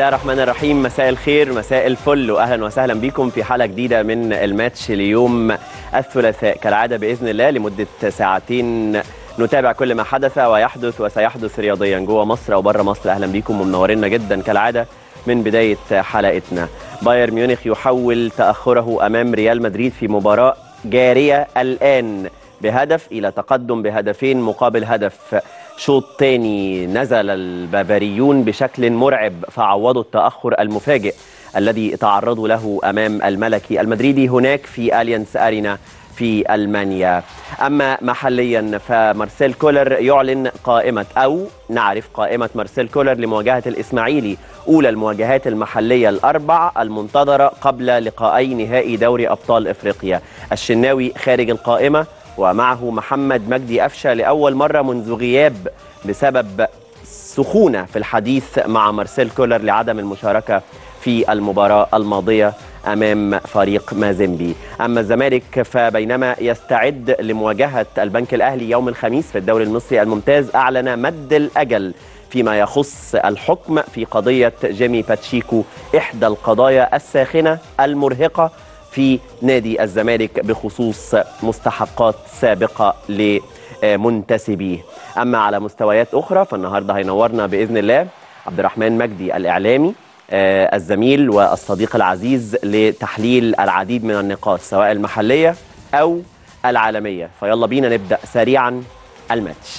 الله الرحمن الرحيم مساء الخير مساء الفل واهلا وسهلا بكم في حلقه جديده من الماتش ليوم الثلاثاء كالعاده باذن الله لمده ساعتين نتابع كل ما حدث ويحدث وسيحدث رياضيا جوه مصر او بره مصر اهلا بكم ومنورينا جدا كالعاده من بدايه حلقتنا باير ميونخ يحول تاخره امام ريال مدريد في مباراه جاريه الان بهدف الى تقدم بهدفين مقابل هدف شوط تاني نزل البافاريون بشكل مرعب فعوضوا التاخر المفاجئ الذي تعرضوا له امام الملكي المدريدي هناك في اليانس ارينا في المانيا اما محليا فمارسيل كولر يعلن قائمه او نعرف قائمه مارسيل كولر لمواجهه الاسماعيلي اولى المواجهات المحليه الاربع المنتظره قبل لقاءي نهائي دوري ابطال افريقيا الشناوي خارج القائمه ومعه محمد مجدي قفشه لاول مره منذ غياب بسبب سخونه في الحديث مع مارسيل كولر لعدم المشاركه في المباراه الماضيه امام فريق مازيمبي اما الزمالك فبينما يستعد لمواجهه البنك الاهلي يوم الخميس في الدوري المصري الممتاز اعلن مد الاجل فيما يخص الحكم في قضيه جيمي باتشيكو احدى القضايا الساخنه المرهقه في نادي الزمالك بخصوص مستحقات سابقه لمنتسبيه اما على مستويات اخرى فالنهارده هينورنا باذن الله عبد الرحمن مجدي الاعلامي الزميل والصديق العزيز لتحليل العديد من النقاط سواء المحليه او العالميه فيلا بينا نبدا سريعا الماتش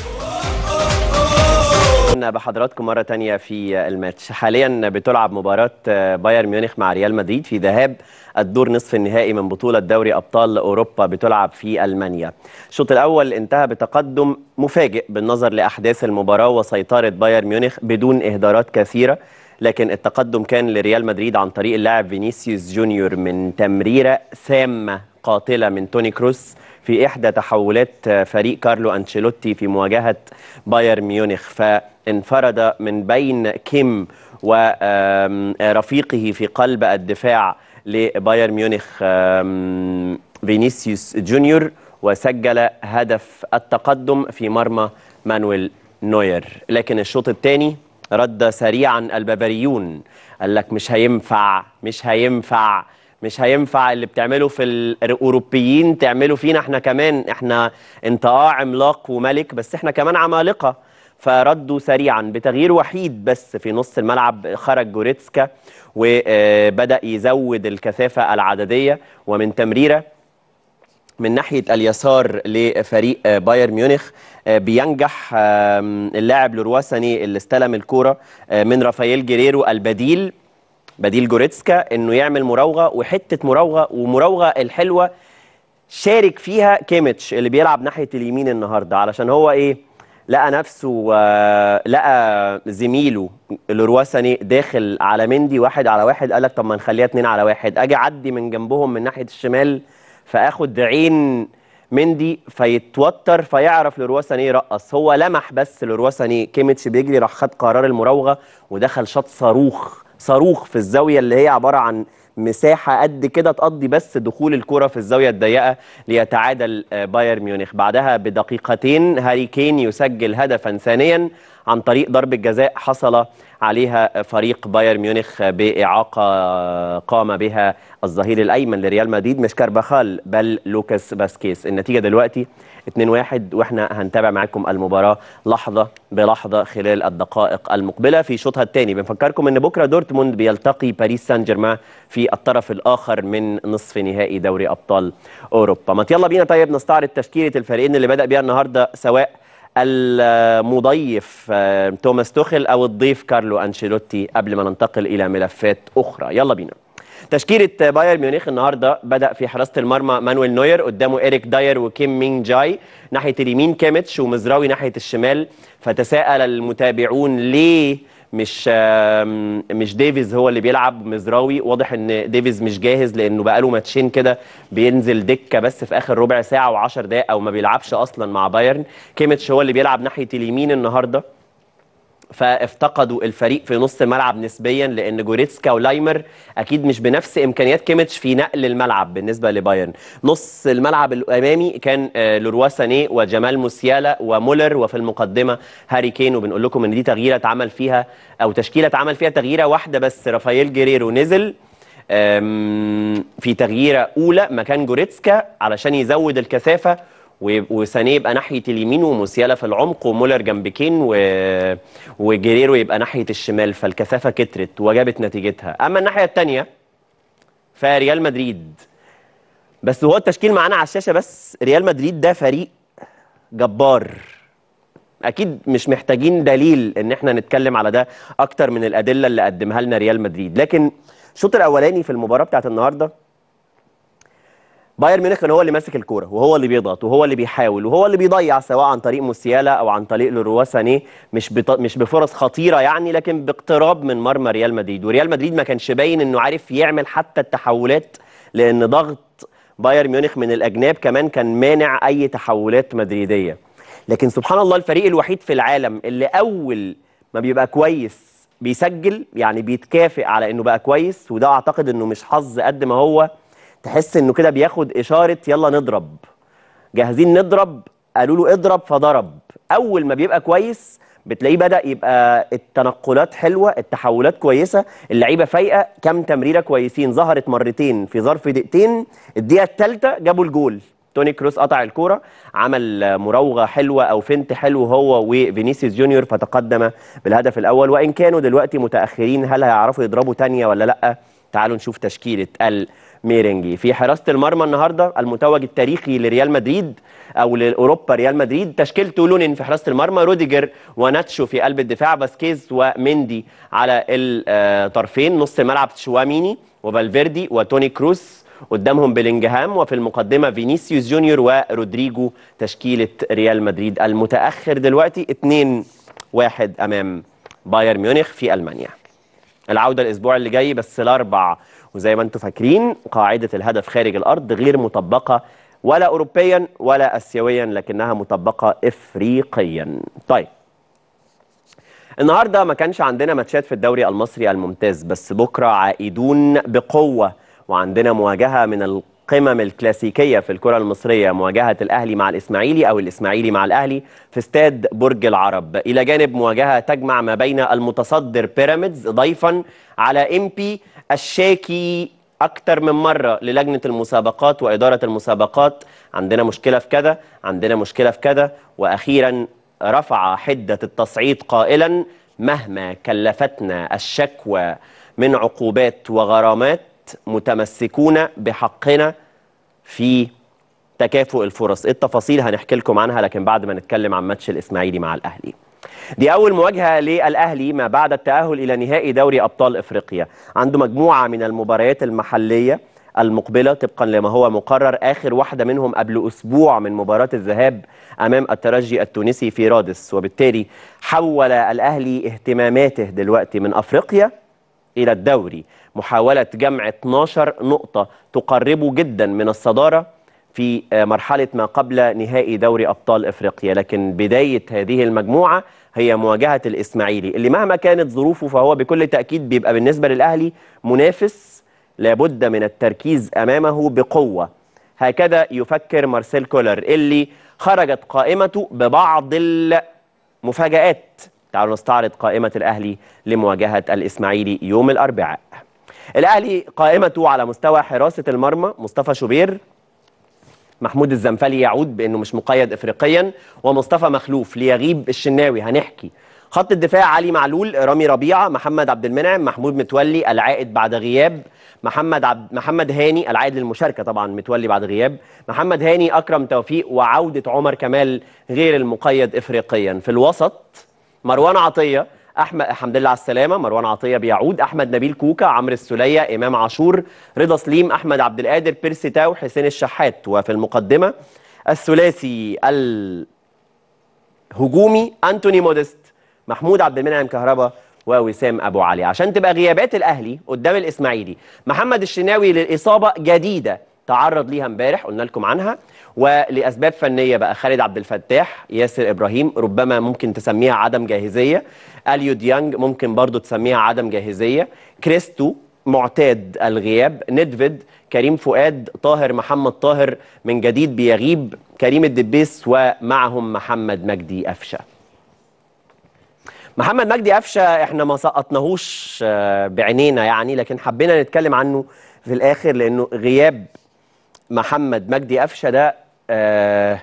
كنا بحضراتكم مرة تانية في الماتش حاليا بتلعب مباراة بايرن ميونخ مع ريال مدريد في ذهاب الدور نصف النهائي من بطولة دوري أبطال أوروبا بتلعب في ألمانيا الشوط الأول انتهى بتقدم مفاجئ بالنظر لأحداث المباراة وسيطرة بايرن ميونخ بدون إهدارات كثيرة لكن التقدم كان لريال مدريد عن طريق اللاعب فينيسيوس جونيور من تمريرة سامة قاتلة من توني كروس في إحدى تحولات فريق كارلو أنشيلوتي في مواجهة بايرن ميونخ فانفرد من بين كيم ورفيقه في قلب الدفاع لبايرن ميونخ فينيسيوس جونيور وسجل هدف التقدم في مرمى مانويل نوير لكن الشوط الثاني رد سريعا البافاريون قال لك مش هينفع مش هينفع مش هينفع اللي بتعمله في الاوروبيين تعمله فينا احنا كمان احنا انت اه عملاق وملك بس احنا كمان عمالقه فردوا سريعا بتغيير وحيد بس في نص الملعب خرج جوريتسكا وبدا يزود الكثافه العدديه ومن تمريره من ناحيه اليسار لفريق بايرن ميونخ بينجح اللاعب لرواساني اللي استلم الكوره من رافائيل جيريرو البديل بديل جوريتسكا انه يعمل مراوغه وحته مراوغه ومراوغه الحلوه شارك فيها كيميتش اللي بيلعب ناحيه اليمين النهارده علشان هو ايه لقى نفسه لقى زميله الرواساني داخل على مندي واحد على واحد قال لك طب ما نخليها اتنين على واحد اجي اعدي من جنبهم من ناحيه الشمال فاخد عين مندي فيتوتر فيعرف لرواساني يرقص هو لمح بس لرواساني كيميتش بيجري راح خد قرار المراوغه ودخل شاط صاروخ صاروخ في الزاويه اللي هي عباره عن مساحه قد كده تقضي بس دخول الكره في الزاويه الضيقه ليتعادل بايرن ميونخ بعدها بدقيقتين هاري كين يسجل هدفا ثانيا عن طريق ضربه جزاء حصل عليها فريق بايرن ميونخ باعاقه قام بها الظهير الايمن لريال مدريد مش كارباخال بل لوكاس باسكيس النتيجه دلوقتي 2-1 واحنا هنتابع معاكم المباراه لحظه بلحظه خلال الدقائق المقبله في شوطها الثاني بنفكركم ان بكره دورتموند بيلتقي باريس سان جيرمان في الطرف الاخر من نصف نهائي دوري ابطال اوروبا ما يلا بينا طيب نستعرض تشكيله الفريقين اللي بدا بيها النهارده سواء المضيف توماس توخل او الضيف كارلو انشيلوتي قبل ما ننتقل الى ملفات اخرى يلا بينا تشكيله بايرن ميونخ النهارده بدا في حراسه المرمى مانويل نوير قدامه ايريك داير وكيم مين جاي ناحيه اليمين كيميتش ومزراوي ناحيه الشمال فتساءل المتابعون ليه مش مش ديفيز هو اللي بيلعب مزراوي واضح ان ديفيز مش جاهز لانه بقى له ماتشين كده بينزل دكه بس في اخر ربع ساعه و10 دقائق او ما بيلعبش اصلا مع بايرن كيميتش هو اللي بيلعب ناحيه اليمين النهارده فافتقدوا الفريق في نص الملعب نسبيا لان جوريتسكا ولايمر اكيد مش بنفس امكانيات كيميتش في نقل الملعب بالنسبه لبايرن نص الملعب الامامي كان آه، لوروا سانيه وجمال موسيالا ومولر وفي المقدمه هاري كين وبنقول لكم ان دي تغييره اتعمل فيها او تشكيله اتعمل فيها تغييره واحده بس رافائيل جيريرو نزل آم، في تغييره اولى مكان جوريتسكا علشان يزود الكثافه و- وسانيه يبقى ناحيه اليمين وموسيالا في العمق ومولر جنب كين و... وجيريرو يبقى ناحيه الشمال فالكثافه كترت وجابت نتيجتها اما الناحيه الثانيه فريال مدريد بس هو التشكيل معانا على الشاشه بس ريال مدريد ده فريق جبار اكيد مش محتاجين دليل ان احنا نتكلم على ده اكتر من الادله اللي قدمها لنا ريال مدريد لكن الشوط الاولاني في المباراه بتاعت النهارده بايرن ميونخ كان هو اللي ماسك الكوره وهو اللي بيضغط وهو اللي بيحاول وهو اللي بيضيع سواء عن طريق موسيالا او عن طريق لوروا سانيه مش بط... مش بفرص خطيره يعني لكن باقتراب من مرمى ريال مدريد وريال مدريد ما كانش باين انه عارف يعمل حتى التحولات لان ضغط بايرن ميونخ من الاجناب كمان كان مانع اي تحولات مدريديه لكن سبحان الله الفريق الوحيد في العالم اللي اول ما بيبقى كويس بيسجل يعني بيتكافئ على انه بقى كويس وده اعتقد انه مش حظ قد ما هو تحس انه كده بياخد اشاره يلا نضرب جاهزين نضرب قالوا له اضرب فضرب اول ما بيبقى كويس بتلاقيه بدا يبقى التنقلات حلوه التحولات كويسه اللعيبه فايقه كام تمريره كويسين ظهرت مرتين في ظرف دقيقتين الدقيقه الثالثه جابوا الجول توني كروس قطع الكوره عمل مراوغه حلوه او فنت حلو هو وفينيسيوس جونيور فتقدم بالهدف الاول وان كانوا دلوقتي متاخرين هل هيعرفوا يضربوا تانية ولا لا تعالوا نشوف تشكيله الميرنجي في حراسه المرمى النهارده المتوج التاريخي لريال مدريد او لاوروبا ريال مدريد تشكيلته لونين في حراسه المرمى روديجر وناتشو في قلب الدفاع باسكيز ومندي على الطرفين نص الملعب تشواميني وفالفيردي وتوني كروس قدامهم بلينجهام وفي المقدمة فينيسيوس جونيور ورودريجو تشكيلة ريال مدريد المتأخر دلوقتي 2-1 أمام بايرن ميونخ في ألمانيا العودة الأسبوع اللي جاي بس الأربع وزي ما أنتم فاكرين قاعدة الهدف خارج الأرض غير مطبقة ولا أوروبيا ولا أسيويا لكنها مطبقة إفريقيا طيب النهارده ما كانش عندنا ماتشات في الدوري المصري الممتاز بس بكره عائدون بقوه وعندنا مواجهه من القمم الكلاسيكيه في الكره المصريه مواجهه الاهلي مع الاسماعيلي او الاسماعيلي مع الاهلي في استاد برج العرب الى جانب مواجهه تجمع ما بين المتصدر بيراميدز ضيفا على امبي الشاكي اكتر من مره للجنه المسابقات واداره المسابقات عندنا مشكله في كذا عندنا مشكله في كذا واخيرا رفع حده التصعيد قائلا مهما كلفتنا الشكوى من عقوبات وغرامات متمسكون بحقنا في تكافؤ الفرص التفاصيل هنحكي لكم عنها لكن بعد ما نتكلم عن ماتش الاسماعيلي مع الاهلي دي اول مواجهه للاهلي ما بعد التاهل الى نهائي دوري ابطال افريقيا عنده مجموعه من المباريات المحليه المقبله طبقا لما هو مقرر اخر واحده منهم قبل اسبوع من مباراه الذهاب امام الترجي التونسي في رادس وبالتالي حول الاهلي اهتماماته دلوقتي من افريقيا الى الدوري محاوله جمع 12 نقطه تقربه جدا من الصداره في مرحله ما قبل نهائي دوري ابطال افريقيا لكن بدايه هذه المجموعه هي مواجهه الاسماعيلي اللي مهما كانت ظروفه فهو بكل تاكيد بيبقى بالنسبه للاهلي منافس لابد من التركيز امامه بقوه هكذا يفكر مارسيل كولر اللي خرجت قائمته ببعض المفاجآت تعالوا نستعرض قائمة الأهلي لمواجهة الإسماعيلي يوم الأربعاء الأهلي قائمته على مستوى حراسة المرمى مصطفى شوبير محمود الزنفلي يعود بأنه مش مقيد إفريقيا ومصطفى مخلوف ليغيب الشناوي هنحكي خط الدفاع علي معلول رامي ربيعة محمد عبد المنعم محمود متولي العائد بعد غياب محمد عبد محمد هاني العائد للمشاركه طبعا متولي بعد غياب محمد هاني اكرم توفيق وعوده عمر كمال غير المقيد افريقيا في الوسط مروان عطيه احمد الحمد لله على السلامه مروان عطيه بيعود احمد نبيل كوكا عمرو السوليه امام عاشور رضا سليم احمد عبد القادر بيرسي تاو حسين الشحات وفي المقدمه الثلاثي الهجومي انتوني موديست محمود عبد المنعم كهربا ووسام ابو علي عشان تبقى غيابات الاهلي قدام الاسماعيلي محمد الشناوي للاصابه جديده تعرض ليها امبارح قلنا لكم عنها ولاسباب فنيه بقى خالد عبد الفتاح ياسر ابراهيم ربما ممكن تسميها عدم جاهزيه اليو ديانج ممكن برضو تسميها عدم جاهزيه كريستو معتاد الغياب ندفيد كريم فؤاد طاهر محمد طاهر من جديد بيغيب كريم الدبيس ومعهم محمد مجدي قفشه محمد مجدي قفشه احنا ما سقطناهوش آه، بعينينا يعني لكن حبينا نتكلم عنه في الاخر لانه غياب محمد مجدي قفشه ده آه،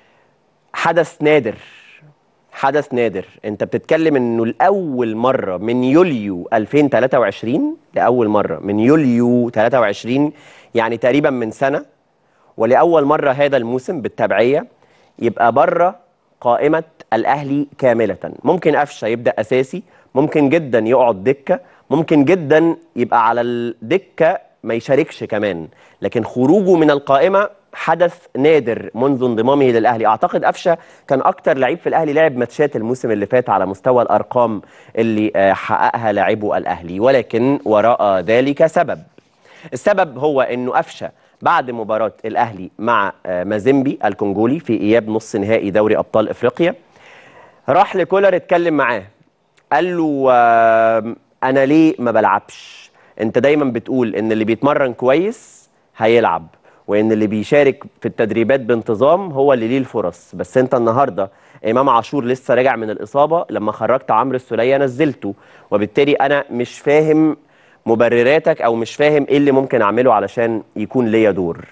حدث نادر حدث نادر انت بتتكلم انه لاول مره من يوليو 2023 لاول مره من يوليو 23 يعني تقريبا من سنه ولاول مره هذا الموسم بالتبعيه يبقى بره قائمه الاهلي كامله ممكن قفشه يبدا اساسي ممكن جدا يقعد دكه ممكن جدا يبقى على الدكه ما يشاركش كمان لكن خروجه من القائمه حدث نادر منذ انضمامه للاهلي اعتقد قفشه كان اكتر لعيب في الاهلي لعب ماتشات الموسم اللي فات على مستوى الارقام اللي آه، حققها لاعبو الاهلي ولكن وراء ذلك سبب السبب هو انه قفشه بعد مباراه الاهلي مع آه، مازيمبي الكونجولي في اياب نص نهائي دوري ابطال افريقيا راح لكولر اتكلم معاه قال له آه، انا ليه ما بلعبش انت دايما بتقول ان اللي بيتمرن كويس هيلعب وان اللي بيشارك في التدريبات بانتظام هو اللي ليه الفرص بس انت النهارده امام عاشور لسه راجع من الاصابه لما خرجت عمرو السوليه نزلته وبالتالي انا مش فاهم مبرراتك او مش فاهم ايه اللي ممكن اعمله علشان يكون ليا دور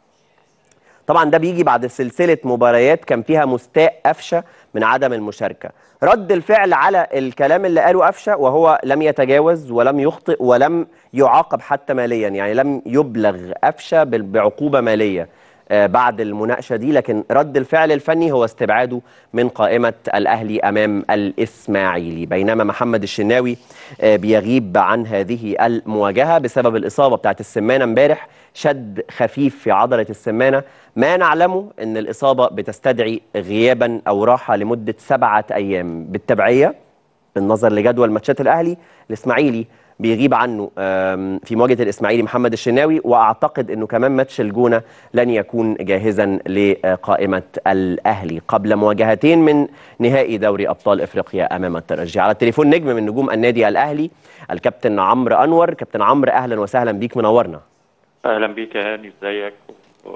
طبعا ده بيجي بعد سلسله مباريات كان فيها مستاء قفشه من عدم المشاركه رد الفعل على الكلام اللي قاله قفشه وهو لم يتجاوز ولم يخطئ ولم يعاقب حتى ماليا يعني لم يبلغ قفشه بال- بعقوبه ماليه آه، بعد المناقشه دي لكن رد الفعل الفني هو استبعاده من قائمه الاهلي امام الاسماعيلي بينما محمد الشناوي آه، بيغيب عن هذه المواجهه بسبب الاصابه بتاعت السمانه امبارح شد خفيف في عضله السمانه ما نعلمه ان الاصابه بتستدعي غيابا او راحه لمده سبعه ايام بالتبعيه بالنظر لجدول ماتشات الاهلي الاسماعيلي بيغيب عنه آم، في مواجهه الاسماعيلي محمد الشناوي واعتقد انه كمان ماتش الجونه لن يكون جاهزا لقائمه الاهلي قبل مواجهتين من نهائي دوري ابطال افريقيا امام الترجي على التليفون نجم من نجوم النادي الاهلي الكابتن عمرو انور كابتن عمرو اهلا وسهلا بيك منورنا اهلا بيك يا هاني ازيك و-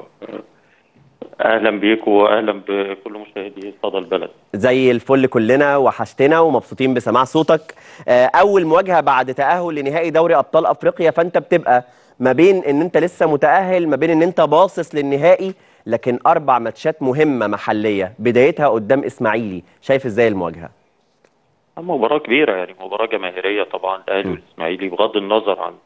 اهلا بيك واهلا بكل مشاهدي صدى البلد زي الفل كلنا وحشتنا ومبسوطين بسماع صوتك آه، اول مواجهه بعد تاهل لنهائي دوري ابطال افريقيا فانت بتبقى ما بين ان انت لسه متاهل ما بين ان انت باصص للنهائي لكن اربع ماتشات مهمه محليه بدايتها قدام اسماعيلي شايف ازاي المواجهه مباراة كبيرة يعني مباراة جماهيرية طبعا الاهلي والاسماعيلي بغض النظر عن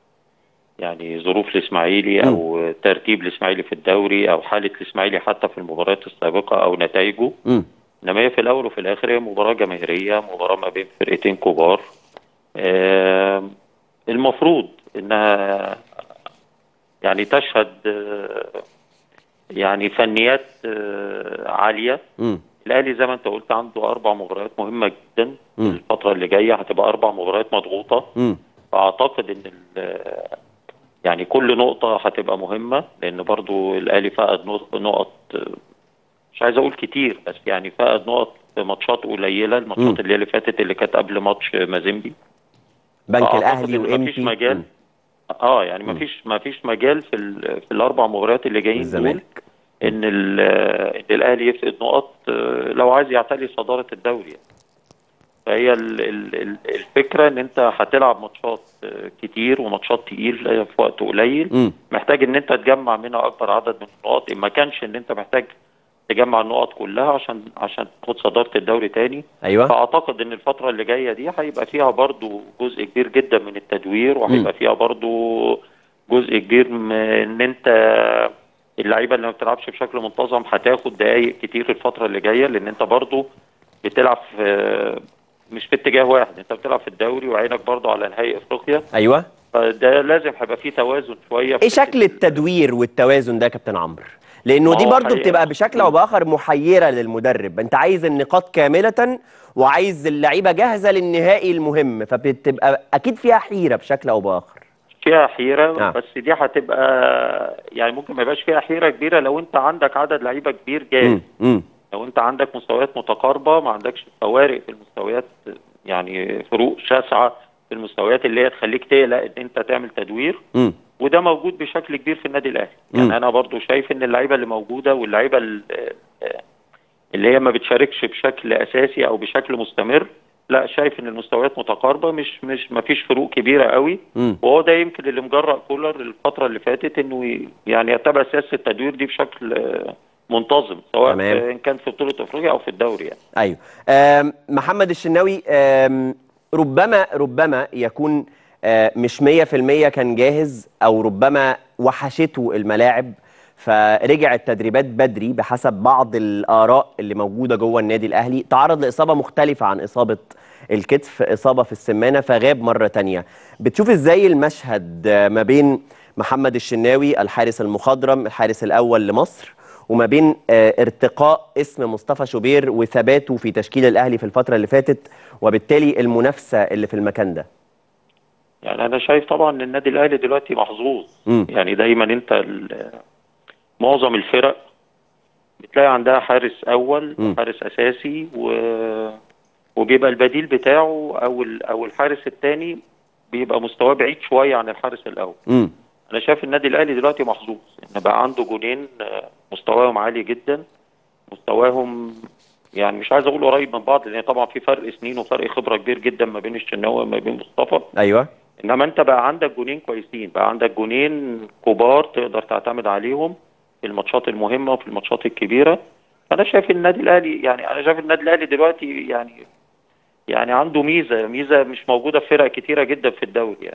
يعني ظروف الاسماعيلي او ترتيب الاسماعيلي في الدوري او حالة الاسماعيلي حتى في المباريات السابقة او نتائجه امم انما هي في الاول وفي الاخر هي مباراة جماهيرية مباراة ما بين فرقتين كبار آم، المفروض انها يعني تشهد آه، يعني فنيات آه، عالية امم الاهلي زي ما انت قلت عنده اربع مباريات مهمه جدا مم. الفتره اللي جايه هتبقى اربع مباريات مضغوطه امم فاعتقد ان ال- يعني كل نقطه هتبقى مهمه لان برضو الاهلي فقد نقط- نقط مش عايز اقول كتير بس يعني فقد نقط في ماتشات قليله مم. الماتشات اللي هي اللي فاتت اللي كانت قبل ماتش مازيمبي بنك فأعتقد الاهلي إن مفيش وامتي مجال. مم. اه يعني مفيش مفيش مجال في ال- في الاربع مباريات اللي جايين دول الزمالك ان ال- ان الاهلي يفقد نقط آه، لو عايز يعتلي صداره الدوري فهي ال- ال- ال- الفكره ان انت هتلعب ماتشات آه، كتير وماتشات تقيل آه، في وقت قليل امم محتاج ان انت تجمع منها اكبر عدد من النقاط ان ما كانش ان انت محتاج تجمع النقط كلها عشان عشان تاخد صداره الدوري تاني ايوه فاعتقد ان الفتره اللي جايه دي هيبقى فيها برضو جزء كبير جدا من التدوير وهيبقى فيها برضو جزء كبير من ان انت اللعيبه اللي ما بتلعبش بشكل منتظم هتاخد دقائق كتير الفتره اللي جايه لان انت برضو بتلعب في مش في اتجاه واحد انت بتلعب في الدوري وعينك برضو على نهائي افريقيا ايوه فده لازم هيبقى فيه توازن شويه في ايه شكل ال- التدوير والتوازن ده يا كابتن عمرو لانه ما دي هو برضو حقيقة. بتبقى بشكل او باخر محيره للمدرب انت عايز النقاط كامله وعايز اللعيبه جاهزه للنهائي المهم فبتبقى اكيد فيها حيره بشكل او باخر فيها حيره آه. بس دي هتبقى يعني ممكن ما يبقاش فيها حيره كبيره لو انت عندك عدد لعيبه كبير جاهز مم. مم. لو انت عندك مستويات متقاربه ما عندكش فوارق في المستويات يعني فروق شاسعه في المستويات اللي هي تخليك تقلق ان انت تعمل تدوير مم. وده موجود بشكل كبير في النادي الاهلي مم. يعني انا برضو شايف ان اللعيبه اللي موجوده واللعيبه ال- اللي هي ما بتشاركش بشكل اساسي او بشكل مستمر لا شايف ان المستويات متقاربه مش مش ما فيش فروق كبيره قوي مم. وهو ده يمكن اللي مجرأ كولر الفتره اللي فاتت انه ي- يعني يتبع سياسه التدوير دي بشكل آه، منتظم سواء تمام. في- ان كان في بطوله افريقيا او في الدوري يعني ايوه آم، محمد الشناوي آم، ربما ربما يكون آه، مش 100% كان جاهز او ربما وحشته الملاعب فرجع التدريبات بدري بحسب بعض الاراء اللي موجوده جوه النادي الاهلي تعرض لاصابه مختلفه عن اصابه الكتف اصابه في السمانه فغاب مره تانية بتشوف ازاي المشهد آه، ما بين محمد الشناوي الحارس المخضرم الحارس الاول لمصر وما بين آه، ارتقاء اسم مصطفى شوبير وثباته في تشكيل الاهلي في الفتره اللي فاتت وبالتالي المنافسه اللي في المكان ده يعني انا شايف طبعا ان النادي الاهلي دلوقتي محظوظ مم. يعني دايما انت ال- معظم الفرق بتلاقي عندها حارس اول مم. وحارس اساسي و... وبيبقى البديل بتاعه او ال... او الحارس الثاني بيبقى مستواه بعيد شويه عن الحارس الاول امم انا شايف النادي الاهلي دلوقتي محظوظ ان بقى عنده جونين آه، مستواهم عالي جدا مستواهم يعني مش عايز اقول قريب من بعض لان طبعا في فرق سنين وفرق خبره كبير جدا ما بين الشناوي وما بين مصطفى ايوه انما انت بقى عندك جونين كويسين بقى عندك جونين كبار تقدر تعتمد عليهم في الماتشات المهمه وفي الماتشات الكبيره انا شايف النادي الاهلي يعني انا شايف النادي الاهلي دلوقتي يعني يعني عنده ميزه ميزه مش موجوده في فرق كتيره جدا في الدوري يعني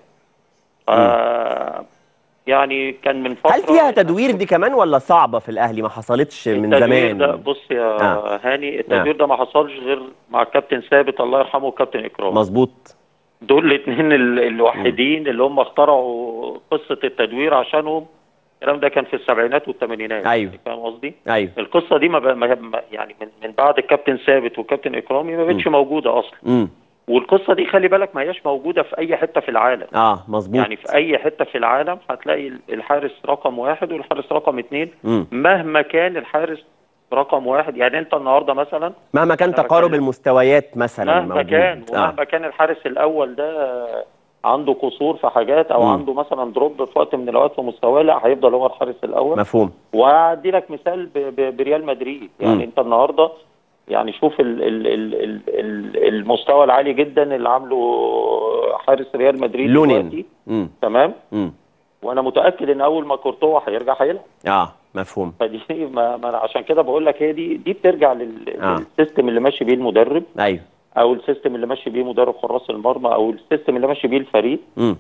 آه يعني كان من فتره هل فيها تدوير دي كمان ولا صعبه في الاهلي ما حصلتش من التدوير زمان ده بص يا آه. هاني التدوير ده ما حصلش غير مع الكابتن ثابت الله يرحمه والكابتن اكرام مظبوط دول الاثنين الوحيدين اللي هم اخترعوا قصه التدوير عشانهم الكلام ده كان في السبعينات والثمانينات أيوه. فاهم قصدي؟ ايوه القصه دي ما, بقى ما ما- يعني من, من بعد الكابتن ثابت والكابتن اكرامي ما بقتش موجوده اصلا امم والقصه دي خلي بالك ما هياش موجوده في اي حته في العالم اه مظبوط يعني في اي حته في العالم هتلاقي الحارس رقم واحد والحارس رقم اثنين امم مهما كان الحارس رقم واحد يعني انت النهارده مثلا مهما كان أنا تقارب بتكلم. المستويات مثلا مهما موجود كان آه. ومهما كان الحارس الاول ده عنده قصور في حاجات او مم. عنده مثلا دروب في وقت من الاوقات في مستواه لا هيفضل هو الحارس الاول مفهوم وهدي لك مثال ب- ب- بريال مدريد يعني مم. انت النهارده يعني شوف ال ال ال ال ال المستوى العالي جدا اللي عامله حارس ريال مدريد لونين دلوقتي امم تمام امم وانا متاكد ان اول ما كورتوا هيرجع هيلعب اه مفهوم فدي ما, ما أنا عشان كده بقول لك هي دي دي بترجع لل- آه. للسيستم اللي ماشي بيه المدرب ايوه او السيستم اللي ماشي بيه مدرب حراس المرمى او السيستم اللي ماشي بيه الفريق امم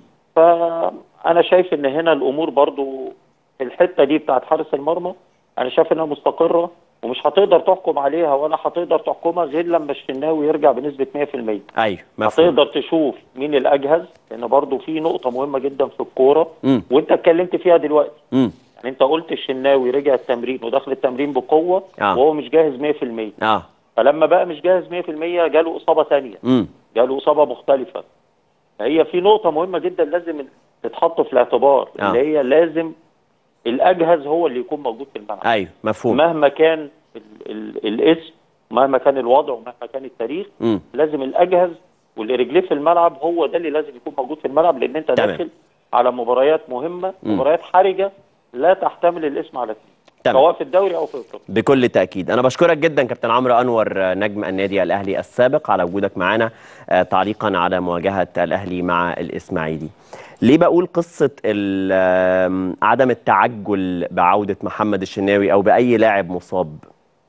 فانا شايف ان هنا الامور برضو في الحته دي بتاعت حارس المرمى انا شايف انها مستقره ومش هتقدر تحكم عليها ولا هتقدر تحكمها غير لما الشناوي يرجع بنسبه 100% ايوه مفهوم هتقدر تشوف مين الاجهز لان برضو في نقطه مهمه جدا في الكوره امم وانت اتكلمت فيها دلوقتي امم يعني انت قلت الشناوي رجع التمرين ودخل التمرين بقوه آه. وهو مش جاهز 100% اه فلما بقى مش جاهز 100% جاله اصابه ثانيه امم جاله اصابه مختلفه هي في نقطه مهمه جدا لازم تتحط في الاعتبار آه. اللي هي لازم الاجهز هو اللي يكون موجود في الملعب ايوه مفهوم مهما كان ال ال الاسم مهما كان الوضع ومهما كان التاريخ امم لازم الاجهز واللي رجليه في الملعب هو ده اللي لازم يكون موجود في الملعب لان انت تمام. داخل على مباريات مهمه مم. مباريات حرجه لا تحتمل الاسم على اثنين تمام. سواء في الدوري او في افريقيا بكل تأكيد أنا بشكرك جدا كابتن عمرو أنور آه، نجم النادي الأهلي السابق على وجودك معنا آه، تعليقا على مواجهة الأهلي مع الإسماعيلي ليه بقول قصة ال- آم، عدم التعجل بعودة محمد الشناوي أو بأي لاعب مصاب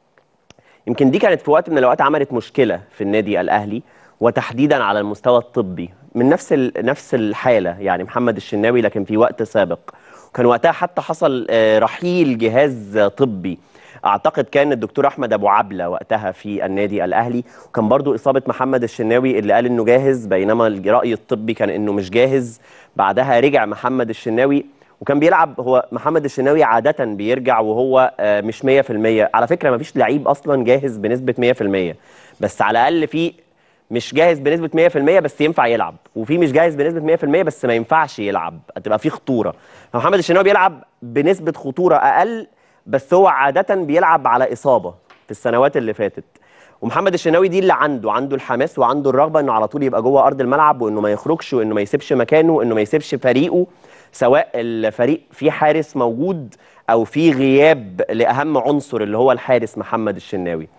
يمكن دي كانت في وقت من الأوقات عملت مشكلة في النادي الأهلي وتحديدا على المستوى الطبي من نفس ال- نفس الحالة يعني محمد الشناوي لكن في وقت سابق وكان وقتها حتى حصل آه، رحيل جهاز طبي اعتقد كان الدكتور احمد ابو عبله وقتها في النادي الاهلي وكان برضو اصابه محمد الشناوي اللي قال انه جاهز بينما الراي الطبي كان انه مش جاهز بعدها رجع محمد الشناوي وكان بيلعب هو محمد الشناوي عاده بيرجع وهو آه، مش 100% على فكره ما فيش لعيب اصلا جاهز بنسبه 100% بس على الاقل في مش جاهز بنسبه 100% بس ينفع يلعب وفي مش جاهز بنسبه 100% بس ما ينفعش يلعب هتبقى في خطوره محمد الشناوي بيلعب بنسبه خطوره اقل بس هو عاده بيلعب على اصابه في السنوات اللي فاتت ومحمد الشناوي دي اللي عنده عنده الحماس وعنده الرغبه انه على طول يبقى جوه ارض الملعب وانه ما يخرجش وانه ما يسيبش مكانه وانه ما يسيبش فريقه سواء الفريق فيه حارس موجود او في غياب لاهم عنصر اللي هو الحارس محمد الشناوي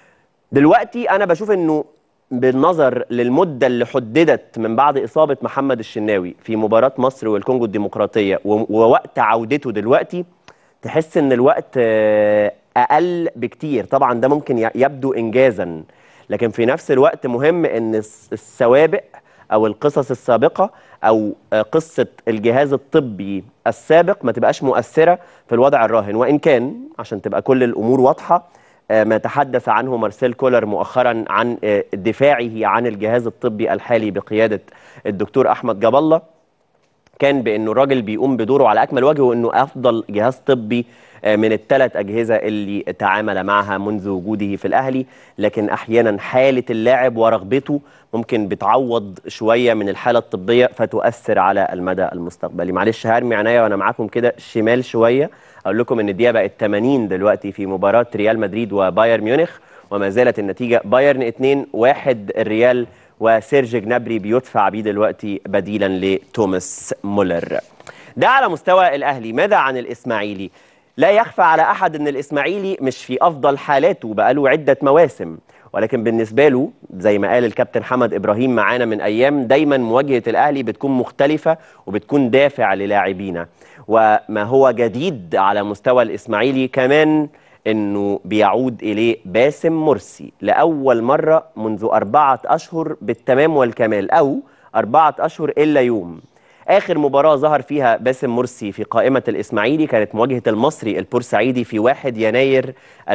دلوقتي انا بشوف انه بالنظر للمده اللي حددت من بعد اصابه محمد الشناوي في مباراه مصر والكونجو الديمقراطيه و- ووقت عودته دلوقتي تحس ان الوقت آه، اقل بكتير طبعا ده ممكن ي- يبدو انجازا لكن في نفس الوقت مهم ان الس- السوابق او القصص السابقه او آه، قصه الجهاز الطبي السابق ما تبقاش مؤثره في الوضع الراهن وان كان عشان تبقى كل الامور واضحه آه، ما تحدث عنه مارسيل كولر مؤخرا عن آه، دفاعه عن الجهاز الطبي الحالي بقياده الدكتور احمد جاب الله كان بانه الراجل بيقوم بدوره على اكمل وجه وانه افضل جهاز طبي آه، من الثلاث اجهزه اللي تعامل معها منذ وجوده في الاهلي لكن احيانا حاله اللاعب ورغبته ممكن بتعوض شويه من الحاله الطبيه فتؤثر على المدى المستقبلي معلش هرمي عينيا وانا معاكم كده شمال شويه اقول لكم ان الدقيقه بقت 80 دلوقتي في مباراه ريال مدريد وبايرن ميونخ وما زالت النتيجه بايرن 2 1 الريال وسيرج جنابري بيدفع بيه دلوقتي بديلا لتوماس مولر ده على مستوى الاهلي ماذا عن الاسماعيلي لا يخفى على احد ان الاسماعيلي مش في افضل حالاته بقاله عده مواسم ولكن بالنسبه له زي ما قال الكابتن حمد ابراهيم معانا من ايام دايما مواجهه الاهلي بتكون مختلفه وبتكون دافع للاعبينا وما هو جديد على مستوى الاسماعيلي كمان انه بيعود اليه باسم مرسي لاول مره منذ اربعه اشهر بالتمام والكمال او اربعه اشهر الا يوم اخر مباراه ظهر فيها باسم مرسي في قائمه الاسماعيلي كانت مواجهه المصري البورسعيدي في 1 يناير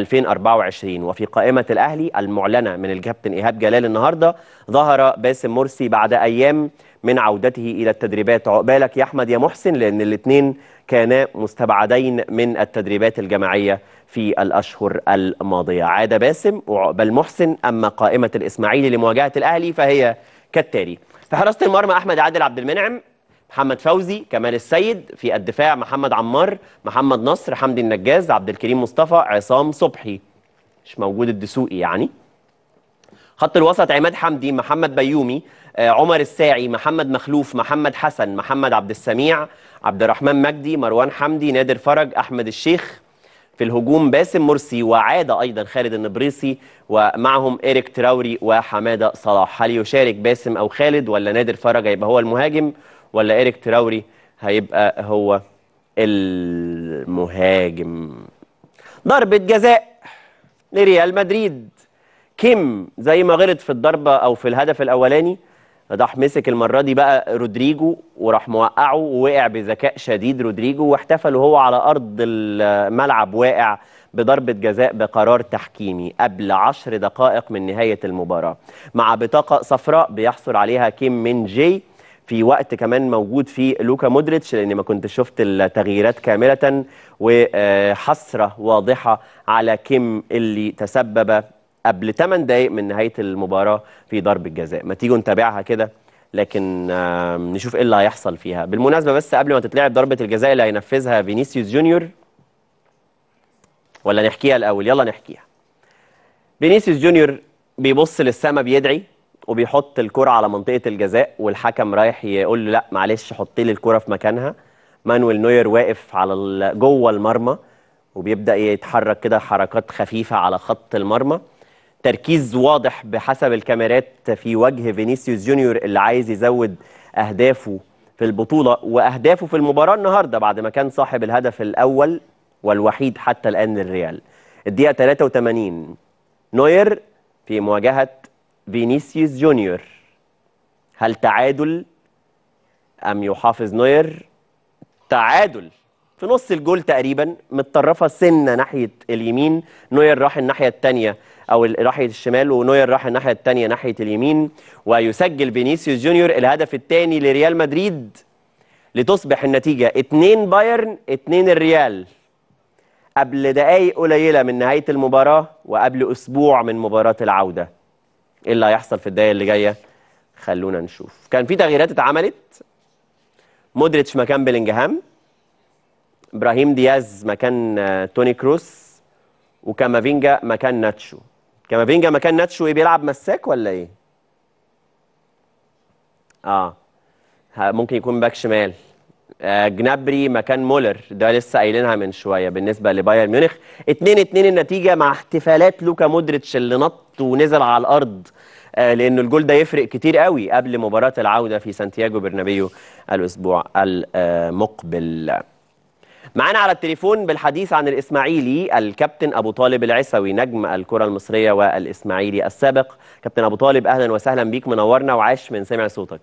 2024 وفي قائمه الاهلي المعلنه من الكابتن ايهاب جلال النهارده ظهر باسم مرسي بعد ايام من عودته الى التدريبات عقبالك يا احمد يا محسن لان الاثنين كانا مستبعدين من التدريبات الجماعيه في الاشهر الماضيه عاد باسم وعقبال محسن اما قائمه الاسماعيلي لمواجهه الاهلي فهي كالتالي في حراسه المرمى احمد عادل عبد المنعم محمد فوزي كمال السيد في الدفاع محمد عمار محمد نصر حمدي النجاز عبد الكريم مصطفى عصام صبحي مش موجود الدسوقي يعني خط الوسط عماد حمدي محمد بيومي آه، عمر الساعي محمد مخلوف محمد حسن محمد عبد السميع عبد الرحمن مجدي مروان حمدي نادر فرج احمد الشيخ في الهجوم باسم مرسي وعاد ايضا خالد النبريسي ومعهم ايريك تراوري وحماده صلاح هل يشارك باسم او خالد ولا نادر فرج هيبقى هو المهاجم ولا ايريك تراوري هيبقى هو المهاجم ضربة جزاء لريال مدريد كيم زي ما غلط في الضربة أو في الهدف الأولاني راح مسك المرة دي بقى رودريجو وراح موقعه ووقع بذكاء شديد رودريجو واحتفل وهو على أرض الملعب واقع بضربة جزاء بقرار تحكيمي قبل عشر دقائق من نهاية المباراة مع بطاقة صفراء بيحصل عليها كيم من جي في وقت كمان موجود فيه لوكا مودريتش لاني ما كنت شفت التغييرات كامله وحسره واضحه على كيم اللي تسبب قبل 8 دقائق من نهايه المباراه في ضربه جزاء ما تيجوا نتابعها كده لكن آه، نشوف ايه اللي هيحصل فيها بالمناسبه بس قبل ما تتلعب ضربه الجزاء اللي هينفذها فينيسيوس جونيور ولا نحكيها الاول يلا نحكيها فينيسيوس جونيور بيبص للسما بيدعي وبيحط الكرة على منطقة الجزاء والحكم رايح يقول له لا معلش حط لي الكرة في مكانها مانويل نوير واقف على ال- جوه المرمى وبيبدأ يتحرك كده حركات خفيفة على خط المرمى تركيز واضح بحسب الكاميرات في وجه فينيسيوس جونيور اللي عايز يزود أهدافه في البطولة وأهدافه في المباراة النهاردة بعد ما كان صاحب الهدف الأول والوحيد حتى الآن للريال الدقيقة 83 نوير في مواجهة فينيسيوس جونيور هل تعادل أم يحافظ نوير تعادل في نص الجول تقريبا متطرفة سنة ناحية اليمين نوير راح الناحية التانية أو ال- ناحية الشمال ونوير راح الناحية التانية ناحية اليمين ويسجل فينيسيوس جونيور الهدف الثاني لريال مدريد لتصبح النتيجة 2 بايرن 2 الريال قبل دقايق قليلة من نهاية المباراة وقبل أسبوع من مباراة العودة ايه اللي هيحصل في الدقايق اللي جايه خلونا نشوف كان في تغييرات اتعملت مودريتش مكان بيلينجهام ابراهيم دياز مكان آه، توني كروس وكامافينجا مكان ناتشو كامافينجا مكان ناتشو ايه بيلعب مساك ولا ايه اه ها، ممكن يكون باك شمال آه جنابري مكان مولر ده لسه قايلينها من شويه بالنسبه لبايرن ميونخ 2 2 النتيجه مع احتفالات لوكا مودريتش اللي نط ونزل على الارض آه لانه الجول ده يفرق كتير قوي قبل مباراه العوده في سانتياغو برنابيو الاسبوع المقبل معانا على التليفون بالحديث عن الإسماعيلي الكابتن أبو طالب العسوي نجم الكرة المصرية والإسماعيلي السابق كابتن أبو طالب أهلا وسهلا بيك منورنا وعاش من سمع صوتك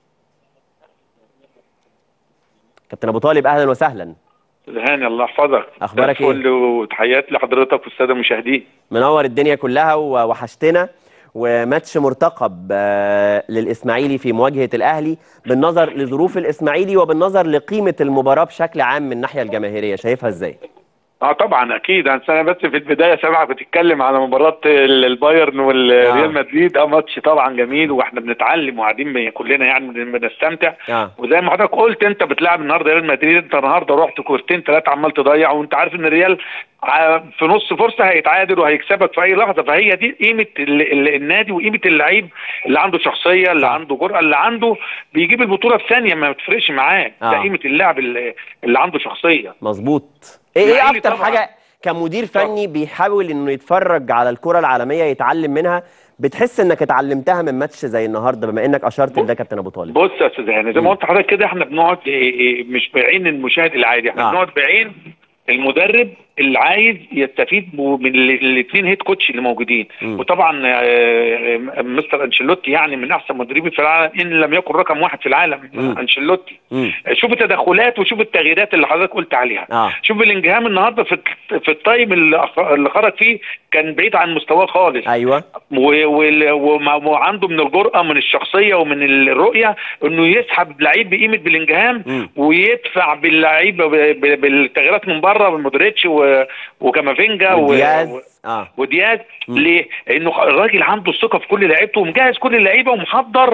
كابتن أبو طالب أهلا وسهلا هاني الله يحفظك أخبارك زي الفل وتحياتي لحضرتك والساده المشاهدين منور الدنيا كلها ووحشتنا وماتش مرتقب آه، للإسماعيلي في مواجهة الأهلي بالنظر لظروف الإسماعيلي وبالنظر لقيمة المباراة بشكل عام من الناحية الجماهيرية شايفها إزاي؟ اه طبعا اكيد انا بس في البدايه سامعك بتتكلم على مباراه ال- البايرن والريال آه. مدريد اه ماتش طبعا جميل واحنا بنتعلم وقاعدين بي- كلنا يعني بن- بنستمتع آه. وزي ما حضرتك قلت انت بتلعب النهارده ريال مدريد انت النهارده رحت كورتين ثلاثه عمال تضيع وانت عارف ان الريال ع- في نص فرصه هيتعادل وهيكسبك في اي لحظه فهي دي قيمه ال- ال- النادي وقيمه اللعيب اللي عنده شخصيه اللي صح. عنده جرأه اللي عنده بيجيب البطوله في ثانيه ما بتفرقش معاه آه. ده قيمه اللاعب اللي, اللي عنده شخصيه مظبوط ايه ايه إسماعيلي اكتر طبعاً. حاجه كمدير فني بيحاول انه يتفرج على الكره العالميه يتعلم منها بتحس انك اتعلمتها من ماتش زي النهارده بما انك اشرت لده كابتن ابو طالب بص يا استاذ هاني زي ما قلت لحضرتك كده احنا بنقعد إيه إيه مش بعين المشاهد العادي احنا آه. بنقعد بعين المدرب اللي عايز يستفيد ب- من الاثنين هيد كوتش اللي موجودين مم. وطبعا آه، آه، مستر انشيلوتي يعني من احسن مدربين في العالم ان لم يكن رقم واحد في العالم مم. انشيلوتي مم. شوف التدخلات وشوف التغييرات اللي حضرتك قلت عليها اه شوف بلينجهام النهارده في في التايم اللي أخ- اللي خرج فيه كان بعيد عن مستواه خالص ايوه و- وال- ومع- وعنده من الجرأة من الشخصية ومن الرؤية انه يسحب لعيب بقيمة بلينجهام مم. ويدفع باللعيبة ب- ب- بالتغييرات من بره بمودريتش و- وكامافينجا و- و- دياز اه ودياز مم. ليه؟ لانه الراجل عنده الثقة في كل لعيبته ومجهز كل اللعيبة ومحضر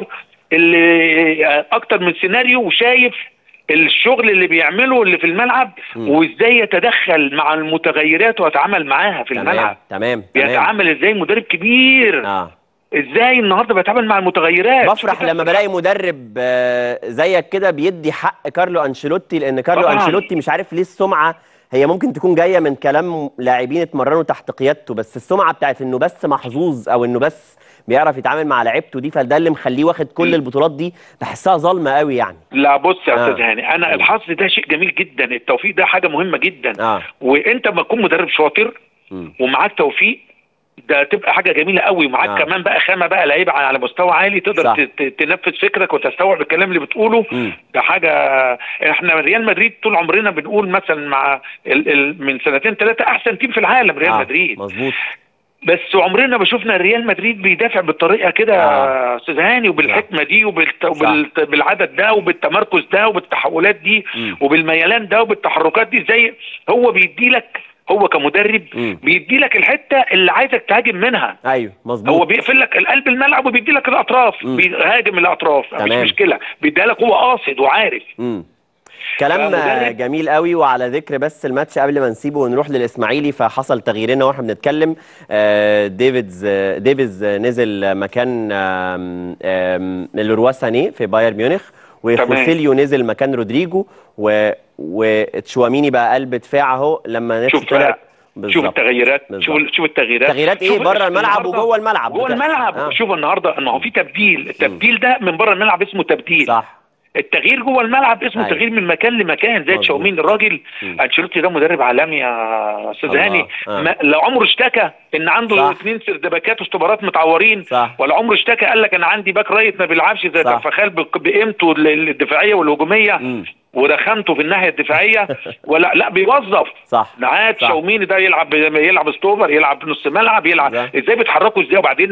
اللي اكتر من سيناريو وشايف الشغل اللي بيعمله اللي في الملعب مم. وازاي يتدخل مع المتغيرات ويتعامل معاها في تمام الملعب تمام تمام بيتعامل ازاي مدرب كبير اه ازاي النهارده بيتعامل مع المتغيرات بفرح لما بلاقي مدرب آه، زيك كده بيدي حق كارلو انشيلوتي لان كارلو طبعاً. انشيلوتي مش عارف ليه السمعه هي ممكن تكون جايه من كلام لاعبين اتمرنوا تحت قيادته بس السمعه بتاعت انه بس محظوظ او انه بس بيعرف يتعامل مع لعيبته دي فده اللي مخليه واخد كل م. البطولات دي بحسها ظلمه قوي يعني لا بص يا آه. استاذ هاني انا الحظ ده شيء جميل جدا التوفيق ده حاجه مهمه جدا اه وانت لما تكون مدرب شاطر مم. ومعاك توفيق ده تبقى حاجه جميله قوي ومعاك آه. كمان بقى خامه بقى لعيبه على مستوى عالي تقدر صح. ت- ت- تنفذ فكرك وتستوعب الكلام اللي بتقوله مم. ده حاجه احنا ريال مدريد طول عمرنا بنقول مثلا مع ال... ال... من سنتين ثلاثه احسن تيم في العالم ريال آه، مدريد مظبوط بس عمرنا ما شفنا ريال مدريد بيدافع بالطريقه كده آه. يا استاذ هاني وبالحكمه دي وبالت... وبالت... بالعدد ده وبالتمركز ده وبالتحولات دي مم. وبالميلان ده وبالتحركات دي زي هو بيدي لك هو كمدرب مم. بيدي لك الحته اللي عايزك تهاجم منها ايوه مظبوط هو بيقفل لك القلب الملعب وبيدي لك الاطراف مم. بيهاجم الاطراف مفيش تمام. مشكله بيديها لك هو قاصد وعارف مم. كلام فمدرب- جميل قوي وعلى ذكر بس الماتش قبل ما نسيبه ونروح للاسماعيلي فحصل تغييرين واحنا بنتكلم آه، ديفيدز آه، ديفيز آه، نزل مكان آم، آم، ليروا سانيه في بايرن ميونخ وخوسيليو نزل مكان رودريجو و وتشواميني بقى قلب دفاع اهو لما نفسه شوف طلع شوف بالظبط التغييرات شوف بالظبط. شوف التغييرات تغييرات ايه شوف بره الملعب النهاردة- وجوه الملعب جوه بتحصل. الملعب آه. شوف النهارده ما هو في تبديل التبديل ده من بره الملعب اسمه تبديل صح التغيير جوه الملعب اسمه أيوة. تغيير من مكان لمكان زي مظبوط. تشاومين الراجل مم. انشيلوتي ده مدرب عالمي يا استاذ الله. هاني آه. ما لو عمره اشتكى ان عنده صح. اثنين سردباكات واستبارات متعورين صح. ولا عمره اشتكى قال لك انا عندي باك رايت ما بيلعبش زي صح. فخال بق- بقيمته ال- الدفاعيه والهجوميه مم. ورخامته في الناحيه الدفاعيه ولا لا بيوظف صح معاه صح. شاوميني ده يلعب يلعب ستوبر يلعب نص ملعب يلعب بالظبط. ازاي بيتحركوا ازاي وبعدين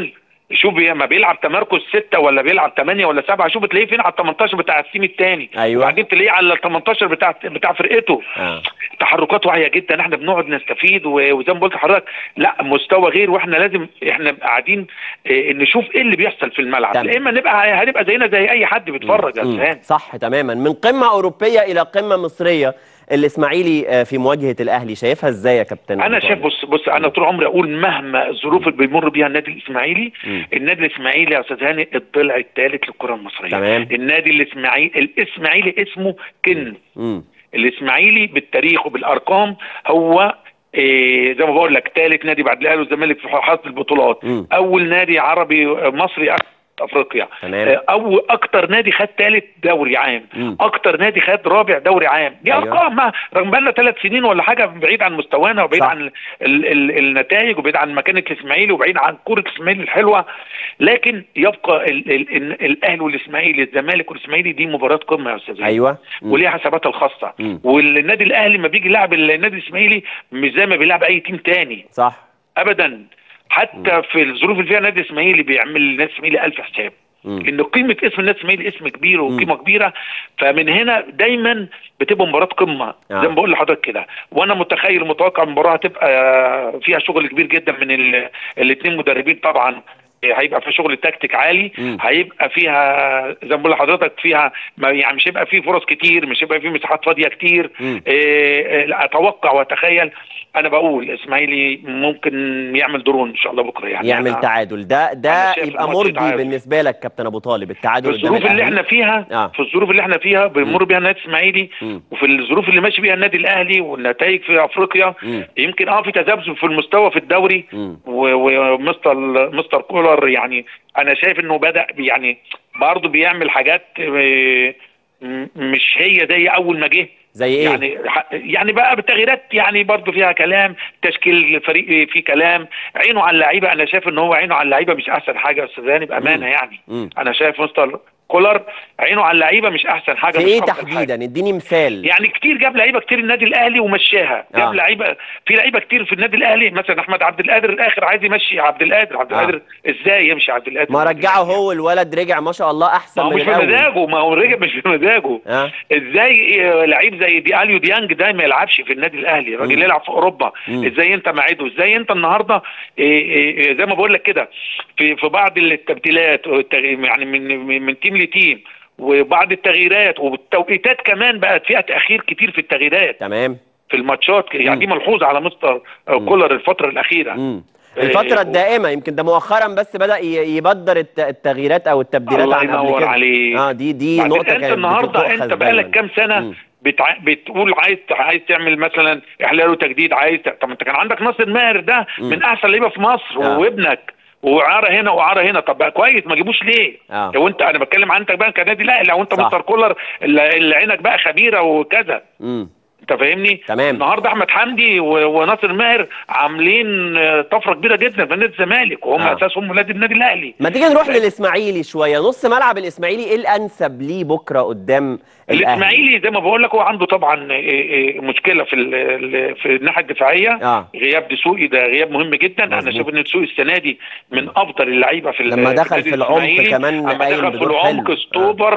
شوف ما بيلعب تمركز ستة ولا بيلعب ثمانية ولا سبعة شوف تلاقيه فين على ال 18 بتاع التيم الثاني أيوة. وبعدين تلاقيه على ال 18 بتاع بتاع فرقته آه. تحركات واعيه جدا احنا بنقعد نستفيد و- وزي ما قلت لحضرتك لا مستوى غير واحنا لازم احنا قاعدين اه، نشوف ايه اللي بيحصل في الملعب تمام. يا اما نبقى هنبقى زينا زي اي حد بيتفرج يا مم. سهان صح تماما من قمه اوروبيه الى قمه مصريه الاسماعيلي آه، في مواجهه الاهلي شايفها ازاي يا كابتن انا أبو شايف طالب؟ بص بص انا طول عمري اقول مهما الظروف اللي بيمر بيها النادي الاسماعيلي مم. النادي الاسماعيلي يا استاذ هاني الضلع الثالث للكره المصريه تمام. النادي الاسماعيلي الاسماعيلي اسمه كن مم. الاسماعيلي بالتاريخ وبالارقام هو إيه زي ما بقول لك ثالث نادي بعد الاهلي والزمالك في حصد البطولات مم. اول نادي عربي مصري في افريقيا تمام. آه، او اكتر نادي خد ثالث دوري عام مم. اكتر نادي خد رابع دوري عام دي أيوة. ارقام ما رغم بقى لنا ثلاث سنين ولا حاجه بعيد عن مستوانا وبعيد صح. عن ال ال ال النتائج وبعيد عن مكانه الاسماعيلي وبعيد عن كره الاسماعيلي الحلوه لكن يبقى ال ال ال الاهلي والاسماعيلي الزمالك والاسماعيلي دي مباراه قمه يا استاذ ايوه مم. وليها حساباتها الخاصه مم. والنادي الاهلي ما بيجي يلعب النادي الاسماعيلي مش زي ما بيلعب اي تيم تاني صح ابدا حتى في الظروف اللي فيها النادي الاسماعيلي بيعمل النادي الاسماعيلي الف حساب مم. ان قيمه اسم النادي الاسماعيلي اسم كبير وقيمه كبيره فمن هنا دايما بتبقى مباراه قمه آه. زي ما بقول لحضرتك كده وانا متخيل متوقع المباراه هتبقى فيها شغل كبير جدا من الاثنين مدربين طبعا هيبقى في شغل تكتيك عالي مم. هيبقى فيها زي ما بقول لحضرتك فيها ما يعني مش هيبقى فيه فرص كتير مش هيبقى فيه مساحات فاضيه كتير مم. إيه إيه، لا، اتوقع واتخيل انا بقول اسماعيلي ممكن يعمل درون ان شاء الله بكره يعني يعمل أنا تعادل ده ده أنا شايف يبقى الماتش مرضي يتعادل. بالنسبه لك كابتن ابو طالب التعادل في قدام الظروف اللي الأهلي. احنا فيها آه. في الظروف اللي احنا فيها بيمر بيها النادي الاسماعيلي مم. وفي الظروف اللي ماشي بيها النادي الاهلي والنتائج في افريقيا مم. يمكن اه في تذبذب في المستوى في الدوري مم. و- ومستر مستر كولر يعني انا شايف انه بدا يعني برضه بيعمل حاجات آه، م- مش هي زي اول ما جه زي ايه يعني ح- يعني بقى بالتغييرات يعني برضه فيها كلام تشكيل الفريق فيه كلام عينه على اللعيبه انا شايف ان هو عينه على اللعيبه مش احسن حاجه يا استاذ هاني بامانه مم. يعني مم. انا شايف مستر كولر عينه على اللعيبه مش احسن حاجه في مش ايه أفضل حاجة. تحديدا اديني مثال يعني كتير جاب لعيبه كتير النادي الاهلي ومشاها جاب آه. لعيبه في لعيبه كتير في النادي الاهلي مثلا احمد عبد القادر الاخر عايز يمشي عبد القادر عبد آه. القادر ازاي يمشي عبد القادر ما رجعه هو الولد رجع ما شاء الله احسن ما هو من مش في الاول مزاجه ما هو رجع مش في مزاجه اه ازاي إيه لعيب زي دي اليو ديانج ده ما يلعبش في النادي الاهلي الراجل مم. يلعب في اوروبا مم. ازاي انت معيده ازاي انت النهارده إيه إيه إيه زي ما بقول لك كده في في بعض التبديلات والتغ- يعني من من- من تيم لتيم وبعض التغييرات والتوقيتات كمان بقت فيها تاخير كتير في التغييرات تمام في الماتشات يعني دي ملحوظه على مستر كولر الفتره الاخيره مم. إيه، الفترة و- الدائمة يمكن ده مؤخرا بس بدأ ي- يبدر الت- التغييرات أو التبديلات الله عن قبل ينور كده عليك. اه دي دي بعدين نقطة انت كانت النهارده بتتأخذ انت بقالك دايماً. كام سنه مم. بتع... بتقول عايز عايز تعمل مثلا احلال وتجديد عايز ت... طب انت كان عندك ناصر ماهر ده مم. من احسن لعيبه في مصر آه. وابنك وعاره هنا وعاره هنا طب بقى كويس ما جيبوش ليه؟ آه. لو انت انا بتكلم عنك بقى كنادي لا لو انت صح. مستر كولر اللي اللي عينك بقى خبيره وكذا مم. انت فاهمني؟ تمام. النهارده احمد حمدي و... وناصر ماهر عاملين آه، طفره كبيره جدا في نادي الزمالك وهم آه. آه. اساسهم ولاد النادي الاهلي ما تيجي نروح للإسماعيلي شوية نص ملعب الإسماعيلي إيه الأنسب ليه بكرة قدام الأهلي الاسماعيلي زي ما بقول لك هو عنده طبعا إيه إيه مشكله في ال- ال- في الناحيه الدفاعيه آه. غياب دسوقي ده غياب مهم جدا انا مظبوط. شايف ان دسوقي السنه دي من افضل اللعيبه في ال- لما دخل النادي في العمق الإسماعيلي. كمان لما قايم دخل في بدور العمق حلو. ستوبر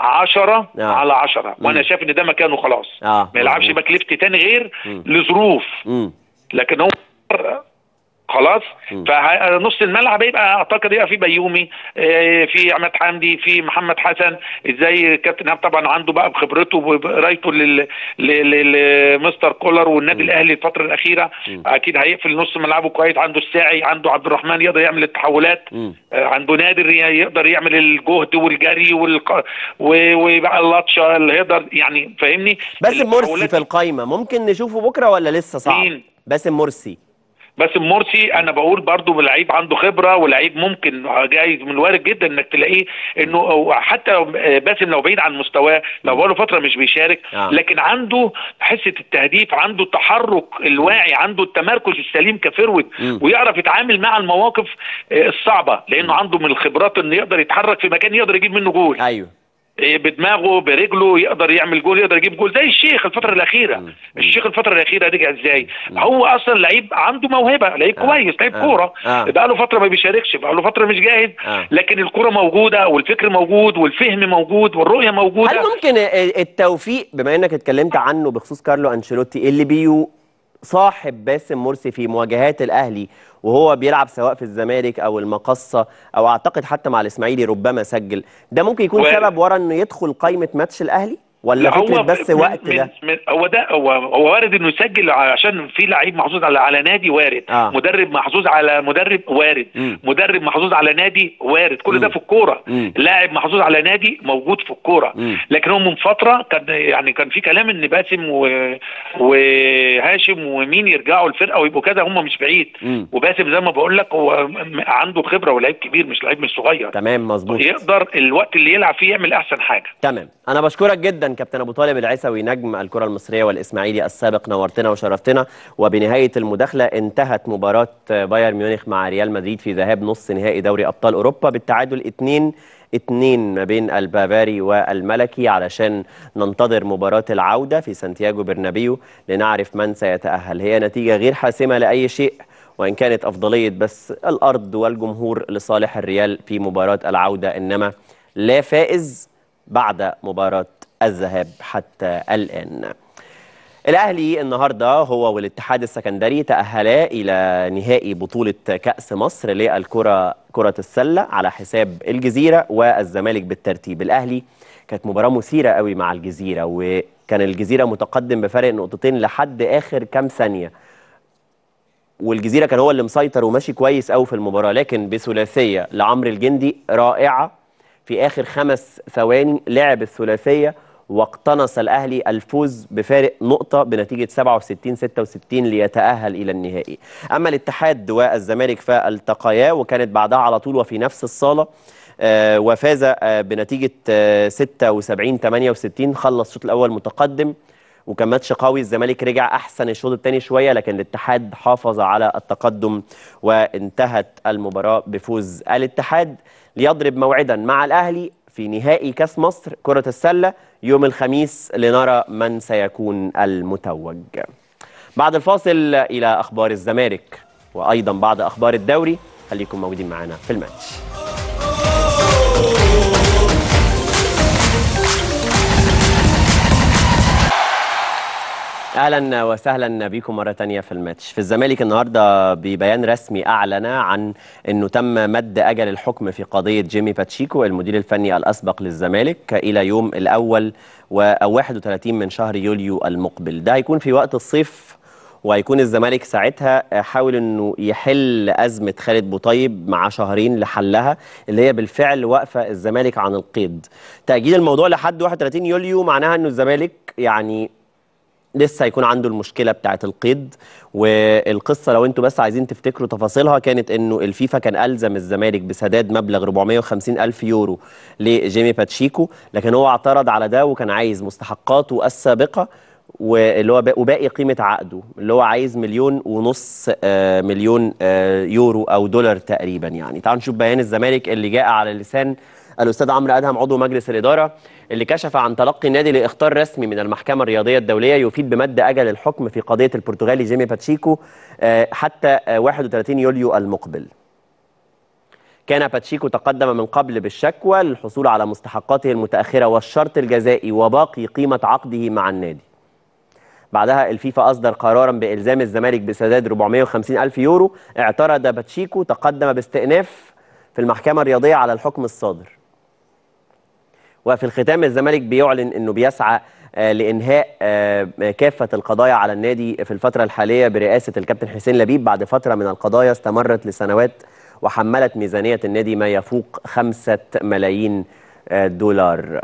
10 آه. على 10 مم. وانا شايف ان ده مكانه خلاص آه. ما يلعبش مظبوط. باك ليفت تاني غير مم. لظروف مم. لكن هو خلاص مم. فنص الملعب يبقى اعتقد يبقى في بيومي آه، في عماد حمدي في محمد حسن ازاي كابتن ايهاب طبعا عنده بقى بخبرته وبقرايته لل- ل- ل- لمستر كولر والنادي مم. الاهلي الفتره الاخيره مم. اكيد هيقفل نص ملعبه كويس عنده الساعي عنده عبد الرحمن يقدر يعمل التحولات مم. آه، عنده نادر ي- يقدر يعمل الجهد والجري والق... و- وبقى اللطشه اللي يقدر يعني فاهمني باسم مرسي التحولات في القايمة ممكن نشوفه بكرة ولا لسه صعب مين؟ باسم مرسي باسم مرسي انا بقول برضو لعيب عنده خبره ولعيب ممكن جايز من الوارد جدا انك تلاقيه انه حتى باسم لو بعيد عن مستواه لو بقاله فتره مش بيشارك آه. لكن عنده حسه التهديف عنده التحرك الواعي عنده التمركز السليم كفرود مم. ويعرف يتعامل مع المواقف آه، الصعبه لانه عنده من الخبرات انه يقدر يتحرك في مكان يقدر يجيب منه جول أيوه إيه، بدماغه برجله يقدر يعمل جول يقدر يجيب جول زي الشيخ الفتره الاخيره الشيخ الفتره الاخيره رجع ازاي هو اصلا لعيب عنده موهبه لعيب آه. كويس لعيب آه. كوره آه. بقى له فتره ما بيشاركش بقى له فتره مش جاهز آه. لكن الكوره موجوده والفكر موجود والفهم موجود والرؤيه هل موجوده ممكن التوفيق بما انك اتكلمت عنه بخصوص كارلو انشيلوتي اللي بيو صاحب باسم مرسي في مواجهات الاهلي وهو بيلعب سواء في الزمالك او المقصه او اعتقد حتى مع الاسماعيلي ربما سجل ده ممكن يكون وارد. سبب ورا انه يدخل قائمه ماتش الاهلي ولا لا، فكره هو بس من وقت من ده من هو ده هو هو وارد انه يسجل عشان في لعيب محظوظ على على نادي وارد آه. مدرب محظوظ على مدرب وارد مم. مدرب محظوظ على نادي وارد كل ده مم. في الكوره مم. لاعب محظوظ على نادي موجود في الكوره مم. لكن هو من فتره كان يعني كان في كلام ان باسم و... وهاشم ومين يرجعوا الفرقه ويبقوا كده هم مش بعيد مم. وباسم زي ما بقول لك هو م- عنده خبره ولعيب كبير مش لعيب مش صغير تمام مظبوط يقدر الوقت اللي يلعب فيه يعمل احسن حاجه تمام انا بشكرك جدا كابتن ابو طالب العيسوي نجم الكره المصريه والاسماعيلي السابق نورتنا وشرفتنا وبنهايه المداخله انتهت مباراه بايرن ميونخ مع ريال مدريد في ذهاب نص نهائي دوري ابطال اوروبا بالتعادل 2 اتنين ما بين البافاري والملكي علشان ننتظر مباراة العودة في سانتياغو برنابيو لنعرف من سيتأهل هي نتيجة غير حاسمة لأي شيء وإن كانت أفضلية بس الأرض والجمهور لصالح الريال في مباراة العودة إنما لا فائز بعد مباراة الذهاب حتى الآن الأهلي النهاردة هو والاتحاد السكندري تأهلا إلى نهائي بطولة كأس مصر للكرة كرة السلة على حساب الجزيرة والزمالك بالترتيب الأهلي كانت مباراة مثيرة قوي مع الجزيرة وكان الجزيرة متقدم بفارق نقطتين لحد آخر كام ثانية والجزيرة كان هو اللي مسيطر وماشي كويس قوي في المباراة لكن بثلاثية لعمرو الجندي رائعة في آخر خمس ثواني لعب الثلاثية واقتنص الأهلي الفوز بفارق نقطة بنتيجة 67 66 ليتأهل إلى النهائي أما الاتحاد والزمالك فالتقيا وكانت بعدها على طول وفي نفس الصالة آه، وفاز آه، بنتيجة آه، 76 68 خلص الشوط الأول متقدم وكان ماتش قوي الزمالك رجع احسن الشوط الثاني شويه لكن الاتحاد حافظ على التقدم وانتهت المباراه بفوز الاتحاد ليضرب موعدا مع الاهلي في نهائي كاس مصر كره السله يوم الخميس لنرى من سيكون المتوج. بعد الفاصل الى اخبار الزمالك وايضا بعض اخبار الدوري خليكم موجودين معنا في الماتش. اهلا وسهلا بكم مره تانية في الماتش في الزمالك النهارده ببيان رسمي اعلن عن انه تم مد اجل الحكم في قضيه جيمي باتشيكو المدير الفني الاسبق للزمالك الى يوم الاول و أو 31 من شهر يوليو المقبل ده هيكون في وقت الصيف وهيكون الزمالك ساعتها حاول انه يحل ازمه خالد بوطيب مع شهرين لحلها اللي هي بالفعل واقفه الزمالك عن القيد تاجيل الموضوع لحد 31 يوليو معناها انه الزمالك يعني لسه هيكون عنده المشكله بتاعه القيد والقصه لو انتوا بس عايزين تفتكروا تفاصيلها كانت انه الفيفا كان الزم الزمالك بسداد مبلغ 450 الف يورو لجيمي باتشيكو لكن هو اعترض على ده وكان عايز مستحقاته السابقه واللي هو با- وباقي قيمه عقده اللي هو عايز مليون ونص آه، مليون آه، يورو او دولار تقريبا يعني تعالوا نشوف بيان الزمالك اللي جاء على لسان الاستاذ عمرو ادهم عضو مجلس الاداره اللي كشف عن تلقي النادي لاختار رسمي من المحكمه الرياضيه الدوليه يفيد بمد اجل الحكم في قضيه البرتغالي جيمي باتشيكو آه، حتى آه، 31 يوليو المقبل. كان باتشيكو تقدم من قبل بالشكوى للحصول على مستحقاته المتاخره والشرط الجزائي وباقي قيمه عقده مع النادي. بعدها الفيفا أصدر قرارا بإلزام الزمالك بسداد 450 ألف يورو اعترض باتشيكو تقدم باستئناف في المحكمة الرياضية على الحكم الصادر وفي الختام الزمالك بيعلن أنه بيسعى آه، لإنهاء آه، كافة القضايا على النادي في الفترة الحالية برئاسة الكابتن حسين لبيب بعد فترة من القضايا استمرت لسنوات وحملت ميزانية النادي ما يفوق خمسة ملايين آه، دولار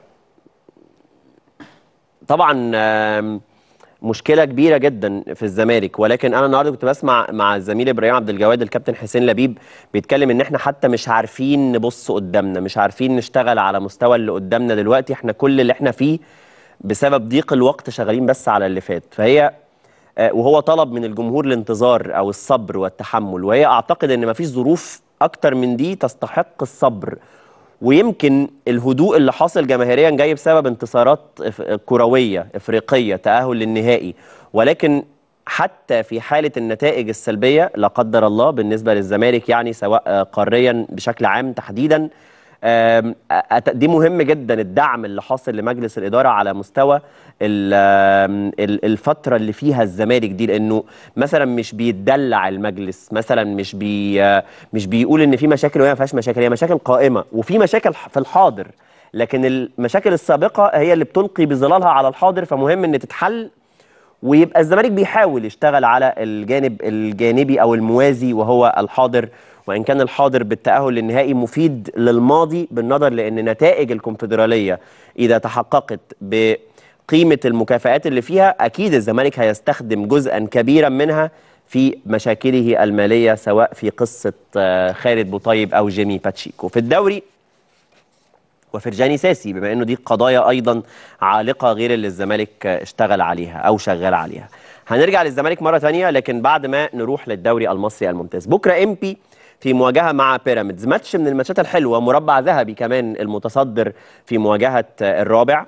طبعا آم، مشكله كبيره جدا في الزمالك ولكن انا النهارده كنت بسمع مع الزميل ابراهيم عبد الجواد الكابتن حسين لبيب بيتكلم ان احنا حتى مش عارفين نبص قدامنا مش عارفين نشتغل على مستوى اللي قدامنا دلوقتي احنا كل اللي احنا فيه بسبب ضيق الوقت شغالين بس على اللي فات فهي آه، وهو طلب من الجمهور الانتظار او الصبر والتحمل وهي اعتقد ان مفيش ظروف اكتر من دي تستحق الصبر ويمكن الهدوء اللي حاصل جماهيريا جاي بسبب انتصارات إف- كرويه افريقيه تاهل للنهائي ولكن حتى في حاله النتائج السلبيه لا قدر الله بالنسبه للزمالك يعني سواء آه، قاريا بشكل عام تحديدا آم، أت- دي مهم جدا الدعم اللي حاصل لمجلس الإدارة على مستوى ال- آم، ال- الفترة اللي فيها الزمالك دي لأنه مثلا مش بيتدلع المجلس مثلا مش بي آه، مش بيقول إن في مشاكل وهي ما فيهاش مشاكل هي مشاكل قائمة وفي مشاكل ح- في الحاضر لكن المشاكل السابقة هي اللي بتلقي بظلالها على الحاضر فمهم إن تتحل ويبقى الزمالك بيحاول يشتغل على الجانب الجانبي او الموازي وهو الحاضر وان كان الحاضر بالتاهل للنهائي مفيد للماضي بالنظر لان نتائج الكونفدراليه اذا تحققت بقيمه المكافآت اللي فيها اكيد الزمالك هيستخدم جزءا كبيرا منها في مشاكله الماليه سواء في قصه آه، خالد بوطيب او جيمي باتشيكو في الدوري وفرجاني ساسي بما انه دي قضايا ايضا عالقه غير اللي الزمالك اشتغل عليها او شغال عليها. هنرجع للزمالك مره ثانيه لكن بعد ما نروح للدوري المصري الممتاز. بكره امبي في مواجهه مع بيراميدز ماتش من الماتشات الحلوه مربع ذهبي كمان المتصدر في مواجهه الرابع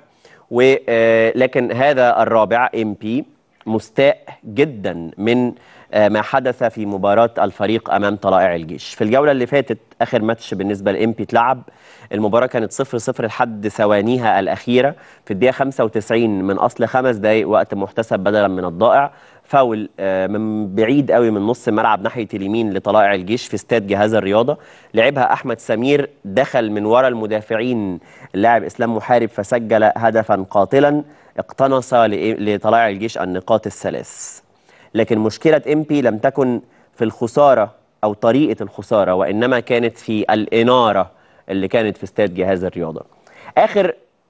ولكن هذا الرابع امبي مستاء جدا من آه، ما حدث في مباراة الفريق أمام طلائع الجيش في الجولة اللي فاتت آخر ماتش بالنسبة لإمبي اتلعب المباراة كانت 0 0 لحد ثوانيها الأخيرة في الدقيقة 95 من أصل خمس دقايق وقت محتسب بدلا من الضائع فاول آه، من بعيد قوي من نص الملعب ناحية اليمين لطلائع الجيش في استاد جهاز الرياضة لعبها أحمد سمير دخل من ورا المدافعين اللاعب إسلام محارب فسجل هدفا قاتلا اقتنص لإيه- لطلائع الجيش النقاط الثلاث لكن مشكلة إمبي لم تكن في الخسارة أو طريقة الخسارة وإنما كانت في الإنارة اللي كانت في استاد جهاز الرياضة آخر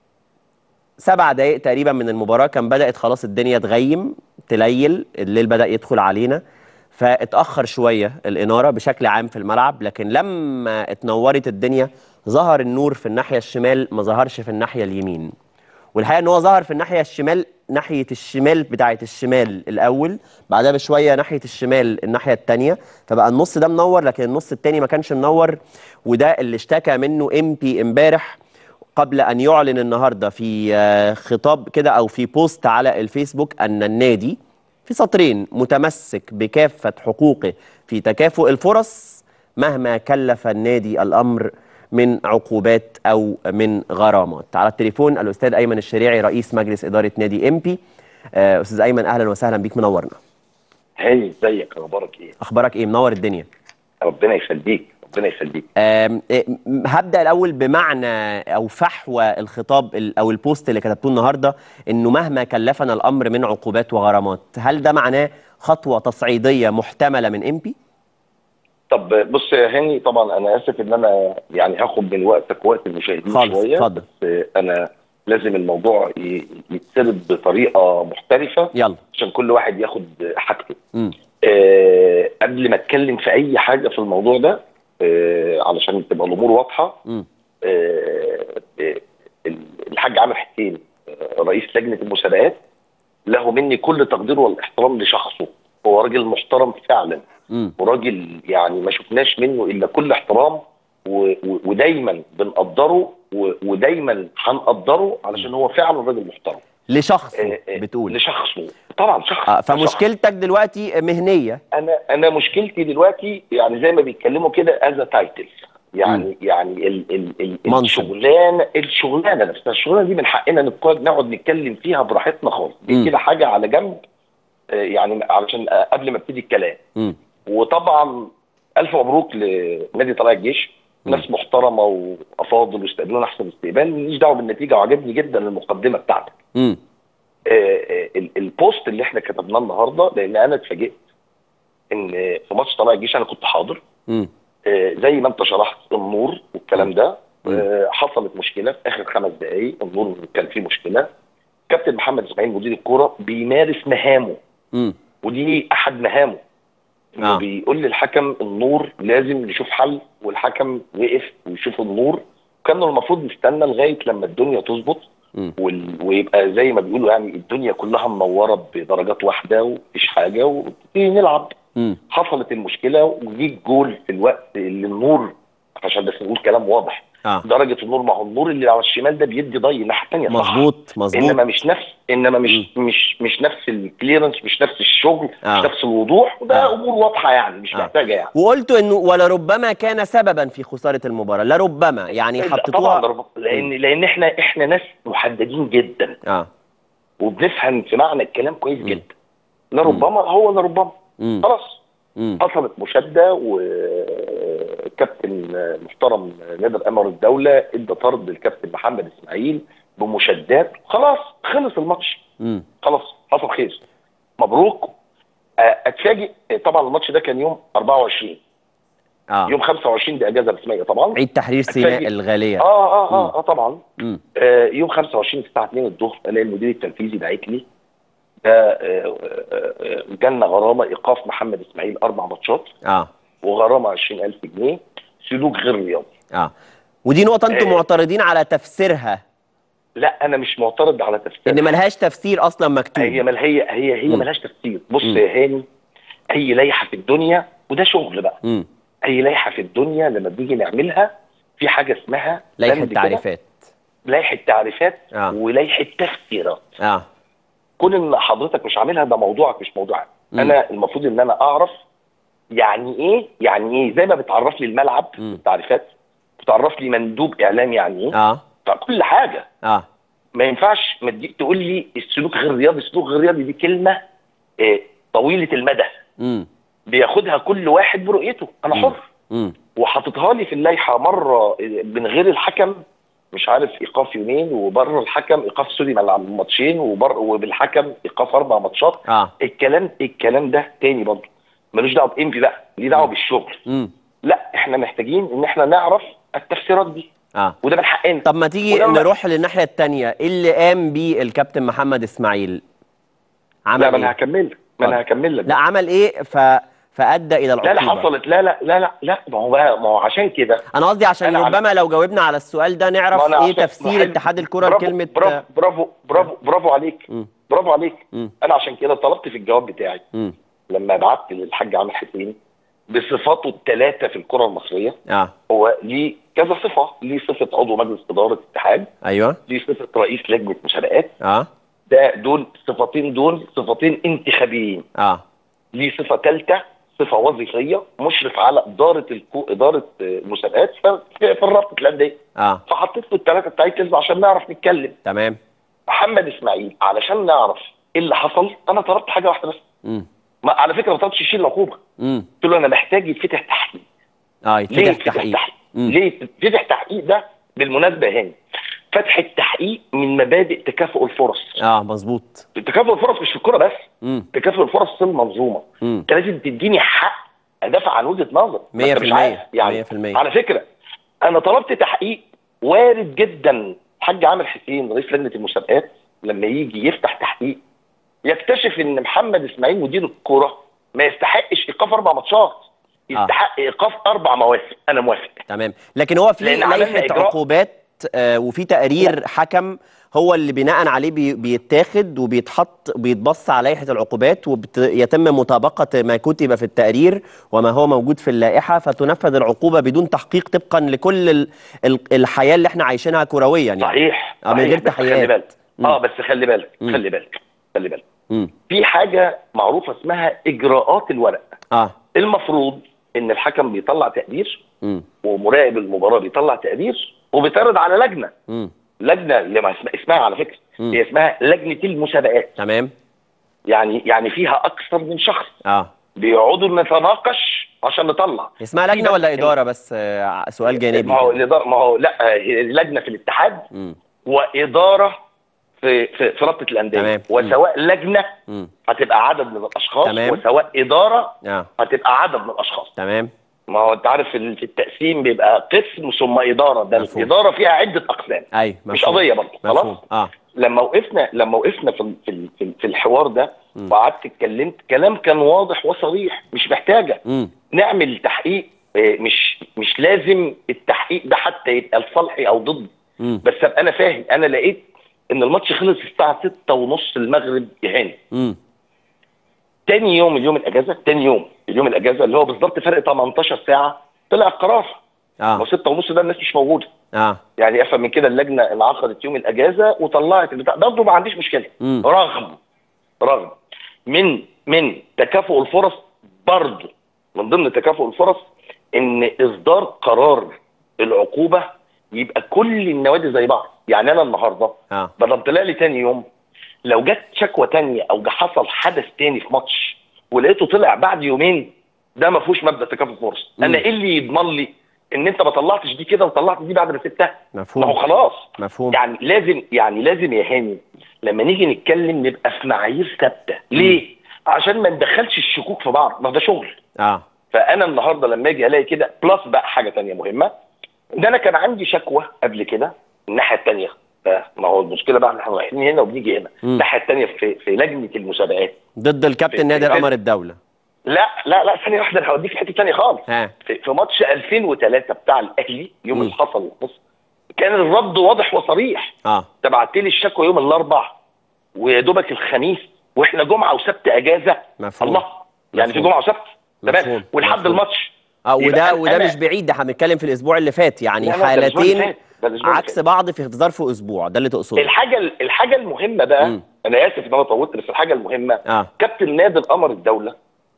سبع دقايق تقريبا من المباراة كان بدأت خلاص الدنيا تغيم تليل الليل بدأ يدخل علينا فاتأخر شوية الإنارة بشكل عام في الملعب لكن لما اتنورت الدنيا ظهر النور في الناحية الشمال ما ظهرش في الناحية اليمين والحقيقه ان هو ظهر في الناحيه الشمال ناحيه الشمال بتاعه الشمال الاول بعدها بشويه ناحيه الشمال الناحيه الثانيه فبقى النص ده منور لكن النص الثاني ما كانش منور وده اللي اشتكى منه ام بي امبارح قبل ان يعلن النهارده في آه، خطاب كده او في بوست على الفيسبوك ان النادي في سطرين متمسك بكافه حقوقه في تكافؤ الفرص مهما كلف النادي الامر من عقوبات او من غرامات على التليفون الاستاذ ايمن الشريعي رئيس مجلس اداره نادي امبي آه، استاذ ايمن اهلا وسهلا بيك منورنا هاني ازيك اخبارك ايه؟ اخبارك ايه منور الدنيا ربنا يخليك ربنا يخليك آم، إيه، م- هبدا الاول بمعنى او فحوى الخطاب ال- او البوست اللي كتبتوه النهارده انه مهما كلفنا الامر من عقوبات وغرامات هل ده معناه خطوه تصعيديه محتمله من امبي طب بص يا هاني طبعا انا اسف ان انا يعني هاخد من وقتك وقت المشاهدين خالص، شويه اتفضل. بس انا لازم الموضوع ي- يتسرد بطريقه محترفه يلا عشان كل واحد ياخد حاجته امم أه قبل ما اتكلم في اي حاجه في الموضوع ده أه علشان تبقى الامور واضحه امم أه آه، الحاج عامر حسين آه، رئيس لجنه المسابقات له مني كل تقدير والاحترام لشخصه هو راجل محترم فعلا امم وراجل يعني ما شفناش منه الا كل احترام و... و... ودايما بنقدره و... ودايما هنقدره علشان هو فعلا راجل محترم لشخص آه، آه، بتقول لشخصه طبعا شخص آه شخص. فمشكلتك دلوقتي مهنيه انا انا مشكلتي دلوقتي يعني زي ما بيتكلموا كده از تايتل يعني يعني ال ال ال منصب. الشغلانه الشغلانه نفسها الشغلانه دي من حقنا نقعد نقعد نتكلم فيها براحتنا خالص مم. دي كده حاجه على جنب آه، يعني علشان آه، قبل ما ابتدي الكلام امم وطبعا الف مبروك لنادي طلائع الجيش مم. ناس محترمه وافاضل واستقبلونا احسن استقبال ماليش دعوه بالنتيجه وعجبني جدا المقدمه بتاعتك امم آه، آه، ال- البوست اللي احنا كتبناه النهارده لان انا اتفاجئت ان في ماتش طلائع الجيش انا كنت حاضر امم آه، زي ما انت شرحت النور والكلام ده مم. آه، حصلت مشكله في اخر خمس دقائق النور كان فيه مشكله كابتن محمد اسماعيل مدير الكوره بيمارس مهامه امم ودي احد مهامه انه آه. بيقول للحكم النور لازم نشوف حل والحكم وقف ويشوف النور كان المفروض نستنى لغايه لما الدنيا تظبط مم. وال... ويبقى زي ما بيقولوا يعني الدنيا كلها منوره بدرجات واحده ومفيش حاجه ونبتدي نلعب امم حصلت المشكله وجي الجول في الوقت اللي النور عشان بس نقول كلام واضح اه درجه النور ما هو النور اللي على الشمال ده بيدي ضي الناحيه الثانيه صح مظبوط مظبوط انما مش نفس انما مش مش مش نفس الكليرنس مش نفس الشغل آه. مش نفس الوضوح وده آه. امور واضحه يعني مش آه. محتاجه يعني وقلت انه ولربما كان سببا في خساره المباراه لربما يعني طبعا حطيتوها ده- لان لان احنا احنا ناس محددين جدا اه وبنفهم في معنى الكلام كويس جدا لربما هو لربما مم. خلاص مم. حصلت مشاده وكابتن محترم نادر امر الدوله ادى طرد للكابتن محمد اسماعيل بمشادات خلاص خلص الماتش مم. خلاص حصل خير مبروك آه، اتفاجئ طبعا الماتش ده كان يوم 24 اه يوم 25 دي اجازه رسميه طبعا عيد تحرير سيناء أتفاجئ. الغاليه اه اه اه, آه طبعا مم. آه يوم 25 الساعه 2 الظهر الاقي المدير التنفيذي باعت لي ده آه، آه، آه، جالنا غرامه ايقاف محمد اسماعيل اربع ماتشات اه وغرامه 20000 جنيه سلوك غير رياضي اه ودي نقطه انتم آه. معترضين على تفسيرها لا انا مش معترض على تفسير ان ملهاش تفسير اصلا مكتوب هي مل هي هي هي مم. ملهاش تفسير بص مم. يا هاني اي لائحه في الدنيا وده شغل بقى مم. اي لائحه في الدنيا لما بنيجي نعملها في حاجه اسمها لائحه بند كده، تعريفات لائحه تعريفات آه. ولائحه تفسيرات اه كون ان حضرتك مش عاملها ده موضوعك مش موضوعي مم. انا المفروض ان انا اعرف يعني ايه يعني ايه زي ما بتعرف لي الملعب مم. التعريفات بتعرف لي مندوب اعلام يعني ايه اه فكل حاجه اه ما ينفعش ما تجي تقول لي السلوك غير رياضي السلوك غير رياضي دي كلمه آه، طويله المدى امم بياخدها كل واحد برؤيته انا مم. حر امم وحاططها لي في اللائحه مره من غير الحكم مش عارف ايقاف يومين وبره الحكم ايقاف سوري ملعب ماتشين وبر وبالحكم ايقاف اربع ماتشات اه الكلام الكلام ده تاني برضه ملوش دعوه بامبي بقى ليه دعوه بالشغل امم لا احنا محتاجين ان احنا نعرف التفسيرات دي اه وده من حقنا طب ما تيجي ولما- نروح للناحيه الثانيه ايه اللي قام بيه الكابتن محمد اسماعيل عمل لا ما انا ايه هكمل لك ما انا هكمل لك لا عمل ايه ف فادى الى العقوبه لا لا حصلت لا لا لا لا لا ما هو بقى ما هو عشان كده انا قصدي عشان أنا عم- ربما لو جاوبنا على السؤال ده ما نعرف أنا ايه عشان- تفسير حلو. اتحاد الكره برافو- لكلمه برافو برافو برافو برافو عليك مم. برافو عليك مم. انا عشان كده طلبت في الجواب بتاعي مم. لما بعت للحاج عامر حسين بصفاته الثلاثه في الكره المصريه اه هو ليه كذا صفه ليه صفه عضو مجلس اداره اتحاد ايوه ليه صفه رئيس لجنه مسابقات اه ده دول صفتين دول صفتين انتخابيين اه ليه صفه ثالثه صفه وظيفيه مشرف على اداره الكو... اداره آه، المسابقات في في الرابطه الانديه اه فحطيت له الثلاثه تايتلز عشان نعرف نتكلم تمام محمد اسماعيل علشان نعرف ايه اللي حصل انا طلبت حاجه واحده بس امم ما على فكره ما طلبتش يشيل العقوبه امم قلت له انا محتاج يتفتح تحقيق اه ليه يتفتح يتفتح تحقيق تحقيق مم. ليه يتفتح تحقيق ده بالمناسبه هاني فتح التحقيق من مبادئ تكافؤ الفرص اه مظبوط تكافؤ الفرص مش في الكوره بس امم تكافؤ الفرص في المنظومه امم انت لازم تديني حق ادافع عن وجهه نظر ما أنت مش 100% عارف. يعني 100%. على فكره انا طلبت تحقيق وارد جدا الحاج عامر حسين رئيس لجنه المسابقات لما يجي يفتح تحقيق يكتشف ان محمد اسماعيل مدير الكوره ما يستحقش ايقاف اربع ماتشات يستحق ايقاف اربع مواسم انا موافق تمام لكن هو في لأن عملنا لائحه إجراء- عقوبات آه وفي تقرير حكم هو اللي بناء عليه بي بيتاخد وبيتحط بيتبص على لائحه العقوبات ويتم مطابقه ما كتب في التقرير وما هو موجود في اللائحه فتنفذ العقوبه بدون تحقيق طبقا لكل ال ال الحياه اللي احنا عايشينها كرويا يعني صحيح آه، من صحيح، غير بس خلي تحقيقات. بالك مم. اه بس خلي بالك مم. خلي بالك خلي بالك مم. في حاجه معروفه اسمها اجراءات الورق اه المفروض ان الحكم بيطلع تقدير مم. ومراقب المباراه بيطلع تقدير وبيتعرض على لجنه مم. لجنه اللي ما اسمها, اسمها على فكره مم. هي اسمها لجنه المسابقات تمام يعني يعني فيها اكثر من شخص اه بيقعدوا نتناقش عشان نطلع اسمها في لجنه بس- ولا اداره بس آه سؤال جانبي ما هو كده. الإدارة- ما هو لا هي لجنه في الاتحاد مم. واداره في في, في رابطه الانديه تمام. وسواء لجنه مم. هتبقى عدد من الاشخاص تمام. وسواء اداره اه هتبقى عدد من الاشخاص تمام ما هو انت عارف في في التقسيم بيبقى قسم ثم اداره ده مفهوم. الاداره فيها عده اقسام اي مش مفهوم. قضيه برضه مفهوم خلاص اه لما وقفنا لما وقفنا في ال- في ال- في, ال- في الحوار ده وقعدت اتكلمت كلام كان واضح وصريح مش محتاجه امم نعمل تحقيق آه، مش مش لازم التحقيق ده حتى يبقى لصالحي او ضدي امم بس ابقى انا فاهم انا لقيت ان الماتش خلص الساعه 6 ونص المغرب يا هاني امم تاني يوم اليوم الاجازه تاني يوم اليوم الاجازه اللي هو بالظبط فرق 18 ساعه طلع القرار آه. ما هو 6 ونص ده الناس مش موجوده اه يعني افهم من كده اللجنه انعقدت يوم الاجازه وطلعت البتاع برضه ما عنديش مشكله مم. رغم رغم من من تكافؤ الفرص برضه من ضمن تكافؤ الفرص ان اصدار قرار العقوبه يبقى كل النوادي زي بعض يعني انا النهارده اه بدل طلع لي تاني يوم لو جت شكوى تانية او جه حصل حدث تاني في ماتش ولقيته طلع بعد يومين ده ما فيهوش مبدا تكافؤ فرص مم. انا ايه اللي يضمن لي ان انت ما طلعتش دي كده وطلعت دي بعد ما سبتها ما هو مفهوم خلاص مفهوم يعني لازم يعني لازم يا هاني لما نيجي نتكلم نبقى في معايير ثابته ليه عشان ما ندخلش الشكوك في بعض ما ده شغل اه فانا النهارده لما اجي الاقي كده بلس بقى حاجه تانية مهمه ان انا كان عندي شكوى قبل كده الناحيه الثانيه ما هو المشكله بقى احنا رايحين هنا وبنيجي هنا مم. الناحيه الثانيه في في لجنه المسابقات ضد الكابتن في- نادر في- قمر الدوله لا لا لا ثانيه واحده انا هوديك في حته ثانيه خالص ها في, في ماتش 2003 بتاع الاهلي يوم مم. اللي حصل بص كان الرد واضح وصريح اه تبعت لي الشكوى يوم الاربع ويا دوبك الخميس واحنا جمعه وسبت اجازه مفهوم الله يعني في مفهوم. جمعه وسبت مفهوم. تمام ولحد مفهوم. الماتش اه يبقى وده أنا- وده أنا- مش بعيد ده احنا بنتكلم في الاسبوع اللي فات يعني لا، لا، ده الأسبوع اللي حالتين فات. ده الأسبوع اللي عكس فات. بعض في ظرف اسبوع ده اللي تقصده الحاجه الحاجه المهمه بقى مم. انا اسف ان انا طولت بس الحاجه المهمه اه كابتن نادر قمر الدوله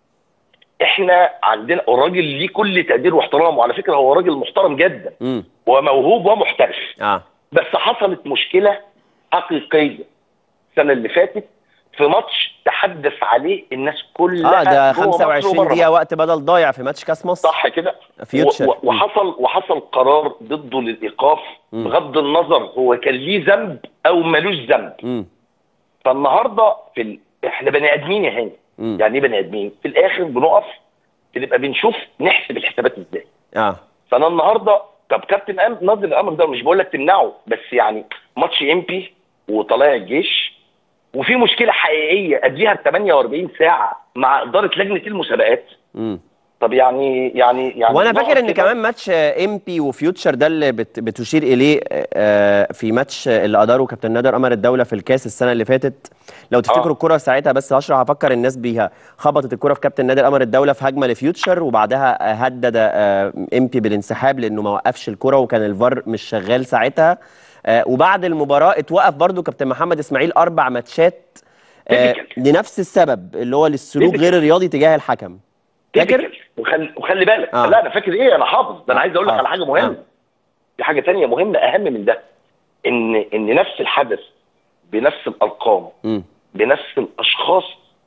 احنا عندنا الراجل ليه كل تقدير واحترام وعلى فكره هو راجل محترم جدا امم وموهوب ومحترف اه بس حصلت مشكله حقيقيه السنه اللي فاتت في ماتش تحدث عليه الناس كلها اه ده جوه مصر 25 وبره دقيقه مصر. وقت بدل ضايع في ماتش كاس مصر صح كده فيوتشر و- و- وحصل وحصل قرار ضده للايقاف مم. بغض النظر هو كان ليه ذنب او ملوش ذنب امم فالنهارده في ال... احنا بني ادمين يا هاني امم يعني ايه بني ادمين في الاخر بنقف بنبقى بنشوف نحسب الحسابات ازاي اه فانا النهارده طب كابتن أم ناظر الامر ده مش بقول لك تمنعه بس يعني ماتش ام بي وطلائع الجيش وفي مشكله حقيقيه قبليها ب 48 ساعه مع اداره لجنه المسابقات امم طب يعني يعني يعني وانا نقف فاكر ان كده. كمان ماتش ام بي وفيوتشر ده اللي بت بتشير اليه آه، في ماتش اللي اداره كابتن نادر قمر الدوله في الكاس السنه اللي فاتت لو تفتكروا آه. الكره ساعتها بس هشرح هفكر الناس بيها خبطت الكره في كابتن نادر قمر الدوله في هجمه لفيوتشر وبعدها آه، هدد ام بي بالانسحاب لانه ما وقفش الكره وكان الفار مش شغال ساعتها آه، وبعد المباراه اتوقف برضو كابتن محمد اسماعيل اربع ماتشات آه، Typical. لنفس السبب اللي هو للسلوك Typical. غير الرياضي تجاه الحكم فاكر؟ Typical. وخلي وخلي بالك آه. لا انا فاكر ايه انا حافظ ده انا آه. عايز اقول لك آه. على حاجه مهمه آه. في حاجه تانية مهمه اهم من ده ان ان نفس الحدث بنفس الارقام امم بنفس الاشخاص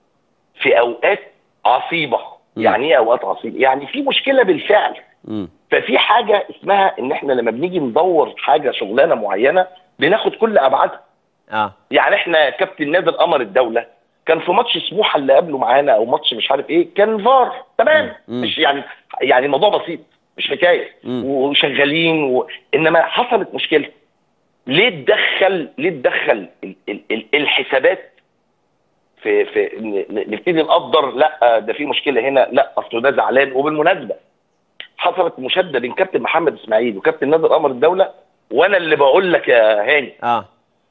في اوقات عصيبه مم. يعني ايه اوقات عصيبه يعني في مشكله بالفعل امم ففي حاجه اسمها ان احنا لما بنيجي ندور حاجه شغلانه معينه بناخد كل ابعادها اه يعني احنا كابتن نادر قمر الدوله كان في ماتش سموحه اللي قبله معانا او ماتش مش عارف ايه كان فار تمام مم. مش يعني يعني الموضوع بسيط مش حكايه مم. وشغالين و... انما حصلت مشكله ليه تدخل ليه تدخل ال... ال... ال... الحسابات في في ن- ن- نبتدي نقدر لا ده في مشكله هنا لا اصل ده زعلان وبالمناسبه حصلت مشاده بين كابتن محمد اسماعيل وكابتن نادر قمر الدوله وانا اللي بقول لك يا هاني اه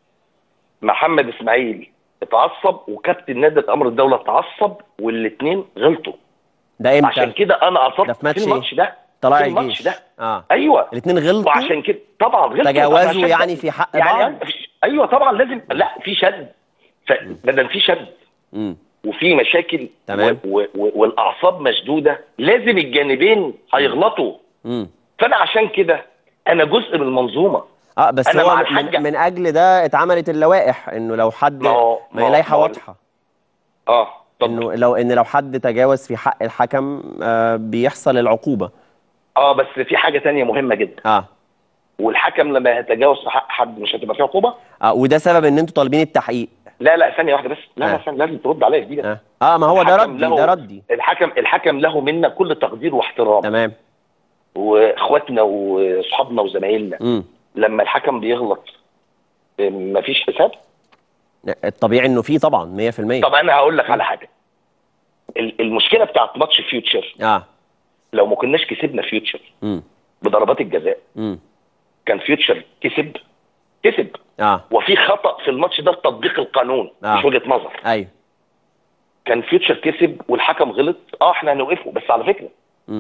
محمد اسماعيل اتعصب وكابتن نادر امر الدوله اتعصب والاثنين غلطوا ده عشان امتى؟ كده انا ده قصدت في ماتش في إيه؟ الماتش ده طلائع في الماتش الجيش ده اه ايوه الاثنين غلطوا وعشان كده طبعا غلطوا تجاوزوا عشان- يعني في حق يعني بعض؟ أنا- ايوه طبعا لازم لا في شد فبدل في شد امم وفي مشاكل تمام. و... و... و... والاعصاب مشدوده لازم الجانبين هيغلطوا امم فانا عشان كده انا جزء من المنظومه اه بس أنا هو مع من, الحاجة. من اجل ده اتعملت اللوائح انه لو حد ما هو- ما ما هي هو- لائحه ما هو- واضحه اه طب انه لو ان لو حد تجاوز في حق الحكم آه بيحصل العقوبه اه بس في حاجه تانية مهمه جدا اه والحكم لما يتجاوز في حق حد مش هتبقى فيه عقوبه اه وده سبب ان انتوا طالبين التحقيق لا لا ثانيه واحده بس لا آه. لا ثانية، لازم ترد عليا في دي اه اه ما هو ده الحكم ردي له- ده ردي الحكم الحكم له منا كل تقدير واحترام تمام واخواتنا واصحابنا وزمايلنا امم لما الحكم بيغلط اه، مفيش حساب الطبيعي انه فيه طبعا 100% طب انا هقول لك على حاجه ال- المشكله بتاعت ماتش فيوتشر اه لو ما كناش كسبنا فيوتشر امم بضربات الجزاء امم كان فيوتشر كسب كسب اه وفي خطا في الماتش ده في تطبيق القانون آه. مش وجهه نظر ايوه كان فيوتشر كسب والحكم غلط اه احنا هنوقفه بس على فكره امم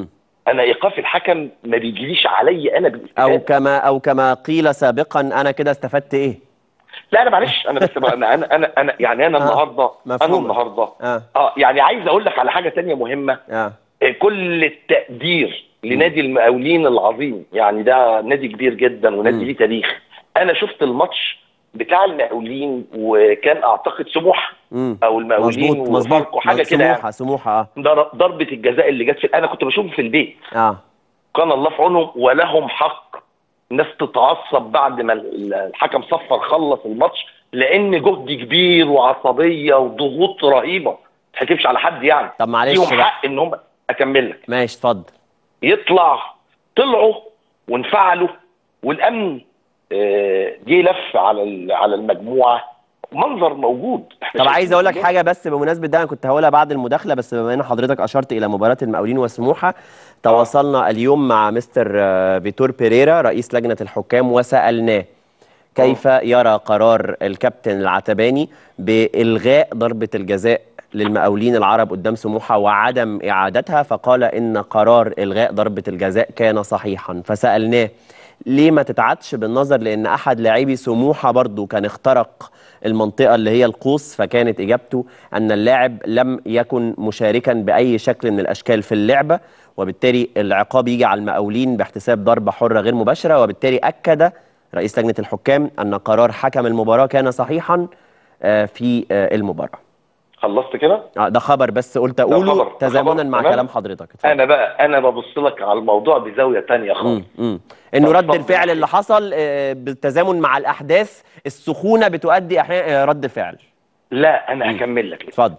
انا ايقاف الحكم ما بيجيليش عليا انا او بالاستفاده كما او كما قيل سابقا انا كده استفدت ايه لا انا معلش انا بس بقى انا انا انا, أنا يعني انا آه، النهارده انا مفهوم. النهارده اه اه يعني عايز اقول لك على حاجه تانية مهمه اه آه، كل التقدير لنادي المقاولين العظيم يعني ده نادي كبير جدا ونادي مم. ليه تاريخ انا شفت الماتش بتاع المقاولين وكان اعتقد سموحه امم او المقاولين مظبوط مظبوط وفاركو حاجه كده يعني سموحه سموحه اه ضر- ضربه الجزاء اللي جت في انا كنت بشوفه في البيت اه كان الله في عونهم ولهم حق الناس تتعصب بعد ما ال- الحكم صفر خلص الماتش لان جهد كبير وعصبيه وضغوط رهيبه ما تحكمش على حد يعني طب معلش ليهم بقى حق ان هم اكمل لك ماشي اتفضل يطلع طلعوا وانفعلوا والامن آه، جه لف على ال- على المجموعه منظر موجود إحنا طب عايز اقول لك شايفين حاجه بس بمناسبه ده انا كنت هقولها بعد المداخله بس بما ان حضرتك اشرت الى مباراه المقاولين وسموحه تواصلنا اليوم مع مستر آه، فيتور بيريرا رئيس لجنه الحكام وسالناه كيف يرى قرار الكابتن العتباني بالغاء ضربه الجزاء للمقاولين العرب قدام سموحه وعدم اعادتها فقال ان قرار الغاء ضربه الجزاء كان صحيحا فسالناه ليه ما تتعادش بالنظر لان احد لاعبي سموحه برضو كان اخترق المنطقه اللي هي القوس فكانت اجابته ان اللاعب لم يكن مشاركا باي شكل من الاشكال في اللعبه وبالتالي العقاب يجي على المقاولين باحتساب ضربه حره غير مباشره وبالتالي اكد رئيس لجنه الحكام ان قرار حكم المباراه كان صحيحا آه، في آه، المباراه خلصت كده آه، ده خبر بس قلت اقوله خبر، ده تزامنا خبر، مع تمام. كلام حضرتك اتفضل. انا بقى انا ببص لك على الموضوع بزاويه تانية خالص مم. مم. انه طب رد اتفضل. الفعل اللي حصل آه، بالتزامن مع الاحداث السخونه بتؤدي احيانا آه، رد فعل لا انا مم. هكمل لك اتفضل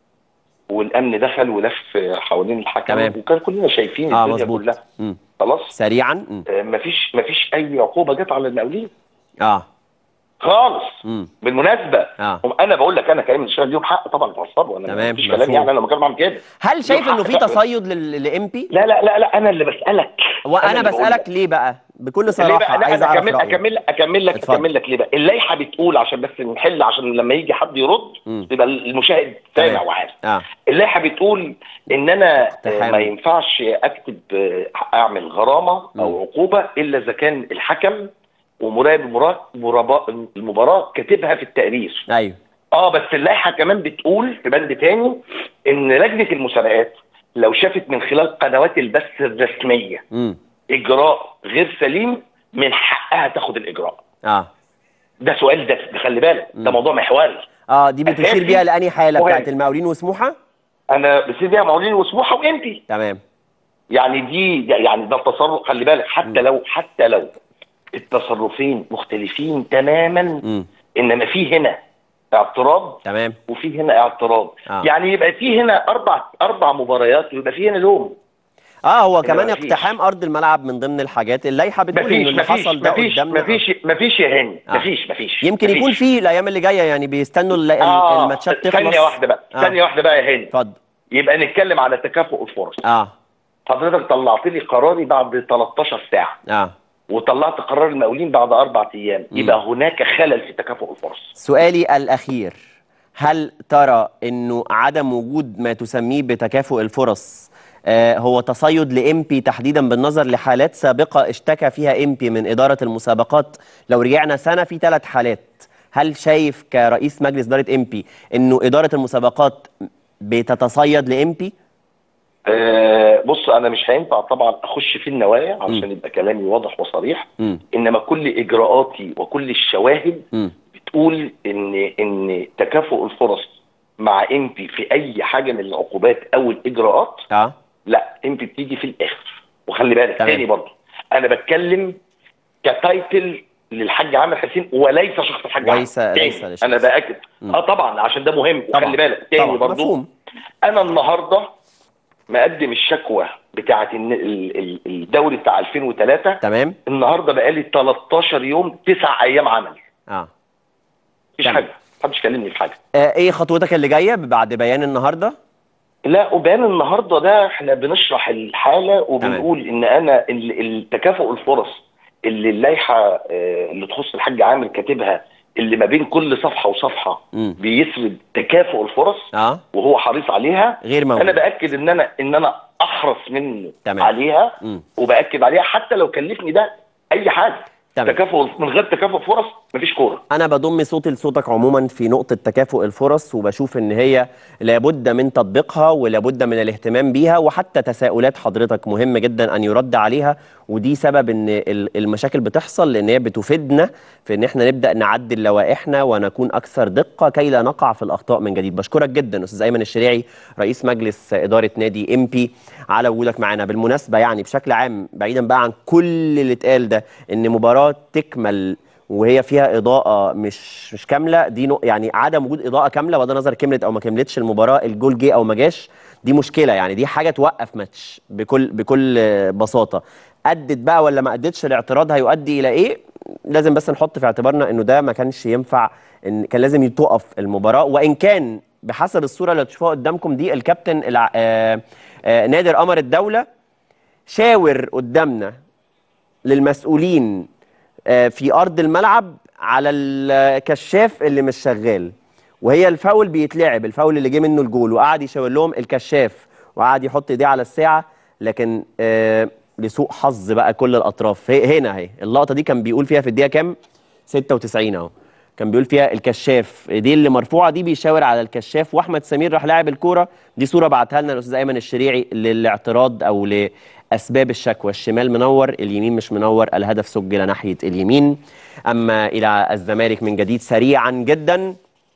والامن دخل ولف حوالين الحكم تمام. وكان كلنا شايفين اه الدنيا مظبوط كلها مم. خلاص سريعا مم. آه، مفيش مفيش اي عقوبه جت على المقاولين اه خالص مم. بالمناسبه اه انا بقول لك انا كريم الشغل ليهم حق طبعا تعصبوا انا تمام، مفيش كلام مفهوم. يعني انا بتكلم عن كده هل شايف ليهم انه حق في فعلا. تصيد للام بي لا لا لا لا انا اللي بسالك وانا اللي بقول بسالك لك. ليه بقى بكل ليه صراحه بقى لا عايز انا اعرف اكمل رايك اكمل اكمل لك اتفضل. اكمل لك ليه بقى اللائحه بتقول عشان بس نحل عشان لما يجي حد يرد مم. يبقى المشاهد سامع تمام. وعارف اه اللائحه بتقول ان انا آه، اقتحام. ما ينفعش اكتب آه، اعمل غرامه او عقوبه الا اذا كان الحكم ومراقب المباراه مرابا- المباراه كاتبها في التقرير ايوه اه بس اللائحه كمان بتقول في بند تاني ان لجنه المسابقات لو شافت من خلال قنوات البث الرسميه امم اجراء غير سليم من حقها تاخد الاجراء اه ده سؤال ده ده خلي بالك ده مم. موضوع محوري اه دي بتشير أساسي بيها لاني حاله مهم. بتاعت المقاولين وسموحه انا بصير بيها مولين وسموحه وانتي تمام يعني دي يعني ده التصرف خلي بالك حتى لو حتى لو التصرفين مختلفين تماما امم انما في هنا اعتراض تمام وفي هنا اعتراض آه. يعني يبقى في هنا اربع اربع مباريات ويبقى في هنا لوم اه هو إنما كمان مفيش. اقتحام ارض الملعب من ضمن الحاجات اللائحه بتقول مفيش انه اللي مفيش حصل ده مفيش قدامنا مفيش مفيش يا هاني آه. مفيش مفيش يمكن مفيش. يكون في الايام اللي جايه يعني بيستنوا الل- آه الماتشات تخلص ثانيه واحده بقى آه. ثانيه واحده بقى يا هاني اتفضل يبقى نتكلم على تكافؤ الفرص اه حضرتك طلعت لي قراري بعد 13 ساعه اه وطلعت قرار المقاولين بعد اربع ايام مم. يبقى هناك خلل في تكافؤ الفرص سؤالي الأخير هل ترى أنه عدم وجود ما تسميه بتكافؤ الفرص آه، هو تصيد لإمبي تحديدا بالنظر لحالات سابقة اشتكى فيها إمبي من إدارة المسابقات لو رجعنا سنة في ثلاث حالات هل شايف كرئيس مجلس إدارة إمبي أنه إدارة المسابقات بتتصيد لإمبي؟ آه بص انا مش هينفع طبعا اخش في النوايا عشان يبقى كلامي واضح وصريح مم. انما كل اجراءاتي وكل الشواهد مم. بتقول ان ان تكافؤ الفرص مع امبي في اي حاجه من العقوبات او الاجراءات اه لا امبي بتيجي في الاخر وخلي بالك تمام. تاني برضه انا بتكلم كتايتل للحاج عامر حسين وليس شخص الحاج عامر ليس- تاني. ليس لشخص. انا باكد مم. اه طبعا عشان ده مهم طبعا وخلي بالك تاني طبعا برضه مفهوم انا النهارده مقدم الشكوى بتاعه الن- ال- ال- الدوري بتاع 2003 تمام النهارده بقالي 13 يوم 9 ايام عمل اه مفيش تمام. حاجه محدش كلمني في حاجه آه، ايه خطوتك اللي جايه بعد بيان النهارده لا وبيان النهارده ده احنا بنشرح الحاله وبنقول ان انا ال- التكافؤ الفرص اللي اللائحه آه، اللي تخص الحاج عامر كاتبها اللي ما بين كل صفحه وصفحه مم. بيسرد تكافؤ الفرص اه وهو حريص عليها غير موجود انا باكد ان انا ان انا احرص منه تمام. عليها مم. وباكد عليها حتى لو كلفني ده اي حاجه تمام. تكافؤ من غير تكافؤ فرص مفيش كوره انا بضم صوتي لصوتك عموما في نقطه تكافؤ الفرص وبشوف ان هي لابد من تطبيقها ولابد من الاهتمام بيها وحتى تساؤلات حضرتك مهم جدا ان يرد عليها ودي سبب ان ال- المشاكل بتحصل لان هي بتفيدنا في ان احنا نبدا نعدل لوائحنا ونكون اكثر دقه كي لا نقع في الاخطاء من جديد بشكرك جدا استاذ ايمن الشريعي رئيس مجلس اداره نادي ام بي على وجودك معنا بالمناسبه يعني بشكل عام بعيدا بقى عن كل اللي اتقال ده ان مباراه تكمل وهي فيها اضاءه مش مش كامله دي نق... يعني عدم وجود اضاءه كامله بغض النظر كملت او ما كملتش المباراه الجول جه او ما جاش دي مشكله يعني دي حاجه توقف ماتش بكل بكل بساطه ادت بقى ولا ما ادتش الاعتراض هيؤدي الى ايه لازم بس نحط في اعتبارنا انه ده ما كانش ينفع ان كان لازم توقف المباراه وان كان بحسب الصوره اللي تشوفوها قدامكم دي الكابتن الع... آه... آه... نادر قمر الدوله شاور قدامنا للمسؤولين آه، في ارض الملعب على الكشاف اللي مش شغال وهي الفاول بيتلعب الفاول اللي جه منه الجول وقعد يشاور لهم الكشاف وقعد يحط ايديه على الساعه لكن آه لسوء حظ بقى كل الاطراف هي هنا اهي اللقطه دي كان بيقول فيها في الدقيقه كام 96 اهو كان بيقول فيها الكشاف ايديه اللي مرفوعه دي بيشاور على الكشاف واحمد سمير راح لاعب الكوره دي صوره بعتها لنا الاستاذ ايمن الشريعي للاعتراض او لاسباب الشكوى الشمال منور اليمين مش منور الهدف سجل ناحيه اليمين اما الى الزمالك من جديد سريعا جدا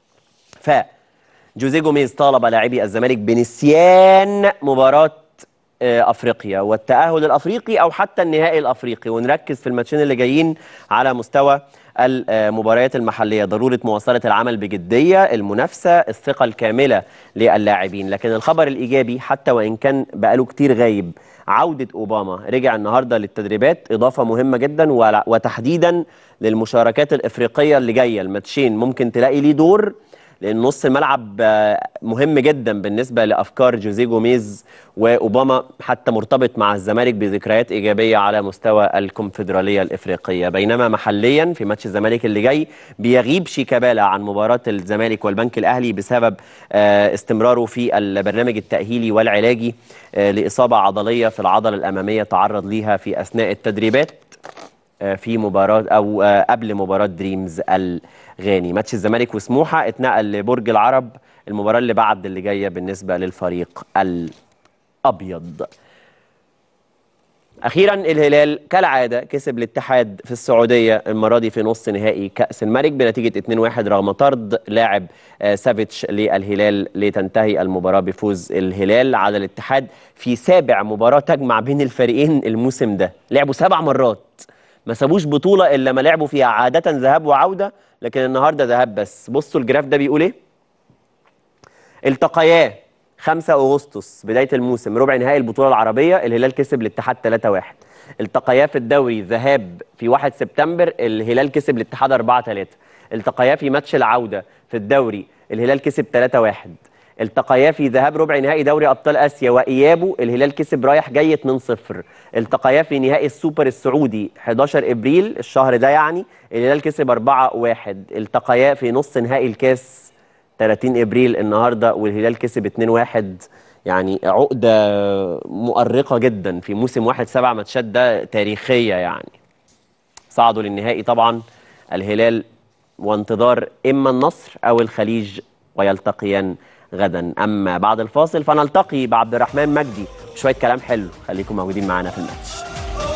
ف جوزيه جوميز طالب لاعبي الزمالك بنسيان مباراه آه، افريقيا والتاهل الافريقي او حتى النهائي الافريقي ونركز في الماتشين اللي جايين على مستوى المباريات المحليه ضروره مواصله العمل بجديه المنافسه الثقه الكامله للاعبين لكن الخبر الايجابي حتى وان كان بقاله كتير غايب عوده اوباما رجع النهارده للتدريبات اضافه مهمه جدا ولا- وتحديدا للمشاركات الافريقيه اللي جايه الماتشين ممكن تلاقي ليه دور لان نص الملعب آه، مهم جدا بالنسبه لافكار جوزيه جوميز واوباما حتى مرتبط مع الزمالك بذكريات ايجابيه على مستوى الكونفدراليه الافريقيه بينما محليا في ماتش الزمالك اللي جاي بيغيب شيكابالا عن مباراه الزمالك والبنك الاهلي بسبب آه، استمراره في البرنامج التاهيلي والعلاجي آه، لاصابه عضليه في العضله الاماميه تعرض ليها في اثناء التدريبات آه، في مباراة أو آه، قبل مباراة دريمز الغاني ماتش الزمالك وسموحة اتنقل لبرج العرب المباراة اللي بعد اللي جاية بالنسبة للفريق الأبيض أخيرا الهلال كالعادة كسب الاتحاد في السعودية المرة دي في نص نهائي كأس الملك بنتيجة 2-1 رغم طرد لاعب آه، سافيتش للهلال لتنتهي المباراة بفوز الهلال على الاتحاد في سابع مباراة تجمع بين الفريقين الموسم ده لعبوا سبع مرات ما سابوش بطولة إلا ما لعبوا فيها عادة ذهاب وعودة لكن النهاردة ذهاب بس بصوا الجراف ده بيقول إيه التقيا 5 اغسطس بدايه الموسم ربع نهائي البطوله العربيه الهلال كسب الاتحاد 3-1 التقيا في الدوري ذهاب في 1 سبتمبر الهلال كسب الاتحاد 4-3 التقيا في ماتش العوده في الدوري الهلال كسب 3-1 التقيا في ذهاب ربع نهائي دوري ابطال اسيا وايابه الهلال كسب رايح جاي 2-0 التقيا في نهائي السوبر السعودي 11 ابريل الشهر ده يعني الهلال كسب 4-1 التقيا في نص نهائي الكاس 30 ابريل النهارده والهلال كسب 2-1 يعني عقده مؤرقه جدا في موسم واحد سبع ماتشات ده تاريخيه يعني صعدوا للنهائي طبعا الهلال وانتظار اما النصر او الخليج ويلتقيان غدا اما بعد الفاصل فنلتقي بعبد الرحمن مجدي شويه كلام حلو خليكم موجودين معانا في الماتش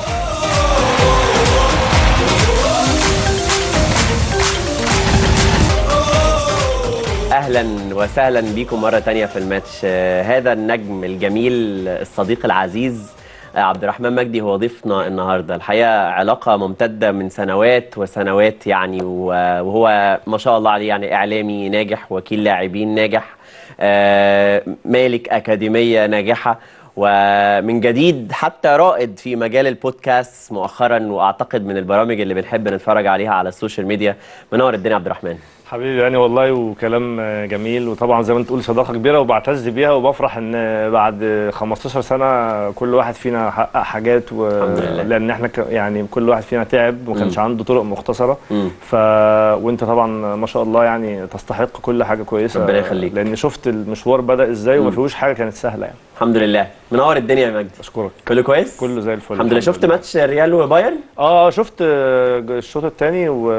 اهلا وسهلا بكم مره تانية في الماتش آه، هذا النجم الجميل الصديق العزيز آه، عبد الرحمن مجدي هو ضيفنا النهارده الحقيقه علاقه ممتده من سنوات وسنوات يعني و- وهو ما شاء الله عليه يعني اعلامي ناجح وكيل لاعبين ناجح آه، مالك اكاديميه ناجحه ومن جديد حتى رائد في مجال البودكاست مؤخرا واعتقد من البرامج اللي بنحب نتفرج عليها على السوشيال ميديا منور الدنيا عبد الرحمن حبيبي يعني والله وكلام آه، جميل وطبعا زي ما انت تقول صداقه كبيره وبعتز بيها وبفرح ان بعد 15 سنه كل واحد فينا حقق حاجات و... الحمد لله. لان احنا ك... يعني كل واحد فينا تعب وما كانش عنده طرق مختصره مم. ف وانت طبعا ما شاء الله يعني تستحق كل حاجه كويسه ربنا يخليك. لان شفت المشوار بدا ازاي وما فيهوش حاجه كانت سهله يعني الحمد لله منور الدنيا يا مجدي اشكرك كله كويس كله زي الفل الحمد لله شفت ماتش الريال وبايرن اه شفت آه، الشوط الثاني و...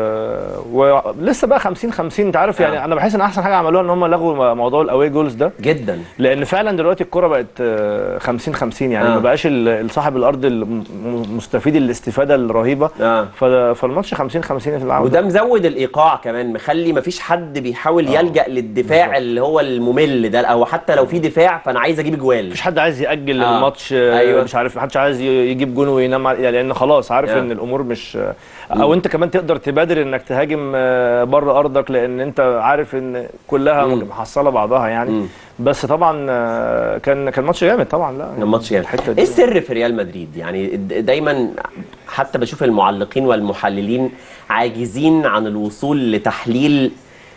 ولسه بقى 50 50 انت عارف يعني آه. انا بحس ان احسن حاجه عملوها ان هم لغوا موضوع الاواي جولز ده جدا لان فعلا دلوقتي الكره بقت آه، 50 50 يعني آه. ما بقاش ال- صاحب الارض الم- مستفيد الاستفاده الرهيبه اه ف- فالماتش 50 50 في العالم وده مزود الايقاع كمان مخلي مفيش حد بيحاول يلجا للدفاع اللي هو الممل ده او حتى لو في دفاع فانا عايز اجيب جوال مفيش حد عايز ياجل آه. الماتش آه، أيوة. مش عارف محدش عايز ي- يجيب جون وينام على- يعني لان خلاص عارف آه. ان الامور مش او انت كمان تقدر تبادر انك تهاجم آه، بره ارضك لان انت عارف ان كلها مم. محصله بعضها يعني مم. بس طبعا آه، كان كان ماتش جامد طبعا لا كان ماتش جامد الحته ايه دي السر في ريال مدريد يعني د- دايما حتى بشوف المعلقين والمحللين عاجزين عن الوصول لتحليل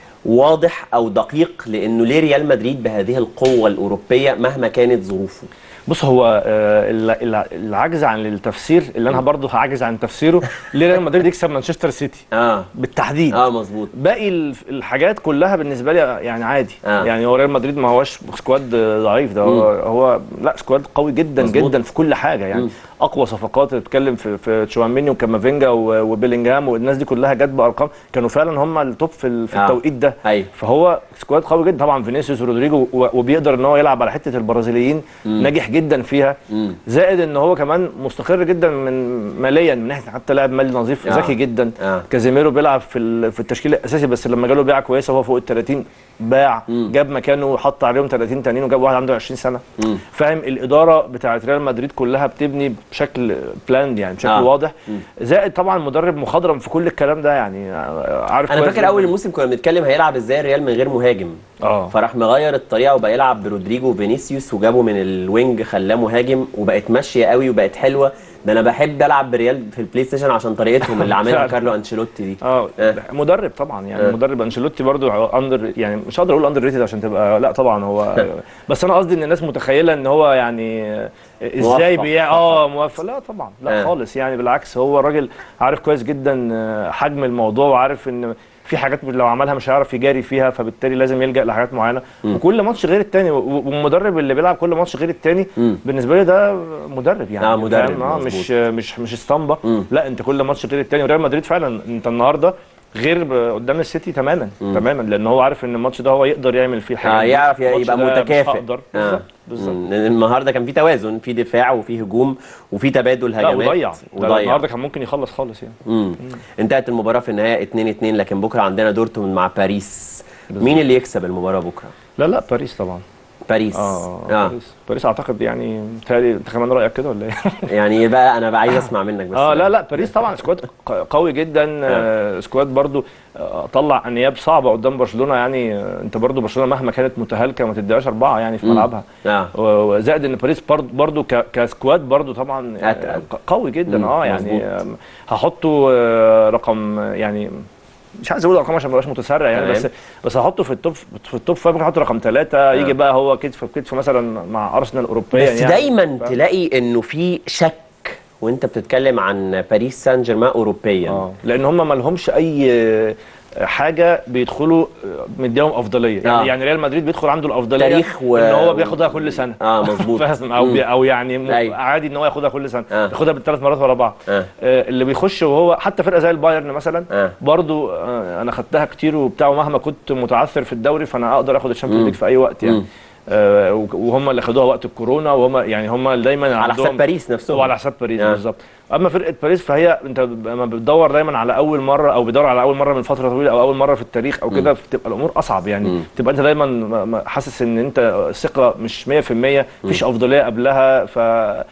واضح او دقيق لانه ليه ريال مدريد بهذه القوه الاوروبيه مهما كانت ظروفه بص هو آه، ال- ال- العجز عن التفسير اللي انا برضه هعجز عن تفسيره ليه ريال مدريد يكسب مانشستر سيتي اه بالتحديد اه مظبوط باقي الف- الحاجات كلها بالنسبه لي يعني عادي آه. يعني هو ريال مدريد ما هوش سكواد ضعيف ده هو هو لا سكواد قوي جدا مظبوط. جدا في كل حاجه يعني مم. اقوى صفقات تتكلم في في تشواميني وكامافينجا و- وبيلينجهام والناس دي كلها جت بارقام كانوا فعلا هم التوب في ال- في آه. التوقيت ده ايوه فهو سكواد قوي جدا طبعا فينيسيوس ورودريجو و- وبيقدر ان هو يلعب على حته البرازيليين ناجح جدا فيها مم. زائد ان هو كمان مستقر جدا من ماليا من ناحيه حتى لاعب مالي نظيف آه. ذكي جدا آه. كازيميرو بيلعب في ال- في التشكيل الاساسي بس لما جاله بيعه كويسه وهو فوق ال 30 باع مم. جاب مكانه وحط عليهم 30 تانيين وجاب واحد عنده 20 سنه مم. فاهم الاداره بتاعت ريال مدريد كلها بتبني بشكل بلاند يعني بشكل آه. آه. واضح مم. زائد طبعا مدرب مخضرم في كل الكلام ده يعني عارف انا كويس فاكر جداً. اول الموسم كنا بنتكلم هيلعب ازاي الريال من غير مهاجم اه فراح مغير الطريقه وبقى يلعب برودريجو وفينيسيوس وجابه من الوينج خلاه مهاجم وبقت ماشيه قوي وبقت حلوه ده انا بحب العب بريال في البلاي ستيشن عشان طريقتهم اللي عاملها فعلا. كارلو انشيلوتي دي اه آه. مدرب طبعا يعني آه. مدرب انشيلوتي برضو اندر يعني مش هقدر اقول اندر ريتد عشان تبقى لا طبعا هو بس انا قصدي ان الناس متخيله ان هو يعني ازاي موفق. بيع اه موفق لا طبعا لا آه. خالص يعني بالعكس هو راجل عارف كويس جدا آه، حجم الموضوع وعارف ان في حاجات لو عملها مش هيعرف يجاري فيها فبالتالي لازم يلجا لحاجات معينه وكل ماتش غير التاني و- والمدرب اللي بيلعب كل ماتش غير التاني مم. بالنسبه لي ده مدرب يعني آه، مدرب، فاهم؟ اه مظبوط. مش مش مش اسطمبه مم. لا انت كل ماتش غير التاني وريال مدريد فعلا انت النهارده غير ب- قدام السيتي تماما مم. تماما لان هو عارف ان الماتش ده هو يقدر يعمل فيه حاجه آه يعرف ي- الماتش يبقى ده مش متكافئ هقدر آه. بالظبط بالظبط مم. النهارده كان في توازن في دفاع وفي هجوم وفي تبادل لا هجمات وضيع ده وضيع النهارده كان ممكن يخلص خالص يعني مم. انتهت المباراه في النهايه 2 2 لكن بكره عندنا دورتموند مع باريس مين اللي يكسب المباراه بكره لا لا باريس طبعا باريس اه, آه. باريس باريس اعتقد يعني متهيألي انت كمان رايك كده ولا ايه؟ يعني بقى انا بقى عايز اسمع منك بس اه لا لا باريس طبعا سكواد ق- قوي جدا آه سكواد برضو آه طلع انياب صعبه قدام برشلونه يعني آه انت برضو برشلونه مهما كانت متهالكه ما تديهاش اربعه يعني في مم. ملعبها اه و- وزائد ان باريس برضو, برضو ك- كسكواد برضو طبعا آه، أتقل. ق- قوي جدا مم، اه مظبوط. يعني آم، هحطه آه، رقم آه، يعني مش عايز اقول ارقام عشان ما ابقاش متسرع يعني تمام. بس بس هحطه في التوب في التوب فايف ممكن احط رقم ثلاثه يجي بقى هو كتف بكتف مثلا مع ارسنال اوروبيا بس يعني دايما ف- تلاقي انه في شك وانت بتتكلم عن باريس سان جيرمان اوروبيا اه لان هم ما لهمش اي حاجه بيدخلوا مديهم افضليه يعني, آه. يعني ريال مدريد بيدخل عنده الافضليه تاريخ و- ان هو بياخدها كل سنه اه مظبوط فاهم او بي او يعني م- أيوة. عادي ان هو ياخدها كل سنه آه. ياخدها بالثلاث مرات ورا بعض آه. آه، اللي بيخش وهو حتى فرقه زي البايرن مثلا آه. برضو آه، انا خدتها كتير وبتاع ومهما كنت متعثر في الدوري فانا اقدر اخد الشامبيونز مم. ليج في اي وقت يعني مم. آه، وك- وهم اللي خدوها وقت الكورونا وهم يعني هم دايما على حساب عندهم- باريس نفسهم وعلى حساب باريس آه. بالظبط اما فرقه باريس فهي انت لما بتدور دايما على اول مره او بيدور على اول مره من فتره طويله او اول مره في التاريخ او كده بتبقى الامور اصعب يعني مم. تبقى انت دايما م- م- حاسس ان انت ثقه مش 100% مفيش افضليه قبلها ف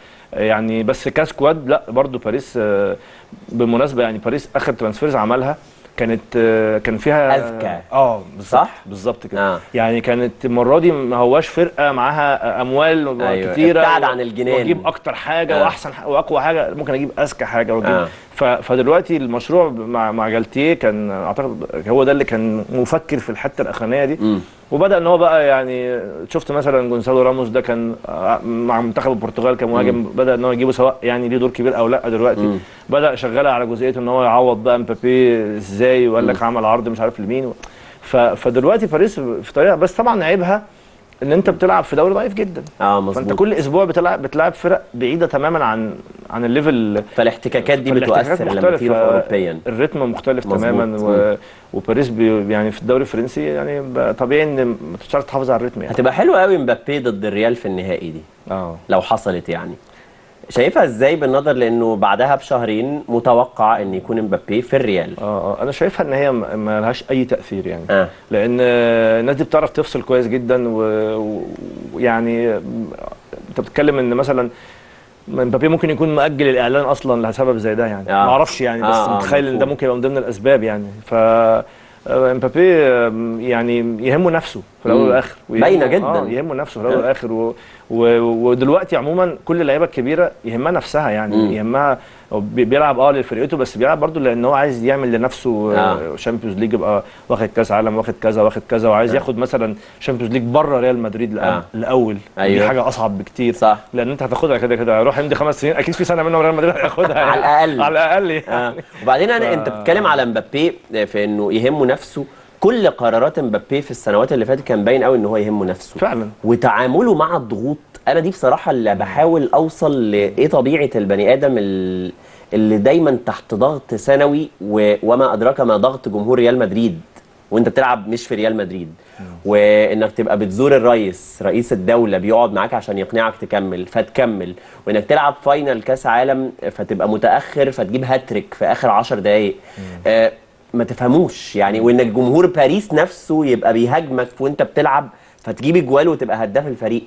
يعني بس كاسكواد لا برضو باريس آه، بالمناسبه يعني باريس اخر ترانسفيرز عملها كانت آه، كان فيها أذكى. اه بالظبط صح؟ بالظبط كده آه. يعني كانت المره دي ما هواش فرقه معاها اموال أيوة، كتيره ابتعد عن الجنان. واجيب اكتر حاجه آه. واحسن ح- واقوى حاجه ممكن اجيب اذكى حاجه واجيب آه. ف- فدلوقتي المشروع مع مع جالتيه كان اعتقد هو ده اللي كان مفكر في الحته الاخرانيه دي مم. وبدا ان هو بقى يعني شفت مثلا جونسالو راموس ده كان آه، مع منتخب البرتغال كمهاجم بدا ان هو يجيبه سواء يعني ليه دور كبير او لا دلوقتي مم. بدا شغاله على جزئيه ان هو يعوض بقى مبابي ازاي وقال لك عمل عرض مش عارف لمين ف- فدلوقتي باريس في طريقه بس طبعا عيبها ان انت بتلعب في دوري ضعيف جدا اه فانت مظبوط كل اسبوع بتلعب بتلعب فرق بعيده تماما عن عن الليفل فالاحتكاكات دي فالاحتكاكات بتؤثر لما مختلفة. تيجي اوروبيا الريتم مختلف مظبوط. تماما و... وباريس بي... يعني في الدوري الفرنسي يعني بقى طبيعي ان ما تقدرش تحافظ على الريتم يعني هتبقى حلوه قوي مبابي ضد الريال في النهائي دي اه لو حصلت يعني شايفها ازاي بالنظر لانه بعدها بشهرين متوقع ان يكون مبابي في الريال اه اه انا شايفها ان هي ما ما لهاش اي تاثير يعني اه لان آه، الناس دي بتعرف تفصل كويس جدا و- و- ويعني آه، انت بتتكلم ان مثلا مبابي ممكن يكون مأجل الاعلان اصلا لسبب زي ده يعني آه. ما اعرفش يعني بس آه، آه، متخيل ان ده مفهوم. ممكن يبقى من ضمن الاسباب يعني ف آه، مبابي آه، يعني يهمه نفسه في الاول مم. والاخر ويهمه- باينة جداً. اه يهمه نفسه في الاول والاخر و... و... ودلوقتي عموما كل اللعيبه الكبيره يهمها نفسها يعني مم. يهمها هو بي- بيلعب اه لفرقته بس بيلعب برضه لان هو عايز يعمل لنفسه آه. شامبيونز ليج يبقى واخد كاس عالم واخد كذا واخد كذا وعايز ياخد مثلا شامبيونز ليج بره ريال مدريد الأ- آه. الاول أيوه. دي حاجه اصعب بكتير صح. لان انت هتاخدها كده كده هيروح يمضي خمس سنين اكيد في سنه منهم ريال مدريد هياخدها يعني. على الأقل. على الاقل يعني. آه. وبعدين انا انت بتتكلم على مبابي في انه يهمه نفسه كل قرارات مبابي في السنوات اللي فاتت كان باين قوي ان هو يهمه نفسه فعلا وتعامله مع الضغوط انا دي بصراحه اللي بحاول اوصل لايه طبيعه البني ادم ال- اللي دايما تحت ضغط سنوي و- وما ادراك ما ضغط جمهور ريال مدريد وانت بتلعب مش في ريال مدريد وانك تبقى بتزور الرئيس رئيس الدوله بيقعد معاك عشان يقنعك تكمل فتكمل وانك تلعب فاينل كاس عالم فتبقى متاخر فتجيب هاتريك في اخر عشر دقائق آه ما تفهموش يعني وانك جمهور باريس نفسه يبقى بيهاجمك وانت بتلعب فتجيب اجوال وتبقى هداف الفريق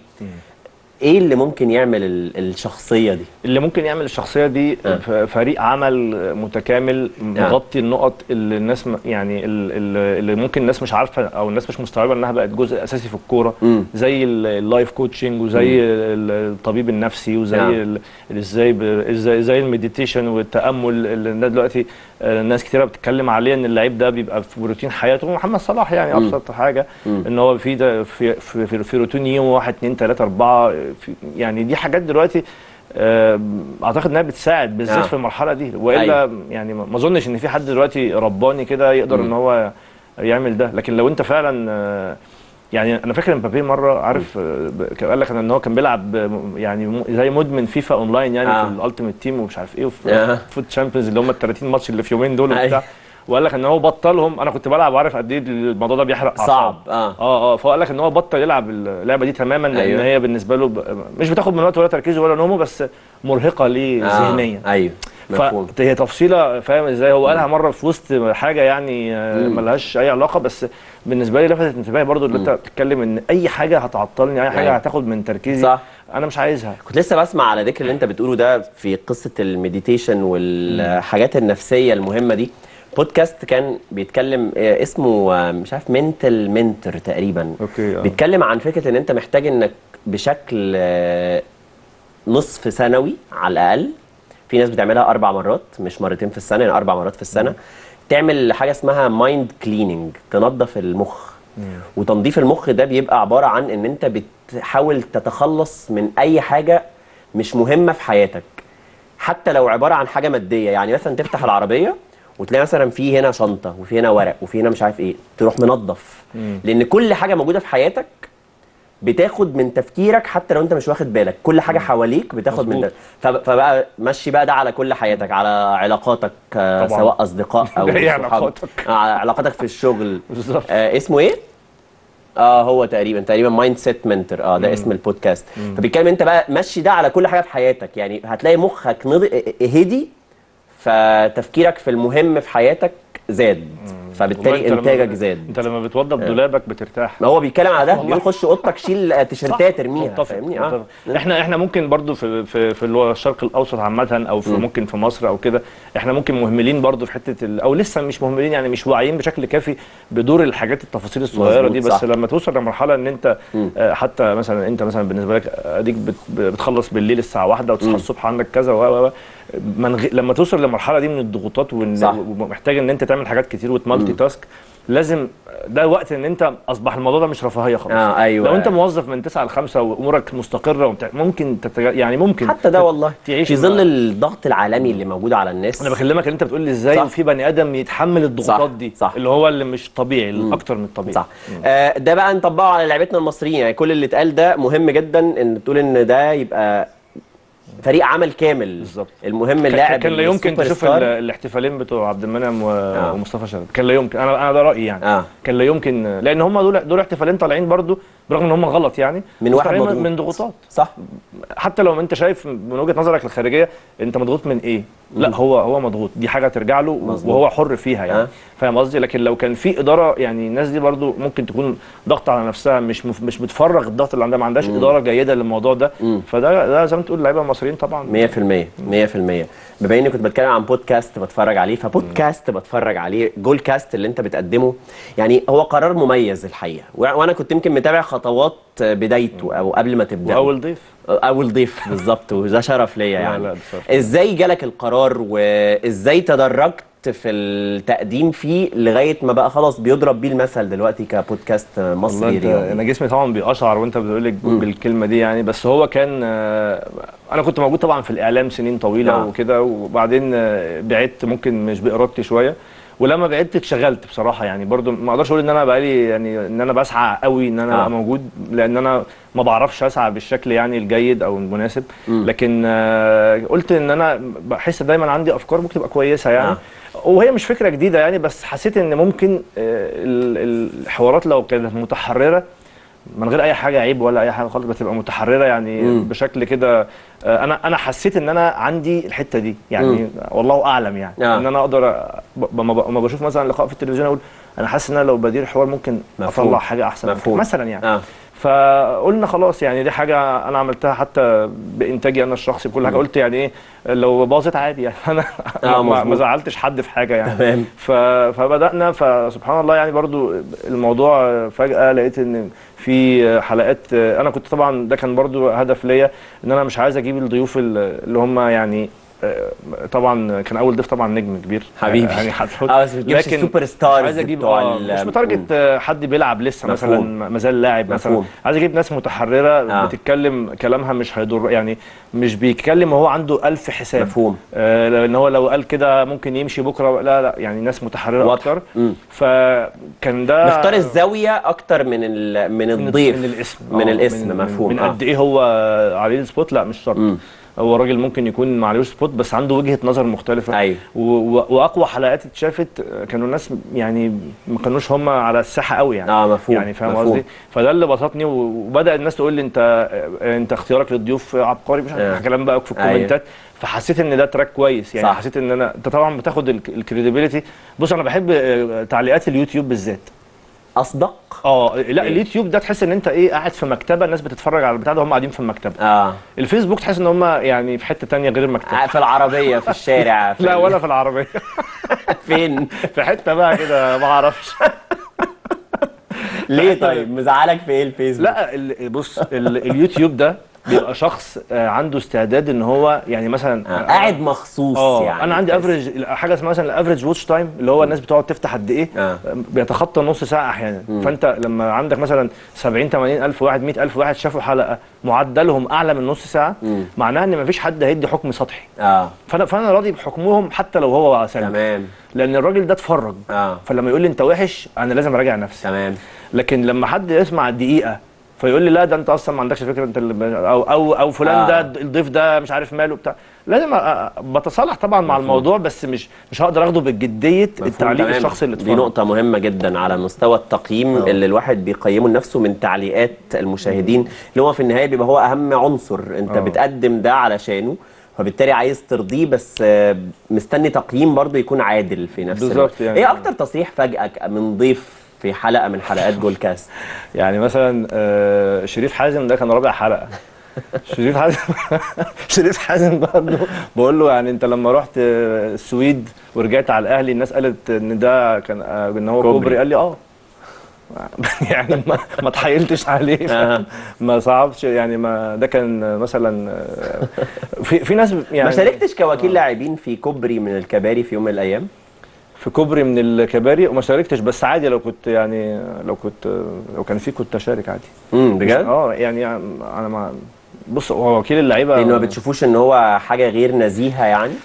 ايه اللي ممكن يعمل ال- الشخصيه دي اللي ممكن يعمل الشخصيه دي آه. ف- فريق عمل متكامل مغطي النقط اللي الناس م- يعني ال- ال- اللي ممكن الناس مش عارفه او الناس مش مستوعبه انها بقت جزء اساسي في الكوره مم. زي ال- اللايف كوتشنج وزي ال- الطبيب النفسي وزي نعم. ال- ازاي ب- ازاي زي المديتيشن والتامل اللي الناس دلوقتي آه، ناس كتيره بتتكلم عليه ان اللعيب ده بيبقى في روتين حياته محمد صلاح يعني مم. ابسط حاجه مم. ان هو في ده في في, في, في روتين يوم 1 2 3 4 في يعني دي حاجات دلوقتي آه، اعتقد انها بتساعد بالذات آه. في المرحله دي والا أيوة. يعني ما ما اظنش ان في حد دلوقتي رباني كده يقدر ان هو يعمل ده لكن لو انت فعلا آه، يعني انا فاكر مبابي مره عارف آه، ب- كان قال لك ان هو كان بيلعب آه، يعني م- زي مدمن فيفا اونلاين يعني آه. في الالتيميت تيم ومش عارف ايه آه. وفي فوت شامبيونز اللي هم ال 30 ماتش اللي في يومين دول أيوة. وبتاع وقال لك ان هو بطلهم انا كنت بلعب وعارف قد ايه الموضوع ده بيحرق صعب أعصاب. اه اه اه فهو قال لك ان هو بطل يلعب اللعبه دي تماما لان أيوة. هي بالنسبه له ب... مش بتاخد من وقته ولا تركيزه ولا نومه بس مرهقه ليه آه. ذهنيا ايوه مفهوم فهي تفصيله فاهم ازاي هو قالها مره في وسط حاجه يعني آه، مم. ملهاش اي علاقه بس بالنسبه لي لفتت انتباهي برضو اللي انت بتتكلم ان اي حاجه هتعطلني اي حاجه أيوة. هتاخد من تركيزي صح. انا مش عايزها كنت لسه بسمع على ذكر اللي انت بتقوله ده في قصه المديتيشن والحاجات النفسيه المهمه دي بودكاست كان بيتكلم آه، اسمه آه، مش عارف منتل منتر تقريبا اوكي بيتكلم عن فكره ان انت محتاج انك بشكل آه، نصف سنوي على الاقل في ناس بتعملها اربع مرات مش مرتين في السنه يعني اربع مرات في السنه تعمل حاجه اسمها مايند كليننج تنظف المخ وتنظيف المخ ده بيبقى عباره عن ان انت بتحاول تتخلص من اي حاجه مش مهمه في حياتك حتى لو عباره عن حاجه ماديه يعني مثلا تفتح العربيه وتلاقي مثلا في هنا شنطه وفي هنا ورق وفي هنا مش عارف ايه تروح منظف لان كل حاجه موجوده في حياتك بتاخد من تفكيرك حتى لو انت مش واخد بالك كل حاجه حواليك بتاخد من مظبوط. ده فب- فبقى مشي بقى ده على كل حياتك على علاقاتك آه، طبعاً. سواء اصدقاء او ايه صحاب علاقاتك؟ آه، على علاقاتك في الشغل بالظبط آه اسمه ايه اه هو تقريبا تقريبا مايند سيت منتور اه ده اسم البودكاست فبيتكلم انت بقى مشي ده على كل حاجه في حياتك يعني هتلاقي مخك نض... هدي فتفكيرك في المهم في حياتك زاد فبالتالي والله أنت انتاجك لما- زاد انت لما بتوضب دولابك بترتاح ما هو بيتكلم على ده والله. بيقول خش اوضتك شيل تيشيرتات ارميها متفق فاهمني اه متفق. احنا احنا ممكن برضو في في في اللي هو الشرق الاوسط عامه او في ممكن في مصر او كده احنا ممكن مهملين برضو في حته ال- او لسه مش مهملين يعني مش واعيين بشكل كافي بدور الحاجات التفاصيل الصغيره دي مظبوط، بس صح. لما توصل لمرحله ان انت آه، حتى مثلا انت مثلا بالنسبه لك اديك بت- بتخلص بالليل الساعه واحدة وتصحى الصبح عندك كذا و و- و من غ... لما توصل للمرحله دي من الضغوطات وإن- صح. ومحتاج ان انت تعمل حاجات كتير وتمالتي تاسك لازم ده وقت ان انت اصبح الموضوع ده مش رفاهيه خلاص اه ايوه لو انت موظف من 9 ل 5 وامورك مستقره وبتاع ممكن تتج... يعني ممكن حتى ده والله تعيش في مع- ظل الضغط العالمي اللي موجود على الناس انا بكلمك ان انت بتقول لي ازاي صح. في بني ادم يتحمل الضغوطات صح، دي صح. اللي هو اللي مش طبيعي الاكتر من الطبيعي صح آه ده بقى نطبقه على لعبتنا المصريين يعني كل اللي اتقال ده مهم جدا ان تقول ان ده يبقى فريق عمل كامل بالظبط. المهم كان- اللاعب كان لا يمكن السوبر تشوف ستار. ال- الاحتفالين بتوع عبد المنعم و- ومصطفى شلبي كان لا يمكن انا انا ده رايي يعني آه. كان لا يمكن لان هم دول دول احتفالين طالعين برضو برغم ان هم غلط يعني من بس واحد طالعين مضغوط. من ضغوطات صح حتى لو انت شايف من وجهه نظرك الخارجيه انت مضغوط من ايه لا هو هو مضغوط دي حاجه ترجع له مظبوط. وهو حر فيها يعني آه. فاهم قصدي لكن لو كان في اداره يعني الناس دي برضو ممكن تكون ضغط على نفسها مش مف... مش بتفرغ الضغط اللي عندها ما عندهاش اداره جيده للموضوع ده فده ده زي ما تقول اللعيبه المصريين طبعا 100% 100% بما اني كنت بتكلم عن بودكاست بتفرج عليه فبودكاست بتفرج عليه جول كاست اللي انت بتقدمه يعني هو قرار مميز الحقيقه و- وانا كنت يمكن متابع خطوات بدايته او قبل ما تبدا واول ضيف اول ضيف بالظبط وده شرف ليا يعني لا، ده شرف. ازاي جالك القرار وازاي تدرجت في التقديم فيه لغايه ما بقى خلاص بيضرب بيه المثل دلوقتي كبودكاست والله مصري انت رياضي انا جسمي طبعا بيقشعر وانت بتقول لي بالكلمه دي يعني بس هو كان آه، انا كنت موجود طبعا في الاعلام سنين طويله نعم. وكده وبعدين آه، بعدت ممكن مش بارادتي شويه ولما بعدت اتشغلت بصراحه يعني برضو ما اقدرش اقول ان انا بقالي يعني ان انا بسعى قوي ان انا آه. ابقى موجود لان انا ما بعرفش اسعى بالشكل يعني الجيد او المناسب لكن آه، قلت ان انا بحس دايما عندي افكار ممكن تبقى كويسه يعني آه. وهي مش فكره جديده يعني بس حسيت ان ممكن آه، ال- الحوارات لو كانت متحرره من غير اي حاجه عيب ولا اي حاجه خالص بتبقى متحرره يعني مم. بشكل كده آه، انا انا حسيت ان انا عندي الحته دي يعني مم. والله اعلم يعني آه. ان انا اقدر أ- ب- لما ب- لما بشوف مثلا لقاء في التلفزيون اقول انا حاسس ان انا لو بدير حوار ممكن مفهوم. اطلع حاجه احسن من مفهوم. كده. مثلا يعني اه فقلنا خلاص يعني دي حاجه انا عملتها حتى بانتاجي انا الشخصي بكل حاجه قلت يعني ايه لو باظت عادي يعني انا آه، ما- ما مظبوط. زعلتش حد في حاجه يعني تمام. ف... فبدانا فسبحان الله يعني برضو الموضوع فجاه لقيت ان في حلقات انا كنت طبعا ده كان برضو هدف ليا ان انا مش عايز اجيب الضيوف اللي هم يعني طبعا كان اول ضيف طبعا نجم كبير حبيبي. يعني هتحط اه بس ما بتجيبش السوبر ستارز مش عايز اجيب بتوع آه ال- مش متارجت حد بيلعب لسه مثلا مفهوم. مازال لاعب مثلا مفهوم. عايز اجيب ناس متحرره آه. بتتكلم كلامها مش هيضر يعني مش بيتكلم وهو عنده ألف حساب مفهوم. آه لان هو لو قال كده ممكن يمشي بكره لا لا يعني ناس متحرره واضح. اكتر مم. فكان ده مختار الزاويه اكتر من ال- من من الضيف من الاسم من آه، الاسم من مفهوم من آه. قد ايه هو عليه السبوت لا مش شرط مم. هو الراجل ممكن يكون ما عليهوش سبوت بس عنده وجهه نظر مختلفه أيوة. و- و- واقوى حلقات اتشافت كانوا الناس يعني ما كانوش هم على الساحه قوي يعني اه مفهوم يعني فاهم مفهوم. قصدي فده اللي بسطني و- وبدا الناس تقول لي انت انت اختيارك للضيوف عبقري مش آه. عارف كلام بقى في أيوة. الكومنتات فحسيت ان ده تراك كويس يعني صح. حسيت ان انا انت طبعا بتاخد الكريديبيليتي بص انا بحب آه، تعليقات اليوتيوب بالذات اصدق اه لا إيه؟ اليوتيوب ده تحس ان انت ايه قاعد في مكتبه الناس بتتفرج على البتاع ده هم قاعدين في المكتبه اه الفيسبوك تحس ان هم يعني في حته تانية غير المكتبه في العربيه في الشارع في لا ال- ولا في العربيه فين في حته بقى كده ما اعرفش ليه طيب مزعلك في ايه الفيسبوك لا ال- بص ال- اليوتيوب ده بيبقى شخص آه، عنده استعداد ان هو يعني مثلا آه. قاعد مخصوص اه يعني انا عندي افريج حاجه اسمها مثلا الافريج واتش تايم اللي هو الناس بتقعد تفتح قد ايه آه. بيتخطى نص ساعه احيانا فانت لما عندك مثلا 70 80 الف واحد 100 الف واحد شافوا حلقه معدلهم اعلى من نص ساعه معناها ان مفيش حد هيدي حكم سطحي اه فانا فانا راضي بحكمهم حتى لو هو سلبي تمام لان الراجل ده اتفرج اه فلما يقول لي انت وحش انا لازم اراجع نفسي تمام لكن لما حد يسمع دقيقه فيقول لي لا ده انت اصلا ما عندكش فكره انت اللي او او او فلان آه. ده الضيف ده مش عارف ماله بتاع لازم أ- أ- بتصالح طبعا مع الموضوع بس مش مش هقدر اخده بجديه مفهوم التعليق تماماً. الشخصي اللي دي اتفرج نقطة مهمة جدا على مستوى التقييم آه. اللي الواحد بيقيمه لنفسه من تعليقات المشاهدين اللي هو في النهاية بيبقى هو أهم عنصر أنت آه. بتقدم ده علشانه فبالتالي عايز ترضيه بس آه، مستني تقييم برضه يكون عادل في نفس بالظبط الوقت يعني. ايه اكتر تصريح فاجئك من ضيف في حلقه من حلقات جول كاست يعني مثلا آه، شريف حازم ده كان رابع حلقه شريف حازم شريف حازم برضه بقول له يعني انت لما رحت آه، السويد ورجعت على الاهلي الناس قالت ان ده كان آه، ان هو كوبري. كوبري, قال لي اه يعني ما ما اتحايلتش عليه آه. ما صعبش يعني ما ده كان مثلا آه، في في ناس يعني ما شاركتش كوكيل لاعبين في كوبري من الكباري في يوم من الايام في كوبري من الكباري وما شاركتش بس عادي لو كنت يعني لو كنت لو كان في كنت اشارك عادي امم بجد اه يعني انا ما بص هو وكيل اللعيبه لانه ما بتشوفوش ان هو حاجه غير نزيهه يعني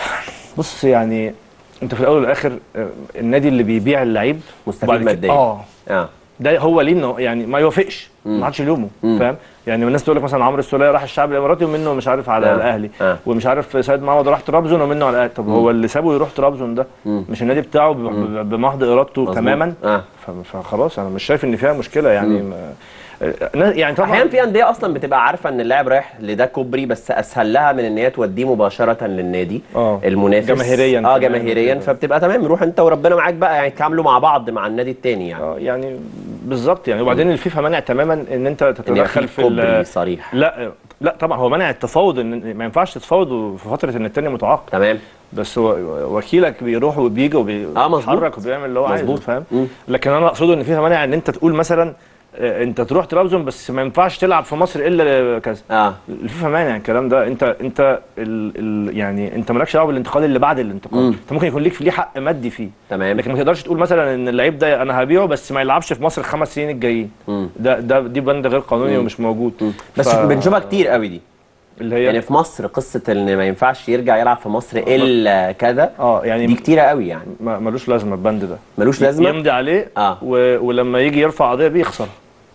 بص يعني انت في الاول والاخر آه، النادي اللي بيبيع اللعيب مستفيد وبعد كده- ماديا. اه اه ده هو ليه انه يعني ما يوافقش ما حدش يلومه فاهم يعني الناس تقول لك مثلا عمرو السوليه راح الشعب الاماراتي ومنه مش عارف على آه. الاهلي آه. ومش عارف سيد معوض راح طرابزون ومنه على الاهلي طب هو اللي سابه يروح طرابزون ده مش النادي بتاعه ب- بمحض ارادته مظبوط. تماما اه ف- فخلاص انا مش شايف ان فيها مشكله يعني ما آه، يعني طبعا احيانا في انديه اصلا بتبقى عارفه ان اللاعب رايح لده كوبري بس اسهل لها من ان هي توديه مباشره للنادي آه. المنافس جماهيرياً اه كمان جماهيريا وكده. فبتبقى تمام روح انت وربنا معاك بقى يعني تعاملوا مع بعض مع النادي التاني يعني اه يعني بالظبط يعني وبعدين الفيفا منع تماما ان انت ان يبقى تتدخل في في كوبري ال- صريح لا لا طبعا هو منع التفاوض ان ما ينفعش تتفاوض في فتره ان التاني متعاقد تمام بس هو وكيلك بيروح وبيجي آه، مظبوط. وبيتحرك وبيعمل اللي هو عايزه مظبوط. فاهم مم. لكن انا اقصده ان فيها منع ان انت تقول مثلا آه، انت تروح طرابزون بس ما ينفعش تلعب في مصر الا كذا اه الفيفا مانع الكلام ده انت انت ال ال يعني انت مالكش دعوه بالانتقال اللي بعد الانتقال مم. انت ممكن يكون ليك ليه حق مادي فيه تمام لكن ما تقدرش تقول مثلا ان اللعيب ده انا هبيعه بس ما يلعبش في مصر الخمس سنين الجايين مم. ده ده دي بند غير قانوني ومش موجود بس ف- بنشوفها كتير قوي دي اللي هي يعني في مصر قصه ان ما ينفعش يرجع يلعب في مصر الا كذا اه يعني دي كتيره قوي يعني ما- ملوش لازمه البند ده ملوش لازمه يمضي عليه آه. و... ولما يجي يرفع قضيه بيخسر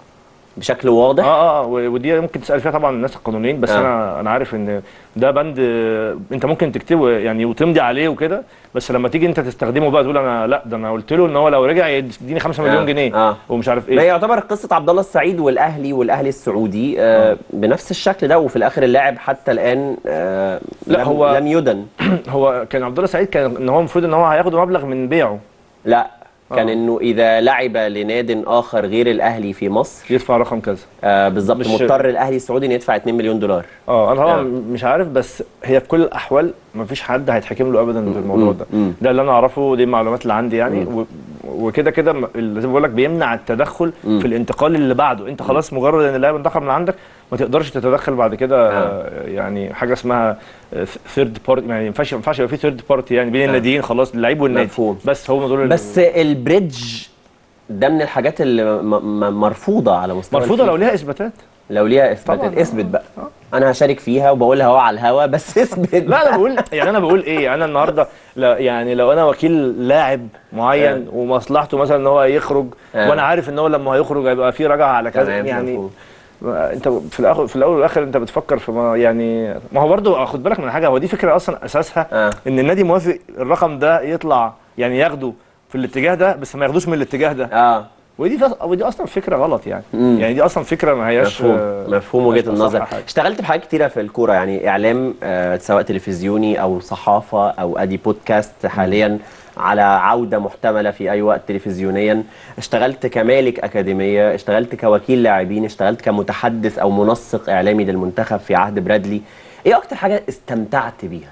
بشكل واضح اه اه و- ودي ممكن تسال فيها طبعا الناس القانونيين بس آه. انا انا عارف ان ده بند آه، انت ممكن تكتبه يعني وتمضي عليه وكده بس لما تيجي انت تستخدمه بقى تقول انا لا ده انا قلت له ان هو لو رجع يديني 5 مليون آه، جنيه آه. ومش عارف ما ايه يعتبر قصة عبد الله السعيد والأهلي والأهلي السعودي آه بنفس الشكل ده وفي الآخر اللاعب حتى الآن آه لا، لم هو- لم يدن هو كان عبد الله سعيد كان ان هو المفروض ان هو هياخد مبلغ من بيعه لا كان آه. إنه إذا لعب لناد آخر غير الأهلي في مصر يدفع رقم كذا آه بالظبط مش- مضطر الأهلي السعودي إنه يدفع 2 مليون دولار اه انا طبعا آه. مش عارف بس هي في كل الاحوال ما فيش حد هيتحكم له ابدا في الموضوع مم. ده مم. ده اللي انا اعرفه دي المعلومات اللي عندي يعني و- وكده كده م- اللي زي ما بقول لك بيمنع التدخل مم. في الانتقال اللي بعده انت خلاص مجرد ان اللاعب انتقل من عندك ما تقدرش تتدخل بعد كده آه. آه. يعني حاجه اسمها ثيرد بارتي يعني ما ينفعش ما ينفعش يبقى في ثيرد بارتي يعني بين آه. الناديين خلاص اللعيب والنادي مفهوم. بس هم دول ال- بس البريدج ده من الحاجات اللي م- م- مرفوضة على مستوى مرفوضه لو الفيفا. ليها اثباتات لو ليها اثباتات طبعاً، آه. اثبت بقى انا هشارك فيها وبقولها اهو على الهوا بس اثبت لا انا بقول يعني انا بقول ايه انا النهارده لا يعني لو انا وكيل لاعب معين آه. ومصلحته مثلا ان هو يخرج آه. وانا عارف ان هو لما هيخرج هيبقى في رجعه على كذا تمام، يعني مفهوم. ما- انت في الاخر في الاول والاخر انت بتفكر في ما يعني ما هو برضو خد بالك من حاجه هو دي فكره اصلا اساسها آه. ان النادي موافق الرقم ده يطلع يعني ياخده في الاتجاه ده بس ما ياخدوش من الاتجاه ده اه ودي فس- ودي اصلا فكره غلط يعني مم. يعني دي اصلا فكره ما هياش مفهوم آه، مفهوم ما وجهه هياش أصح النظر حاجة. اشتغلت في حاجات كتيره في الكوره يعني اعلام آه سواء تلفزيوني او صحافه او ادي بودكاست حاليا على عوده محتمله في اي وقت تلفزيونيا اشتغلت كمالك اكاديميه اشتغلت كوكيل لاعبين اشتغلت كمتحدث او منسق اعلامي للمنتخب في عهد برادلي ايه اكتر حاجه استمتعت بيها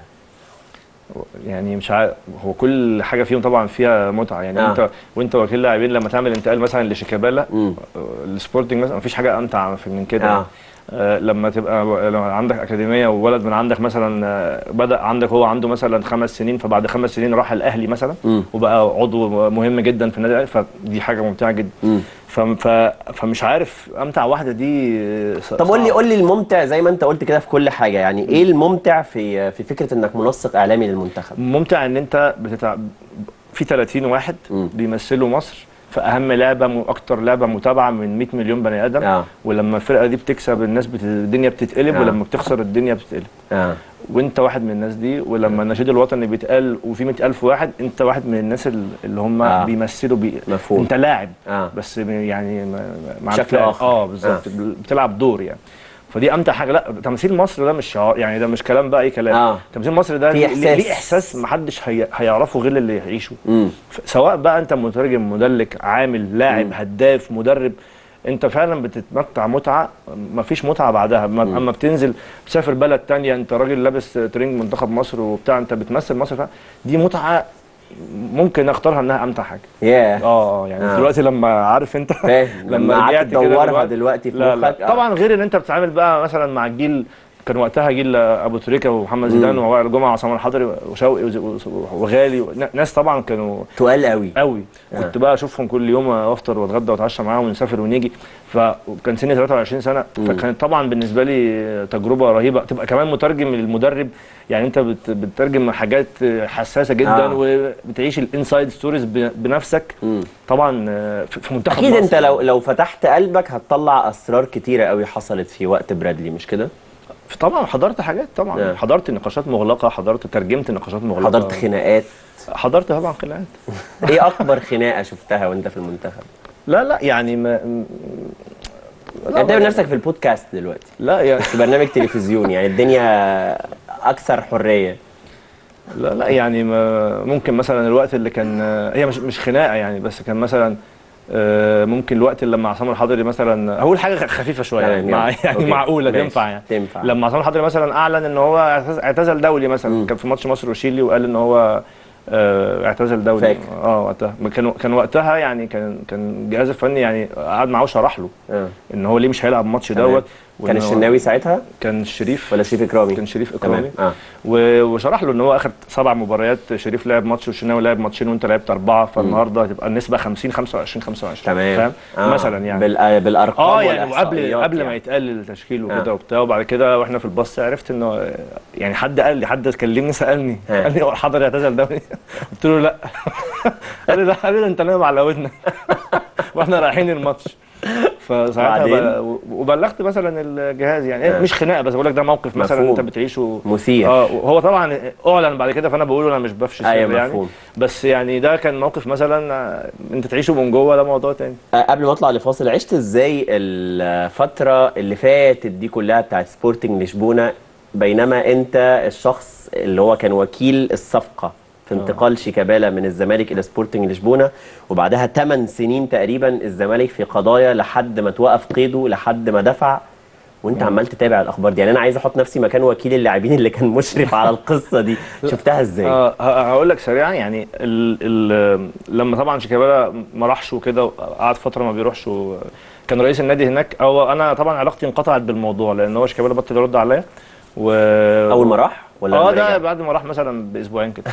يعني مش عارف هو كل حاجه فيهم طبعا فيها متعه يعني آه. آه. انت وانت وكيل لاعبين لما تعمل انتقال مثلا لشيكابالا مم. آه، السبورتنج مثلا مفيش حاجه امتع في- من كده آه. آه. آه لما تبقى لو عندك اكاديميه وولد من عندك مثلا آه، بدا عندك هو عنده مثلا خمس سنين فبعد خمس سنين راح الاهلي مثلا مم. وبقى عضو مهم جدا في النادي الاهلي فدي حاجه ممتعه جدا مم. ف- ف- فمش عارف امتع واحده دي آه، ص- طب قول لي صعبة. قول لي الممتع زي ما انت قلت كده في كل حاجه يعني ايه الممتع في في فكره انك منسق اعلامي للمنتخب ممتع ان انت بتتع... في 30 واحد مم. بيمثلوا مصر في اهم لعبه م... اكتر لعبه متابعه من 100 مليون بني ادم آه. ولما الفرقه دي بتكسب الناس بت... الدنيا بتتقلب آه. ولما بتخسر الدنيا بتتقلب اه وانت واحد من الناس دي ولما النشيد الوطني بيتقال وفي 100000 واحد انت واحد من الناس ال- اللي هم آه. آه. بيمثلوا بي... مفهوم. انت لاعب اه بس م- يعني ما- مع بشكل الفرقة. آخر. اه بالظبط بتلعب دور يعني فدي امتع حاجه لا تمثيل مصر ده مش شعار يعني ده مش كلام بقى اي كلام آه. تمثيل مصر ده في ليه- إحساس. ليه احساس محدش هي... هيعرفه غير اللي يعيشه مم. ف- سواء بقى انت مترجم مدلك عامل لاعب هداف مدرب انت فعلا بتتمتع متعه مفيش متعه بعدها اما اما بتنزل تسافر بلد تانية انت راجل لابس ترنج منتخب مصر وبتاع انت بتمثل مصر فعلا دي متعه ممكن اختارها انها امتع حاجه ياه اه اه يعني آه. دلوقتي لما عارف انت فاهم لما قعدت رجعت كده تدورها دلوقتي- دلوقتي في لا لا مخك آه. طبعا غير ان انت بتتعامل بقى مثلا مع الجيل كان وقتها جيل ابو تريكه ومحمد زيدان ووائل جمعه وعصام الحضري وشوقي وز- وز- وغالي ون- ناس طبعا كانوا تقال قوي قوي كنت بقى اشوفهم كل يوم افطر واتغدى واتعشى معاهم ونسافر ونيجي فكان سني 23 سنه فكانت طبعا بالنسبه لي تجربه رهيبه تبقى كمان مترجم للمدرب يعني انت بت- بتترجم حاجات حساسه جدا آه. وبتعيش الانسايد ستوريز بنفسك مم. طبعا آه، في في منتخب اكيد مصر. انت لو لو فتحت قلبك هتطلع اسرار كتيره قوي حصلت في وقت برادلي مش كده طبعا حضرت حاجات طبعا نعم. حضرت نقاشات مغلقه حضرت ترجمت نقاشات مغلقه حضرت خناقات حضرت طبعا خناقات ايه اكبر خناقه شفتها وانت في المنتخب لا لا يعني ما م- لا, انت ما- نفسك في البودكاست دلوقتي لا يعني في برنامج تلفزيون يعني الدنيا اكثر حريه لا لا يعني ما ممكن مثلا الوقت اللي كان هي مش مش خناقه يعني بس كان مثلا آه، ممكن الوقت اللي لما عصام الحضري مثلا هقول حاجه خفيفه شويه تمام، مع يلا. يعني أوكي. معقوله ماشي. تنفع يعني تنفع. لما عصام الحضري مثلا اعلن ان هو اعتز- اعتزل دولي مثلا كان في ماتش مصر وشيلي وقال ان هو آه، اعتزل دولي فاكر. اه وقتها كان كان وقتها يعني كان كان الجهاز الفني يعني قعد معاه وشرح له اه ان هو ليه مش هيلعب الماتش تمام. دوت كان وإن هو- الشناوي ساعتها كان شريف ولا شريف اكرامي كان شريف اكرامي تمام اه و- وشرح له ان هو اخر سبع مباريات شريف لعب ماتش والشناوي لعب ماتشين وانت لعبت اربعه فالنهارده هتبقى النسبه 50 25 25 تمام فاهم آه. مثلا يعني بال... بالارقام اه يعني وقبل والإحصائيات قبل ما يعني. يتقال التشكيل وكده آه. وبتاع وبعد كده واحنا في الباص عرفت انه يعني حد قال لي حد كلمني سالني آه. قال لي هو حضر اعتزل دولي قلت له لا قال لي لا قال لي ده انت نايم على ودنك واحنا رايحين الماتش فساعتها وبعدين؟ بقى- وبلغت مثلا الجهاز يعني آه. مش خناقه بس بقول لك ده موقف مثلا مفهوم. انت بتعيشه مثير اه هو طبعا اعلن بعد كده فانا بقول انا مش بفشي سر أيوة، يعني مفهوم. بس يعني ده كان موقف مثلا آه، انت تعيشه من جوه ده موضوع تاني آه، قبل ما اطلع لفاصل عشت ازاي الفتره اللي فاتت دي كلها بتاعت سبورتنج لشبونه بينما انت الشخص اللي هو كان وكيل الصفقه في انتقال شيكابالا من الزمالك الى سبورتنج لشبونه وبعدها 8 سنين تقريبا الزمالك في قضايا لحد ما توقف قيده لحد ما دفع وانت عمال تتابع الاخبار دي يعني انا عايز احط نفسي مكان وكيل اللاعبين اللي كان مشرف على القصه دي شفتها ازاي اه ه- هقول لك سريعا يعني ال ال لما طبعا شيكابالا ما راحش وكده قعد فتره ما بيروحش و- كان رئيس النادي هناك هو انا طبعا علاقتي انقطعت بالموضوع لان هو شيكابالا بطل يرد عليا و اول ما راح ولا اه لما ده رجع؟ بعد ما راح مثلا باسبوعين كده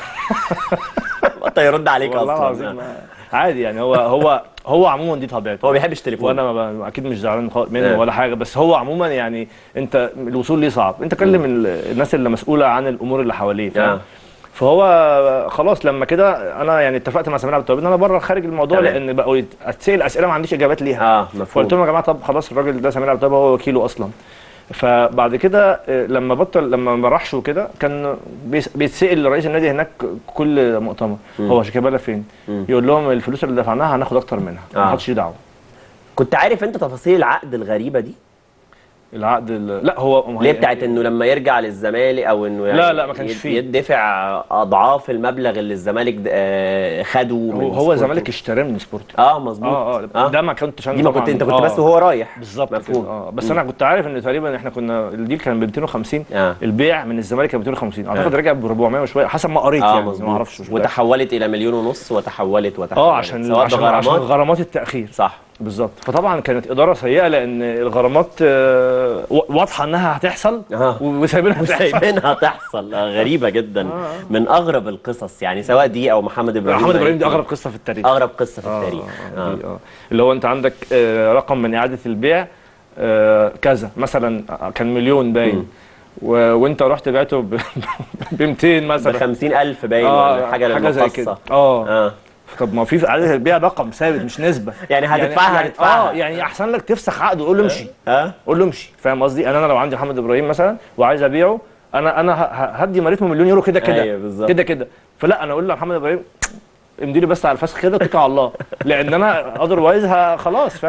بطل يرد عليك والله اصلا العظيم عادي يعني هو هو هو عموما دي طبيعته هو ما بيحبش تليفون وانا ما ب... اكيد مش زعلان خالص منه آه. ولا حاجه بس هو عموما يعني انت الوصول ليه صعب انت كلم ال- الناس اللي مسؤوله عن الامور اللي حواليه فاهم آه. فهو خلاص لما كده انا يعني اتفقت مع سمير عبد التواب ان انا بره خارج الموضوع تمام. لان بقوا يت- اتسال اسئله ما عنديش اجابات ليها اه مفهوم فقلت لهم يا جماعه طب خلاص الراجل ده سمير عبد التواب هو وكيله اصلا فبعد كده آه، لما بطل لما ما راحش وكده كان بيس- بيتسال رئيس النادي هناك كل مؤتمر هو شيكابالا فين؟ مم. يقول لهم الفلوس اللي دفعناها هناخد اكتر منها آه. ما حدش ليه دعوه كنت عارف انت تفاصيل العقد الغريبه دي العقد ال- لا هو اللي هي بتاعت انه لما يرجع للزمالك او انه يعني لا، لا، ما كانش يد- فيه. يدفع اضعاف المبلغ اللي الزمالك د- آه، خده من هو, هو سبورتنج. الزمالك اشتراه من سبورتنج اه مظبوط اه اه ده ما كنتش انا دي ما طبعاً. كنت انت كنت آه. بس وهو رايح بالظبط مفهوم. كده اه بس انا كنت عارف ان تقريبا احنا كنا الديل كان ب 250 آه. البيع من الزمالك كان ب 250 اعتقد آه. رجع ب 400 وشويه حسب ما قريت اه يعني مظبوط ما اعرفش مش متأكد. وتحولت الى مليون ونص وتحولت وتحولت اه عشان سواء عشان عشان بغرامات غرامات التاخير صح بالظبط فطبعا كانت اداره سيئه لان الغرامات آه، و- واضحه انها هتحصل آه. وسايبينها تحصل وسايبينها تحصل آه، غريبه جدا من اغرب القصص يعني سواء دي او محمد ابراهيم محمد ابراهيم دي اغرب قصه في التاريخ اغرب قصه في آه، التاريخ آه، آه. دي، آه. اللي هو انت عندك آه، رقم من اعاده البيع آه، كذا مثلا كان مليون باين و... وانت رحت بعته ب 200 ب مثلا 50000 باين آه، ولا حاجه حاجه زي للمقصة. كده اه اه طب ما في في اعاده البيع رقم ثابت مش نسبه يعني هتدفعها يعني هتدفعها. اه يعني احسن لك تفسخ عقد وقول له امشي اه قول له امشي فاهم قصدي يعني انا لو عندي محمد ابراهيم مثلا وعايز ابيعه انا انا ه- ه- هدي مريته مليون يورو كده كده أيوة بالظبط. كده كده فلا انا اقول لمحمد ابراهيم امضي لي بس على الفسخ كده واتكل على الله لان انا اذروايز خلاص فاهم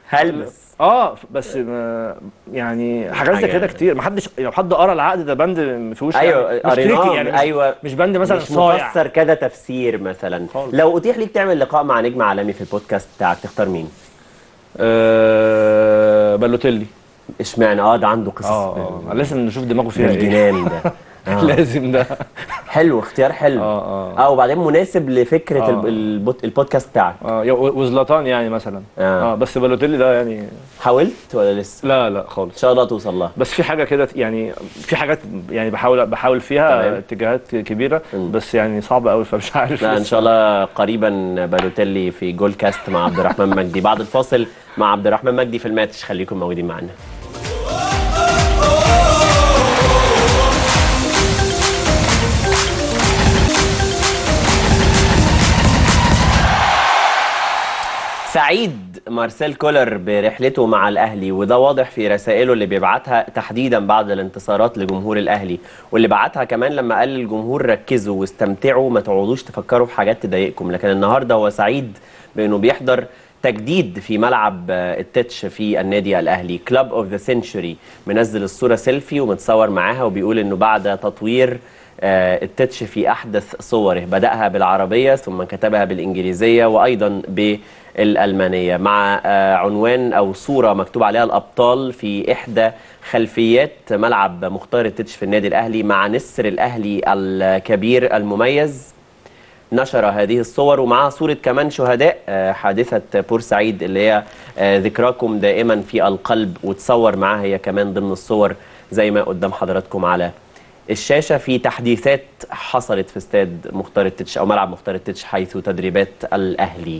هلبس اه بس ما يعني حاجات زي حاجة- كده كتير ما حدش لو حد قرا العقد ده بند ما فيهوش ايوه يعني مش قريناه تريكي يعني مش, ايوه مش بند مثلا مش صايع مفسر كده تفسير مثلا خالص. لو اتيح ليك تعمل لقاء مع نجم عالمي في البودكاست بتاعك تختار مين؟ آه بالوتيلي اشمعنى اه ده عنده قصص اه آه، لازم نشوف دماغه فيها ايه بالجنان ده آه. لازم ده حلو اختيار حلو اه اه اه وبعدين مناسب لفكره آه. الب- البود- البودكاست بتاعك اه يا- و- وزلاتان يعني مثلا آه. اه بس بالوتيلي ده يعني حاولت ولا لسه؟ لا لا ان خالص شاء الله توصل لها بس في حاجه كده يعني في حاجات يعني بحاول بحاول فيها تمام. اتجاهات كبيره مم. بس يعني صعبه قوي فمش عارف لا ان لسه. شاء الله قريبا بالوتيلي في جول كاست مع عبد الرحمن مجدي بعد الفاصل مع عبد الرحمن مجدي في الماتش خليكم موجودين معانا سعيد مارسيل كولر برحلته مع الاهلي وده واضح في رسائله اللي بيبعتها تحديدا بعد الانتصارات لجمهور الاهلي واللي بعتها كمان لما قال للجمهور ركزوا واستمتعوا ما تقعدوش تفكروا في حاجات تضايقكم لكن النهارده هو سعيد بانه بيحضر تجديد في ملعب آه، التتش في النادي الاهلي كلاب اوف ذا سنشوري منزل الصوره سيلفي ومتصور معاها وبيقول انه بعد تطوير آه، التتش في احدث صوره بداها بالعربيه ثم كتبها بالانجليزيه وايضا بالالمانيه مع آه، عنوان او صوره مكتوب عليها الابطال في احدى خلفيات ملعب مختار التتش في النادي الاهلي مع نسر الاهلي الكبير المميز نشر هذه الصور ومعها صورة كمان شهداء آه، حادثة بورسعيد اللي هي آه، ذكراكم دائما في القلب وتصور معاها هي كمان ضمن الصور زي ما قدام حضراتكم على الشاشة في تحديثات حصلت في استاد مختار التتش أو ملعب مختار التتش حيث تدريبات الأهلي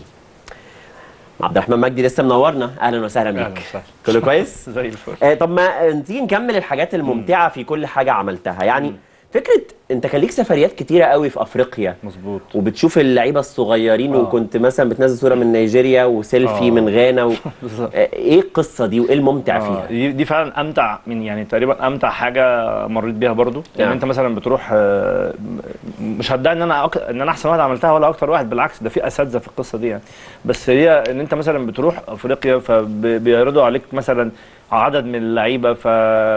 عبد الرحمن مجدي لسه منورنا أهلا وسهلا أهلاً بيك وسهلاً. كله كويس؟ زي الفل آه، طب ما نتيجي نكمل الحاجات الممتعة في كل حاجة عملتها يعني فكرة انت كان ليك سفريات كتيرة قوي في افريقيا مظبوط وبتشوف اللعيبه الصغيرين آه. وكنت مثلا بتنزل صوره من نيجيريا وسيلفي آه. من غانا و... بالظبط. آه، ايه القصه دي وايه الممتع آه، فيها؟ دي دي فعلا امتع من يعني تقريبا امتع حاجه مريت بيها برضو يعني نعم. انت مثلا بتروح آه، م- مش هدعي ان انا أك... ان انا احسن واحد عملتها ولا اكتر واحد بالعكس ده في اساتذه في القصه دي يعني بس هي ان انت مثلا بتروح افريقيا فبيعرضوا عليك مثلا عدد من اللعيبه ف...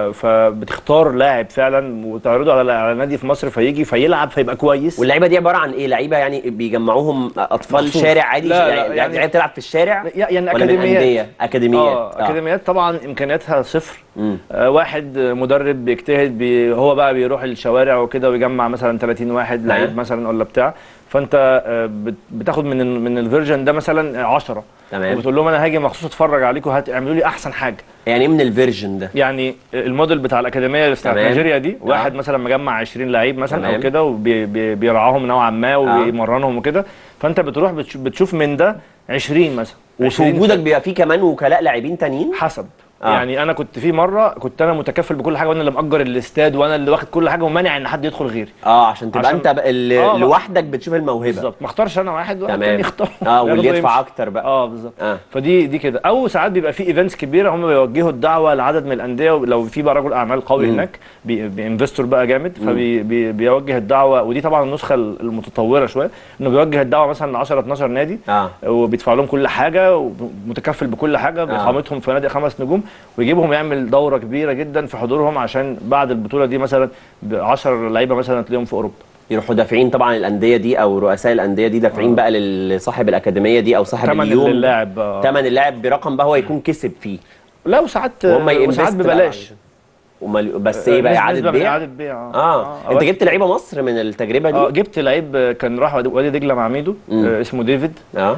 فبتختار لاعب فعلا وتعرضه على على نادي في مصر فيجي فيلعب فيبقى كويس واللعيبه دي عباره عن ايه؟ لعيبه يعني بيجمعوهم اطفال مخصوص. شارع عادي لا، لا، يعني يعني- لعيبه بتلعب في الشارع يعني ولا من اكاديميات انديه؟ اكاديميات اه اكاديميات طبعا امكانياتها صفر مم. آه واحد مدرب بيجتهد بي هو بقى بيروح الشوارع وكده ويجمع مثلا 30 واحد لعيب مثلا ولا بتاع فانت آه بت- بتاخد من ال- من الفيرجن ده مثلا 10 تمام. وبتقول لهم انا هاجي مخصوص اتفرج عليكم هتعملوا لي احسن حاجه يعني ايه من الفيرجن ده؟ يعني الموديل بتاع الاكاديميه اللي بتاعت تمام. نيجيريا دي آه. واحد مثلا مجمع 20 لعيب مثلا تمام. او كده وبيرعاهم نوعا ما وبيمرنهم وكده فانت بتروح بتش- بتشوف من ده 20 مثلا وفي 20 وجودك بيبقى فيه كمان وكلاء لاعبين تانيين؟ حسب آه. آه. يعني انا كنت في مره كنت انا متكفل بكل حاجه وانا اللي مأجر الاستاد وانا اللي واخد كل حاجه ومانع ان حد يدخل غيري اه عشان تبقى عشان- انت بقى اللي آه، لوحدك بتشوف الموهبه بالظبط ما اختارش انا واحد واحد تمام تاني يختار اه واللي ياخده يدفع ويمشي. اكتر بقى اه بالظبط آه. فدي دي كده او ساعات بيبقى في ايفنتس كبيره هم بيوجهوا الدعوه لعدد من الانديه ولو في بقى رجل اعمال قوي مم. هناك بي- بينفستور بقى جامد فبيوجه الدعوه ودي طبعا النسخه المتطوره شويه انه بيوجه الدعوه مثلا ل 10 12 نادي اه وبيدفع لهم كل حاجه ومتكفل بكل حاجه باقامتهم في نادي خمس نجوم ويجيبهم يعمل دوره كبيره جدا في حضورهم عشان بعد البطوله دي مثلا ب 10 لعيبه مثلا تلاقيهم في اوروبا يروحوا دافعين طبعا الانديه دي او رؤساء الانديه دي دافعين بقى لصاحب الاكاديميه دي او صاحب ثمن اليوم اللاعب آه. ثمن اللاعب برقم بقى هو يكون كسب فيه لا وساعات وهم وساعات ينفست بقى ببلاش امال بس ايه بقى نسبة- اعاده نسبة من بيع اعاده بيع اه انت جبت لعيبه مصر من التجربه اه دي جبت لعيب كان راح وادي- وادي دجله مع ميدو مم. آه اسمه ديفيد اه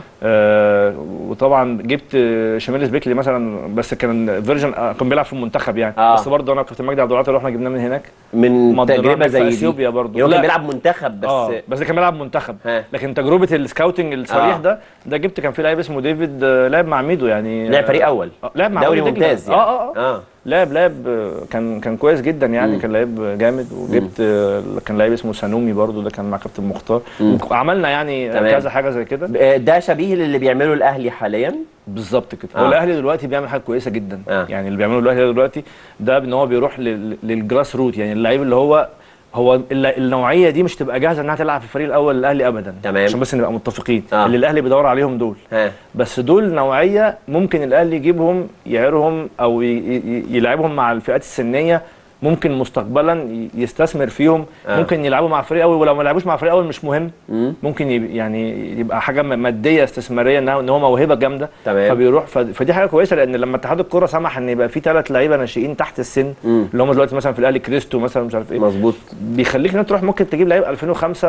آه وطبعا جبت آه، شمال سبيكلي مثلا بس كان فيرجن آه كان بيلعب في المنتخب يعني آه. بس برضه انا كابتن مجدي عبد العاطي رحنا جبناه من هناك من مضيناه تجربه هناك زي في دي اثيوبيا برضه هو كان لا. بيلعب منتخب بس اه بس ده كان بيلعب منتخب ها. لكن تجربه السكاوتنج الصريح آه. ده ده جبت كان في لعيب اسمه ديفيد آه، لعب مع ميدو يعني لعب فريق اول آه، لعب مع دوري وادي دجلة. ممتاز يعني اه اه اه اه لعب لعب آه، كان كان كويس جدا يعني مم. كان لعيب جامد وجبت آه، كان لعيب اسمه سانومي برضو ده كان مع كابتن مختار مم. وعملنا يعني تمام. كذا حاجه زي كده آه، ده شبيه للي بيعمله الاهلي حاليا بالظبط كده آه. هو الاهلي دلوقتي بيعمل حاجه كويسه جدا آه. يعني اللي بيعمله الاهلي دلوقتي ده ان هو بيروح لل- للجراس روت يعني اللعيب اللي هو هو ال- النوعيه دي مش تبقى جاهزه انها تلعب في الفريق الاول الاهلي ابدا تمام. عشان بس نبقى متفقين آه. اللي الاهلي بيدور عليهم دول ها بس دول نوعيه ممكن الاهلي يجيبهم يعيرهم او ي- ي- يلعبهم مع الفئات السنيه ممكن مستقبلا ي- يستثمر فيهم آه. آه. ممكن يلعبوا مع فريق اول ولو ما لعبوش مع فريق اول مش مهم مم. ممكن يب يعني يبقى حاجه م- ماديه استثماريه ان هو ان هو موهبه جامده تمام. فبيروح ف- فدي حاجه كويسه لان لما اتحاد الكوره سمح ان يبقى في ثلاث لعيبه ناشئين تحت السن مم. اللي هم دلوقتي مثلا في الاهلي كريستو مثلا مش عارف ايه مظبوط بيخليك انك تروح ممكن تجيب لعيب 2005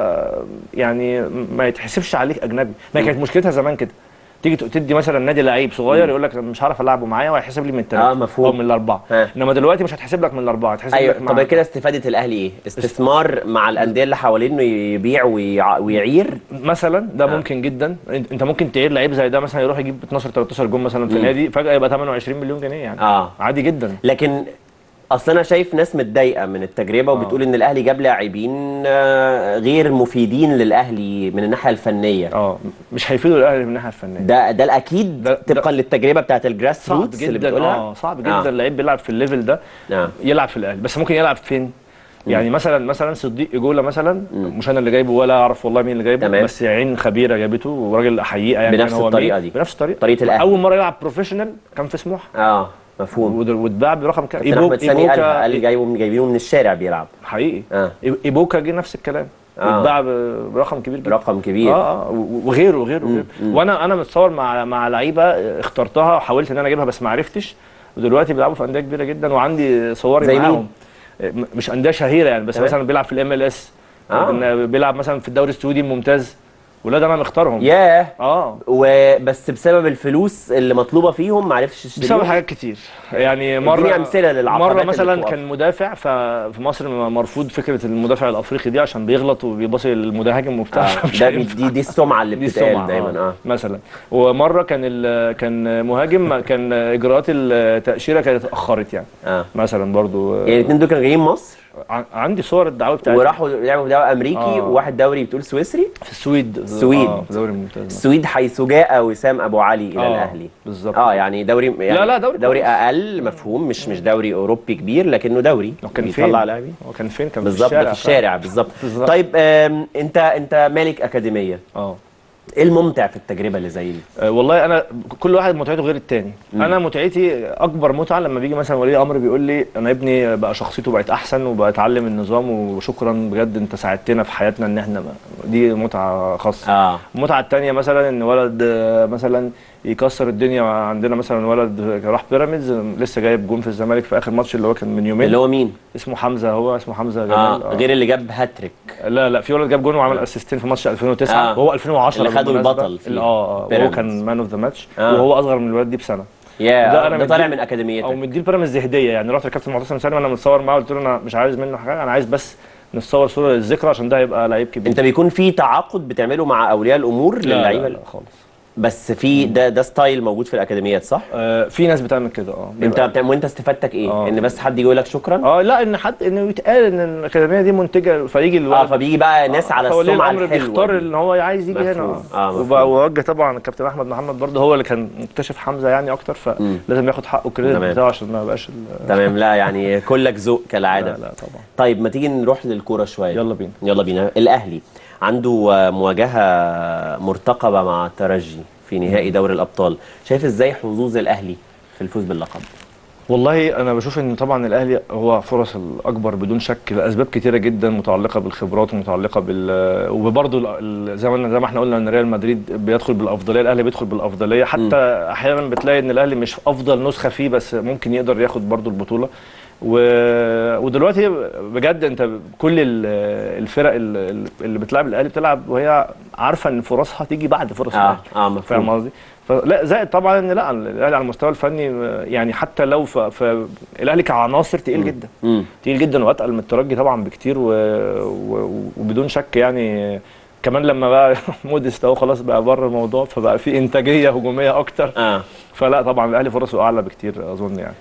يعني ما يتحسبش عليك اجنبي ما كانت مشكلتها زمان كده تيجي تدي مثلا نادي لعيب صغير يقول لك مش هعرف العبه معايا وهيحسب لي من الثلاثه آه، مفهوم. او من الاربعه ها. انما دلوقتي مش هتحسب لك من الاربعه هتحسب ايوه لك مع طب كده استفاده الاهلي ايه استثمار مع الانديه اللي حواليه انه يبيع ويع- ويعير مثلا ده آه. ممكن جدا انت أنت ممكن تعير لعيب زي ده مثلا يروح يجيب 12 13 جون مثلا في مم. نادي فجاه يبقى ثمنه 20 مليون جنيه يعني اه عادي جدا لكن اصل انا شايف ناس متضايقه من التجربه وبتقول ان الاهلي جاب لاعبين آه، غير مفيدين للاهلي من الناحيه الفنيه اه مش هيفيدوا الاهلي من الناحيه الفنيه ده ده الاكيد ده- ده- طبقا للتجربه بتاعت الجراس صعب روتس اللي جدا بتقولها اه صعب آه. جدا اللعيب بيلعب في الليفل ده آه. يلعب في الاهلي بس ممكن يلعب فين يعني مثلا مثلا صديق اجولا مثلا مش انا اللي جايبه ولا اعرف والله مين اللي جايبه تمام. بس عين خبيره جابته وراجل حقيقه يعني بنفس كان هو الطريقة مين. دي. بنفس الطريقه طريقة الأهلي. اول مره يلعب بروفيشنال كان في سموحه اه مفهوم ود- واتباع برقم كام كابتن احمد سامي قالها قال جايبه من جايبينه من الشارع بيلعب حقيقي اه ايبوكا جه نفس الكلام آه. واتباع ب- برقم كبير جدا رقم كبير اه اه و- وغيره وغيره وغيره وانا انا متصور مع مع لعيبه اخترتها وحاولت ان انا اجيبها بس ما عرفتش ودلوقتي بيلعبوا في انديه كبيره جدا وعندي صوري زي مين؟ معاهم م- مش انديه شهيره يعني بس تمام. مثلا بيلعب في الام ال اس آه. بيلعب مثلا في الدوري السعودي الممتاز ولاد انا مختارهم ياه اه وبس بسبب الفلوس اللي مطلوبه فيهم ما عرفش بسبب يشتريهم حاجات كتير يعني مره اديني أمثلة للعقبات مره اللي مثلا بتقف. كان مدافع ففي مصر مرفوض فكره المدافع الافريقي دي عشان بيغلط وبيباصي للمهاجم وبتاع آه. فمش ده هينفع. دي دي السمعه اللي دي بتتقال السمعة دايما اه مثلا ومره كان ال- كان مهاجم كان اجراءات التاشيره كانت اتاخرت يعني اه مثلا برضو يعني الاثنين دول كانوا جايين مصر ع- عندي صور الدعوه بتاعتي وراحوا لعبوا في دوري امريكي آه. وواحد دوري بتقول سويسري في السويد السويد. آه في دوري ممتاز مثلاً. السويد حيث جاء وسام ابو علي الى آه، الاهلي بالظبط اه يعني دوري يعني لا، لا، دوري دوري كويس. اقل مفهوم مش مش دوري اوروبي كبير لكنه دوري هو كان فين؟ بيطلع لاعبين هو كان فين كان بالظبط في الشارع في الشارع بالظبط بالظبط. طيب آم، انت انت مالك اكاديميه اه ايه الممتع في التجربه اللي زي دي آه، والله انا كل واحد متعته غير التاني انا متعتي اكبر متعه لما بيجي مثلا ولي امر بيقول لي انا ابني بقى شخصيته بقت احسن وبقى اتعلم النظام وشكرا بجد انت ساعدتنا في حياتنا ان احنا ما- دي متعه خاصه اه المتعه التانيه مثلا ان ولد آه، مثلا يكسر الدنيا عندنا مثلا ولد راح بيراميدز لسه جايب جون في الزمالك في اخر ماتش اللي هو كان من يومين اللي هو مين اسمه حمزه هو اسمه حمزه جمال اه غير اللي جاب هاتريك لا لا في ولد جاب جون وعمل اسيستين في ماتش 2009 آه. وهو 2010 اللي خدوا بالمناسبة. البطل فيه. اللي- اه اه وهو بيراميدز. كان مان اوف ذا ماتش آه. وهو اصغر من الولد دي بسنه يا ده ده, أنا ده طالع مدي- من اكاديميتك او مديه البيراميدز هديه يعني رحت للكابتن معتصم سالم انا متصور معاه قلت له انا مش عايز منه حاجه انا عايز بس نتصور صوره للذكرى عشان ده هيبقى لعيب كبير انت بيكون في تعاقد بتعمله مع اولياء الامور لا للعيبه لا, لا خالص بس في ده ده ستايل موجود في الاكاديميات صح آه في ناس بتعمل كده اه انت بيبقى- بتعمل وانت استفادتك ايه آه. ان بس حد يجي يقول لك شكرا اه لا ان حد انه يتقال ان الاكاديميه دي منتجه فيجي الولد اه فبيجي بقى ناس على فولي السمعه الامر الحلوه بيختار دي. ان هو عايز يجي هنا مفهوم. آه، مفهوم. وب- ووجه طبعا الكابتن احمد محمد برضه هو اللي كان مكتشف حمزه يعني اكتر فلازم ياخد حقه الكريدت تمام. بتاعه عشان ما يبقاش ال- تمام لا يعني كلك ذوق كالعاده لا لا طبعا طيب ما تيجي نروح للكوره شويه يلا بينا. يلا بينا الاهلي عنده آه، مواجهه مرتقبه مع الترجي في نهائي دوري الابطال شايف ازاي حظوظ الاهلي في الفوز باللقب والله انا بشوف ان طبعا الاهلي هو فرص الاكبر بدون شك لاسباب كتيره جدا متعلقه بالخبرات ومتعلقه بال وبرضه ال- ال- زي ما زي ما احنا قلنا ان ريال مدريد بيدخل بالافضليه الاهلي بيدخل بالافضليه حتى احيانا بتلاقي ان الاهلي مش في افضل نسخه فيه بس ممكن يقدر ياخد برضه البطوله و... ودلوقتي بجد انت كل ال- الفرق ال- اللي بتلعب الاهلي بتلعب وهي عارفه ان فرصها تيجي بعد فرص اه الاهلي اه مفهوم فاهم قصدي؟ فلا زائد طبعا ان لا الاهلي على المستوى الفني يعني حتى لو ف... ف... الاهلي كعناصر تقيل جدا مم. تقيل جدا واتقل من الترجي طبعا بكتير و... و... وبدون شك يعني كمان لما بقى موديست اهو خلاص بقى بره الموضوع فبقى في انتاجيه هجوميه اكتر اه فلا طبعا الاهلي فرصه اعلى بكتير اظن يعني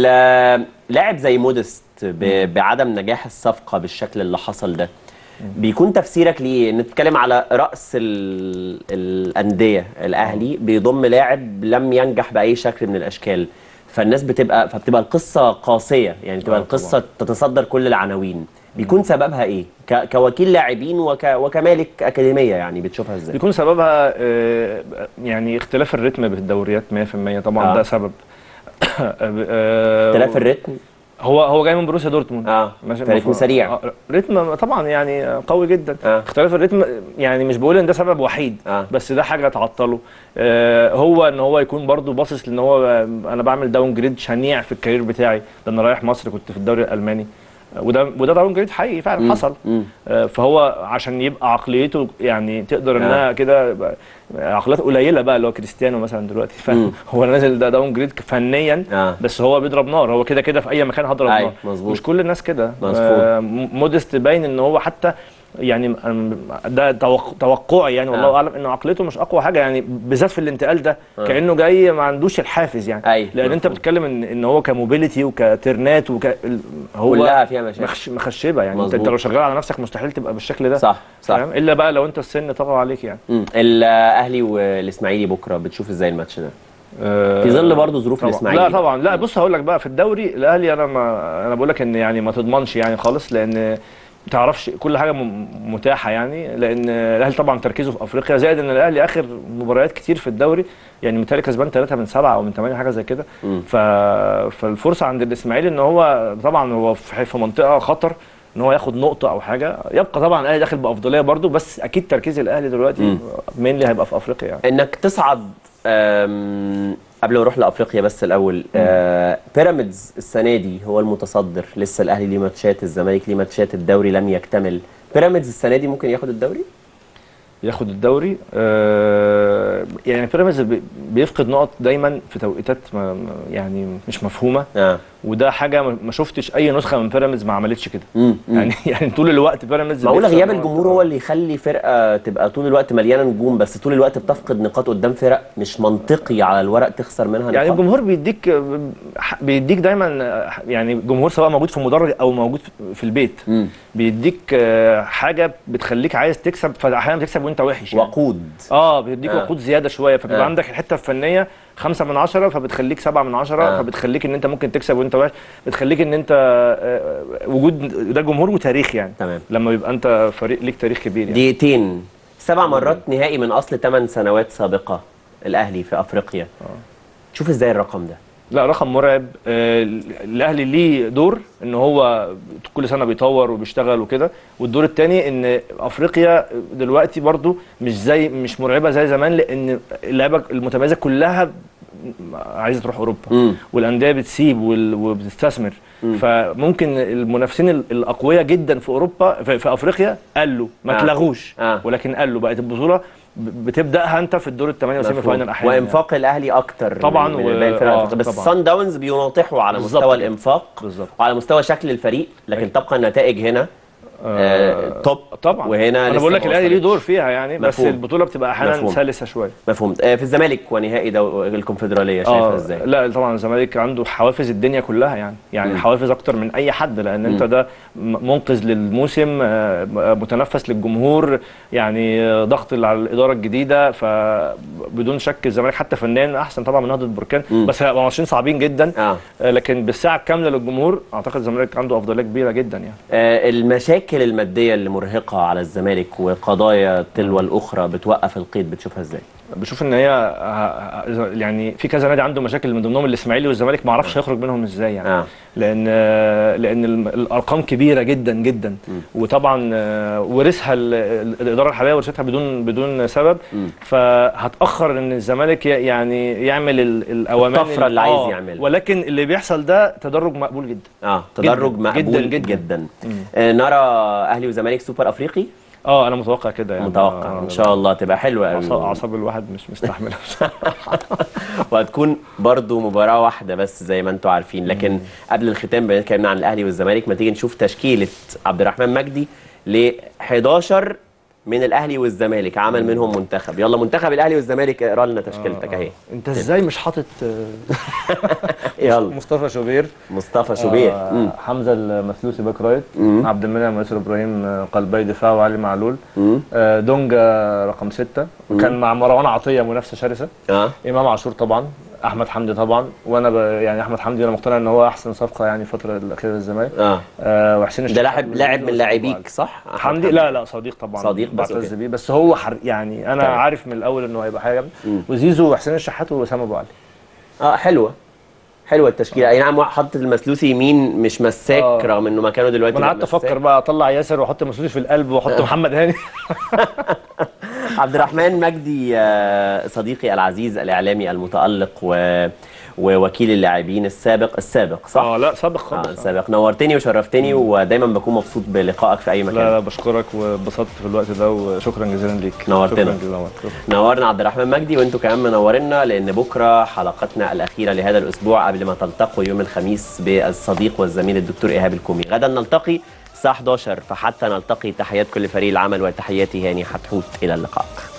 ال- لاعب زي مودست ب- بعدم نجاح الصفقه بالشكل اللي حصل ده بيكون تفسيرك ليه نتكلم على راس ال- الانديه الاهلي بيضم لاعب لم ينجح باي شكل من الاشكال فالناس بتبقى فبتبقى القصه قاسيه يعني تبقى آه، القصه تتصدر كل العناوين بيكون سببها ايه ك... كوكيل لاعبين وك... وكمالك اكاديميه يعني بتشوفها ازاي بيكون سببها آه، يعني اختلاف الريتم بالدوريات 100% طبعا آه. ده سبب آه، اختلاف الريتم هو هو جاي من بروسيا دورتموند اه ماشي فريتم المفروض- سريع. آه، ريتم طبعا يعني قوي جدا آه. اختلاف الريتم يعني مش بقول ان ده سبب وحيد آه. بس ده حاجه تعطله آه هو ان هو يكون برضو باصص لان هو آه، انا بعمل داون جريد شنيع في الكارير بتاعي ده انا رايح مصر كنت في الدوري الالماني آه، وده وده داون جريد حقيقي فعلا حصل مم. آه، فهو عشان يبقى عقليته يعني تقدر آه. انها كده يبقى عقليات قليله بقى اللي هو كريستيانو مثلا دلوقتي مم. فاهم هو نازل ده داون جريد فنيا آه. بس هو بيضرب نار هو كده كده في اي مكان هضرب أي، نار مظبوط. مش كل الناس كده مظبوط. آه، م- مودست باين ان هو حتى يعني أم- ده توق- توقعي يعني والله آه. اعلم ان عقليته مش اقوى حاجه يعني بالذات في الانتقال ده آه. كانه جاي ما عندوش الحافز يعني أي، لان انت مفهوم. بتتكلم ان ان هو كموبيليتي وكترنات وك ال- هو كلها فيها مشاكل. مخش مخشبه يعني انت, مظبوط. انت لو شغال على نفسك مستحيل تبقى بالشكل ده صح صح فاهم الا بقى لو انت السن طغى عليك يعني مم. الاهلي والاسماعيلي بكره بتشوف ازاي الماتش ده في ظل برضه ظروف طبعا. الاسماعيلي لا طبعا لا بص هقول لك بقى في الدوري الاهلي انا ما انا بقول لك ان يعني ما تضمنش يعني خالص لان ما تعرفش كل حاجه م- متاحه يعني لان الاهلي طبعا تركيزه في افريقيا زائد ان الاهلي اخر مباريات كتير في الدوري يعني متهيألي كسبان ثلاثه من سبعه او من ثمانيه حاجه زي كده مم. ف... فالفرصه عند الاسماعيلي ان هو طبعا هو في في منطقه خطر ان هو ياخد نقطه او حاجه يبقى طبعا الاهلي داخل بافضليه برده بس اكيد تركيز الاهلي دلوقتي مم. مين هيبقى في افريقيا يعني انك تصعد أم، قبل ما نروح لافريقيا بس الاول آه، بيراميدز السنه دي هو المتصدر لسه الاهلي ليه ماتشات الزمالك ليه ماتشات الدوري لم يكتمل بيراميدز السنه دي ممكن ياخد الدوري ياخد الدوري آه يعني بيراميدز بي- بيفقد نقط دايما في توقيتات ما ما- يعني مش مفهومه اه وده حاجه ما ما شفتش اي نسخه من بيراميدز ما عملتش كده مم. مم. يعني يعني طول الوقت بيراميدز معقول بيكسب غياب نقط. الجمهور هو اللي يخلي فرقه تبقى طول الوقت مليانه نجوم بس طول الوقت بتفقد نقاط قدام فرق مش منطقي على الورق تخسر منها يعني نقاط الجمهور بيديك بيديك دايما يعني الجمهور سواء موجود في مدرج او موجود في البيت مم. بيديك آه، حاجه بتخليك عايز تكسب فاحيانا بتكسب وانت وحش يعني. وقود اه بيديك آه. وقود زياده شويه فبيبقى آه. عندك الحته الفنيه خمسة من عشرة فبتخليك سبعة من عشرة آه. فبتخليك ان انت ممكن تكسب وانت وحش بتخليك ان انت آه، وجود ده جمهور وتاريخ يعني تمام لما يبقى انت فريق ليك تاريخ كبير يعني دقيقتين سبع مرات نهائي من اصل ثمان سنوات سابقه الاهلي في افريقيا شوف ازاي الرقم ده لا رقم مرعب آه، الاهلي ليه دور ان هو كل سنه بيطور وبيشتغل وكده والدور الثاني ان افريقيا دلوقتي برضو مش زي مش مرعبه زي زمان لان اللعيبه المتميزه كلها عايزه تروح اوروبا مم. والانديه بتسيب وال- وبتستثمر فممكن المنافسين ال- الاقوياء جدا في اوروبا في, في افريقيا قالوا ما آه. تلغوش آه. ولكن قالوا بقت البطوله ب- بتبداها انت في الدور الثمانيه وسيمي مفهوم. فاينل احيانا يعني. وانفاق الاهلي اكتر طبعاً من و- باقي الفرق آه، الأفريقية. بس طبعاً. الصن داونز بيناطحوا على بالظبط مستوى كده. الانفاق بالظبط. وعلى مستوى شكل الفريق لكن تبقى النتائج هنا آه توب طبعا وهنا انا لسه بقول لك ما الاهلي ليه وصلتش. دور فيها يعني بس مفهوم. البطوله بتبقى احيانا مفهوم. سلسه شويه مفهوم آه في الزمالك ونهائي دو الكونفدراليه شايفها ازاي لا طبعا الزمالك عنده حوافز الدنيا كلها يعني يعني مم. حوافز اكتر من اي حد لان انت ده م- منقذ للموسم آه، م- متنفس للجمهور يعني آه، ضغط على الاداره الجديده فبدون شك الزمالك حتى فنيا احسن طبعا من نهضه بركان مم. بس هيبقوا ماتشين صعبين جدا اه آه، لكن بالساعه الكامله للجمهور اعتقد الزمالك عنده افضليه كبيره جدا يعني آه، المشاكل الماديه اللي مرهقه على الزمالك وقضايا تلو الاخرى بتوقف القيد بتشوفها ازاي بشوف ان هي ه- ه- يعني في كذا نادي عنده مشاكل من ضمنهم الاسماعيلي والزمالك ما اعرفش هيخرج منهم ازاي يعني اه لان لان الم- الارقام كبيره جدا جدا وطبعا آه، ورثها ال- ال- الاداره الحاليه ورثتها بدون بدون سبب مم. فهتاخر ان الزمالك ي- يعني يعمل ال- الاوامر الطفرة اللي عايز يعملها. ولكن اللي بيحصل ده تدرج مقبول جدا اه تدرج جداً، مقبول جداً، جدا جداً. جدا, آه نرى اهلي وزمالك سوبر افريقي اه انا متوقع كده يعني متوقع آه، ان شاء الله تبقى حلوه أعصاب- قوي اعصاب الواحد مش مستحمله وهتكون برضو مباراة واحدة بس زي ما انتم عارفين لكن قبل الختام بما اتكلمنا عن الاهلي والزمالك ما تيجي نشوف تشكيلة عبد الرحمن مجدي ل 11 من الاهلي والزمالك عمل منهم منتخب يلا منتخب الاهلي والزمالك اقرا لنا تشكيلتك اهي انت ازاي مش حاطط آه، يلا مصطفى شوبير مصطفى شوبير آه، مم. حمزه المسلوسي باك رايت مم. عبد المنعم ياسر ابراهيم آه، قلبي دفاع وعلي معلول مم. آه، دونجا رقم ستة كان مع مروان عطيه منافسه شرسه اه امام عاشور طبعا احمد حمدي طبعا وانا ب... يعني احمد حمدي انا مقتنع ان هو احسن صفقه يعني الفتره الاخيره للزمالك اه آه وحسين ده الشحات لاعب لاعب من لاعبيك صح أحمد حمدي لا لا صديق طبعا صديق بس بعتز أوكي. بيه بس هو حر يعني انا طيب. عارف من الاول انه هيبقى حاجه مم. جامده وزيزو وحسين الشحات واسامه ابو علي اه حلوه حلوه التشكيله اي نعم حط المسلوسي يمين مش مساك آه. رغم انه مكانه دلوقتي انا لا قعدت مساك. افكر بقى اطلع ياسر واحط مسؤولي في القلب واحط محمد هاني عبد الرحمن مجدي آه، صديقي العزيز الاعلامي المتالق و... ووكيل اللاعبين السابق السابق صح؟ اه لا سابق اه خالص آه. السابق نورتني وشرفتني ودايما بكون مبسوط بلقائك في اي مكان لا لا بشكرك واتبسطت في الوقت ده وشكرا جزيلا ليك نورتنا. شكرا جزيلا شكرا. نورنا عبد الرحمن مجدي وانتوا كمان منورنا لان بكره حلقتنا الاخيره لهذا الاسبوع قبل ما تلتقوا يوم الخميس بالصديق والزميل الدكتور ايهاب الكومي غدا نلتقي الساعه 11 فحتى نلتقي تحيات كل فريق العمل وتحياتي هاني حتحوت الى اللقاء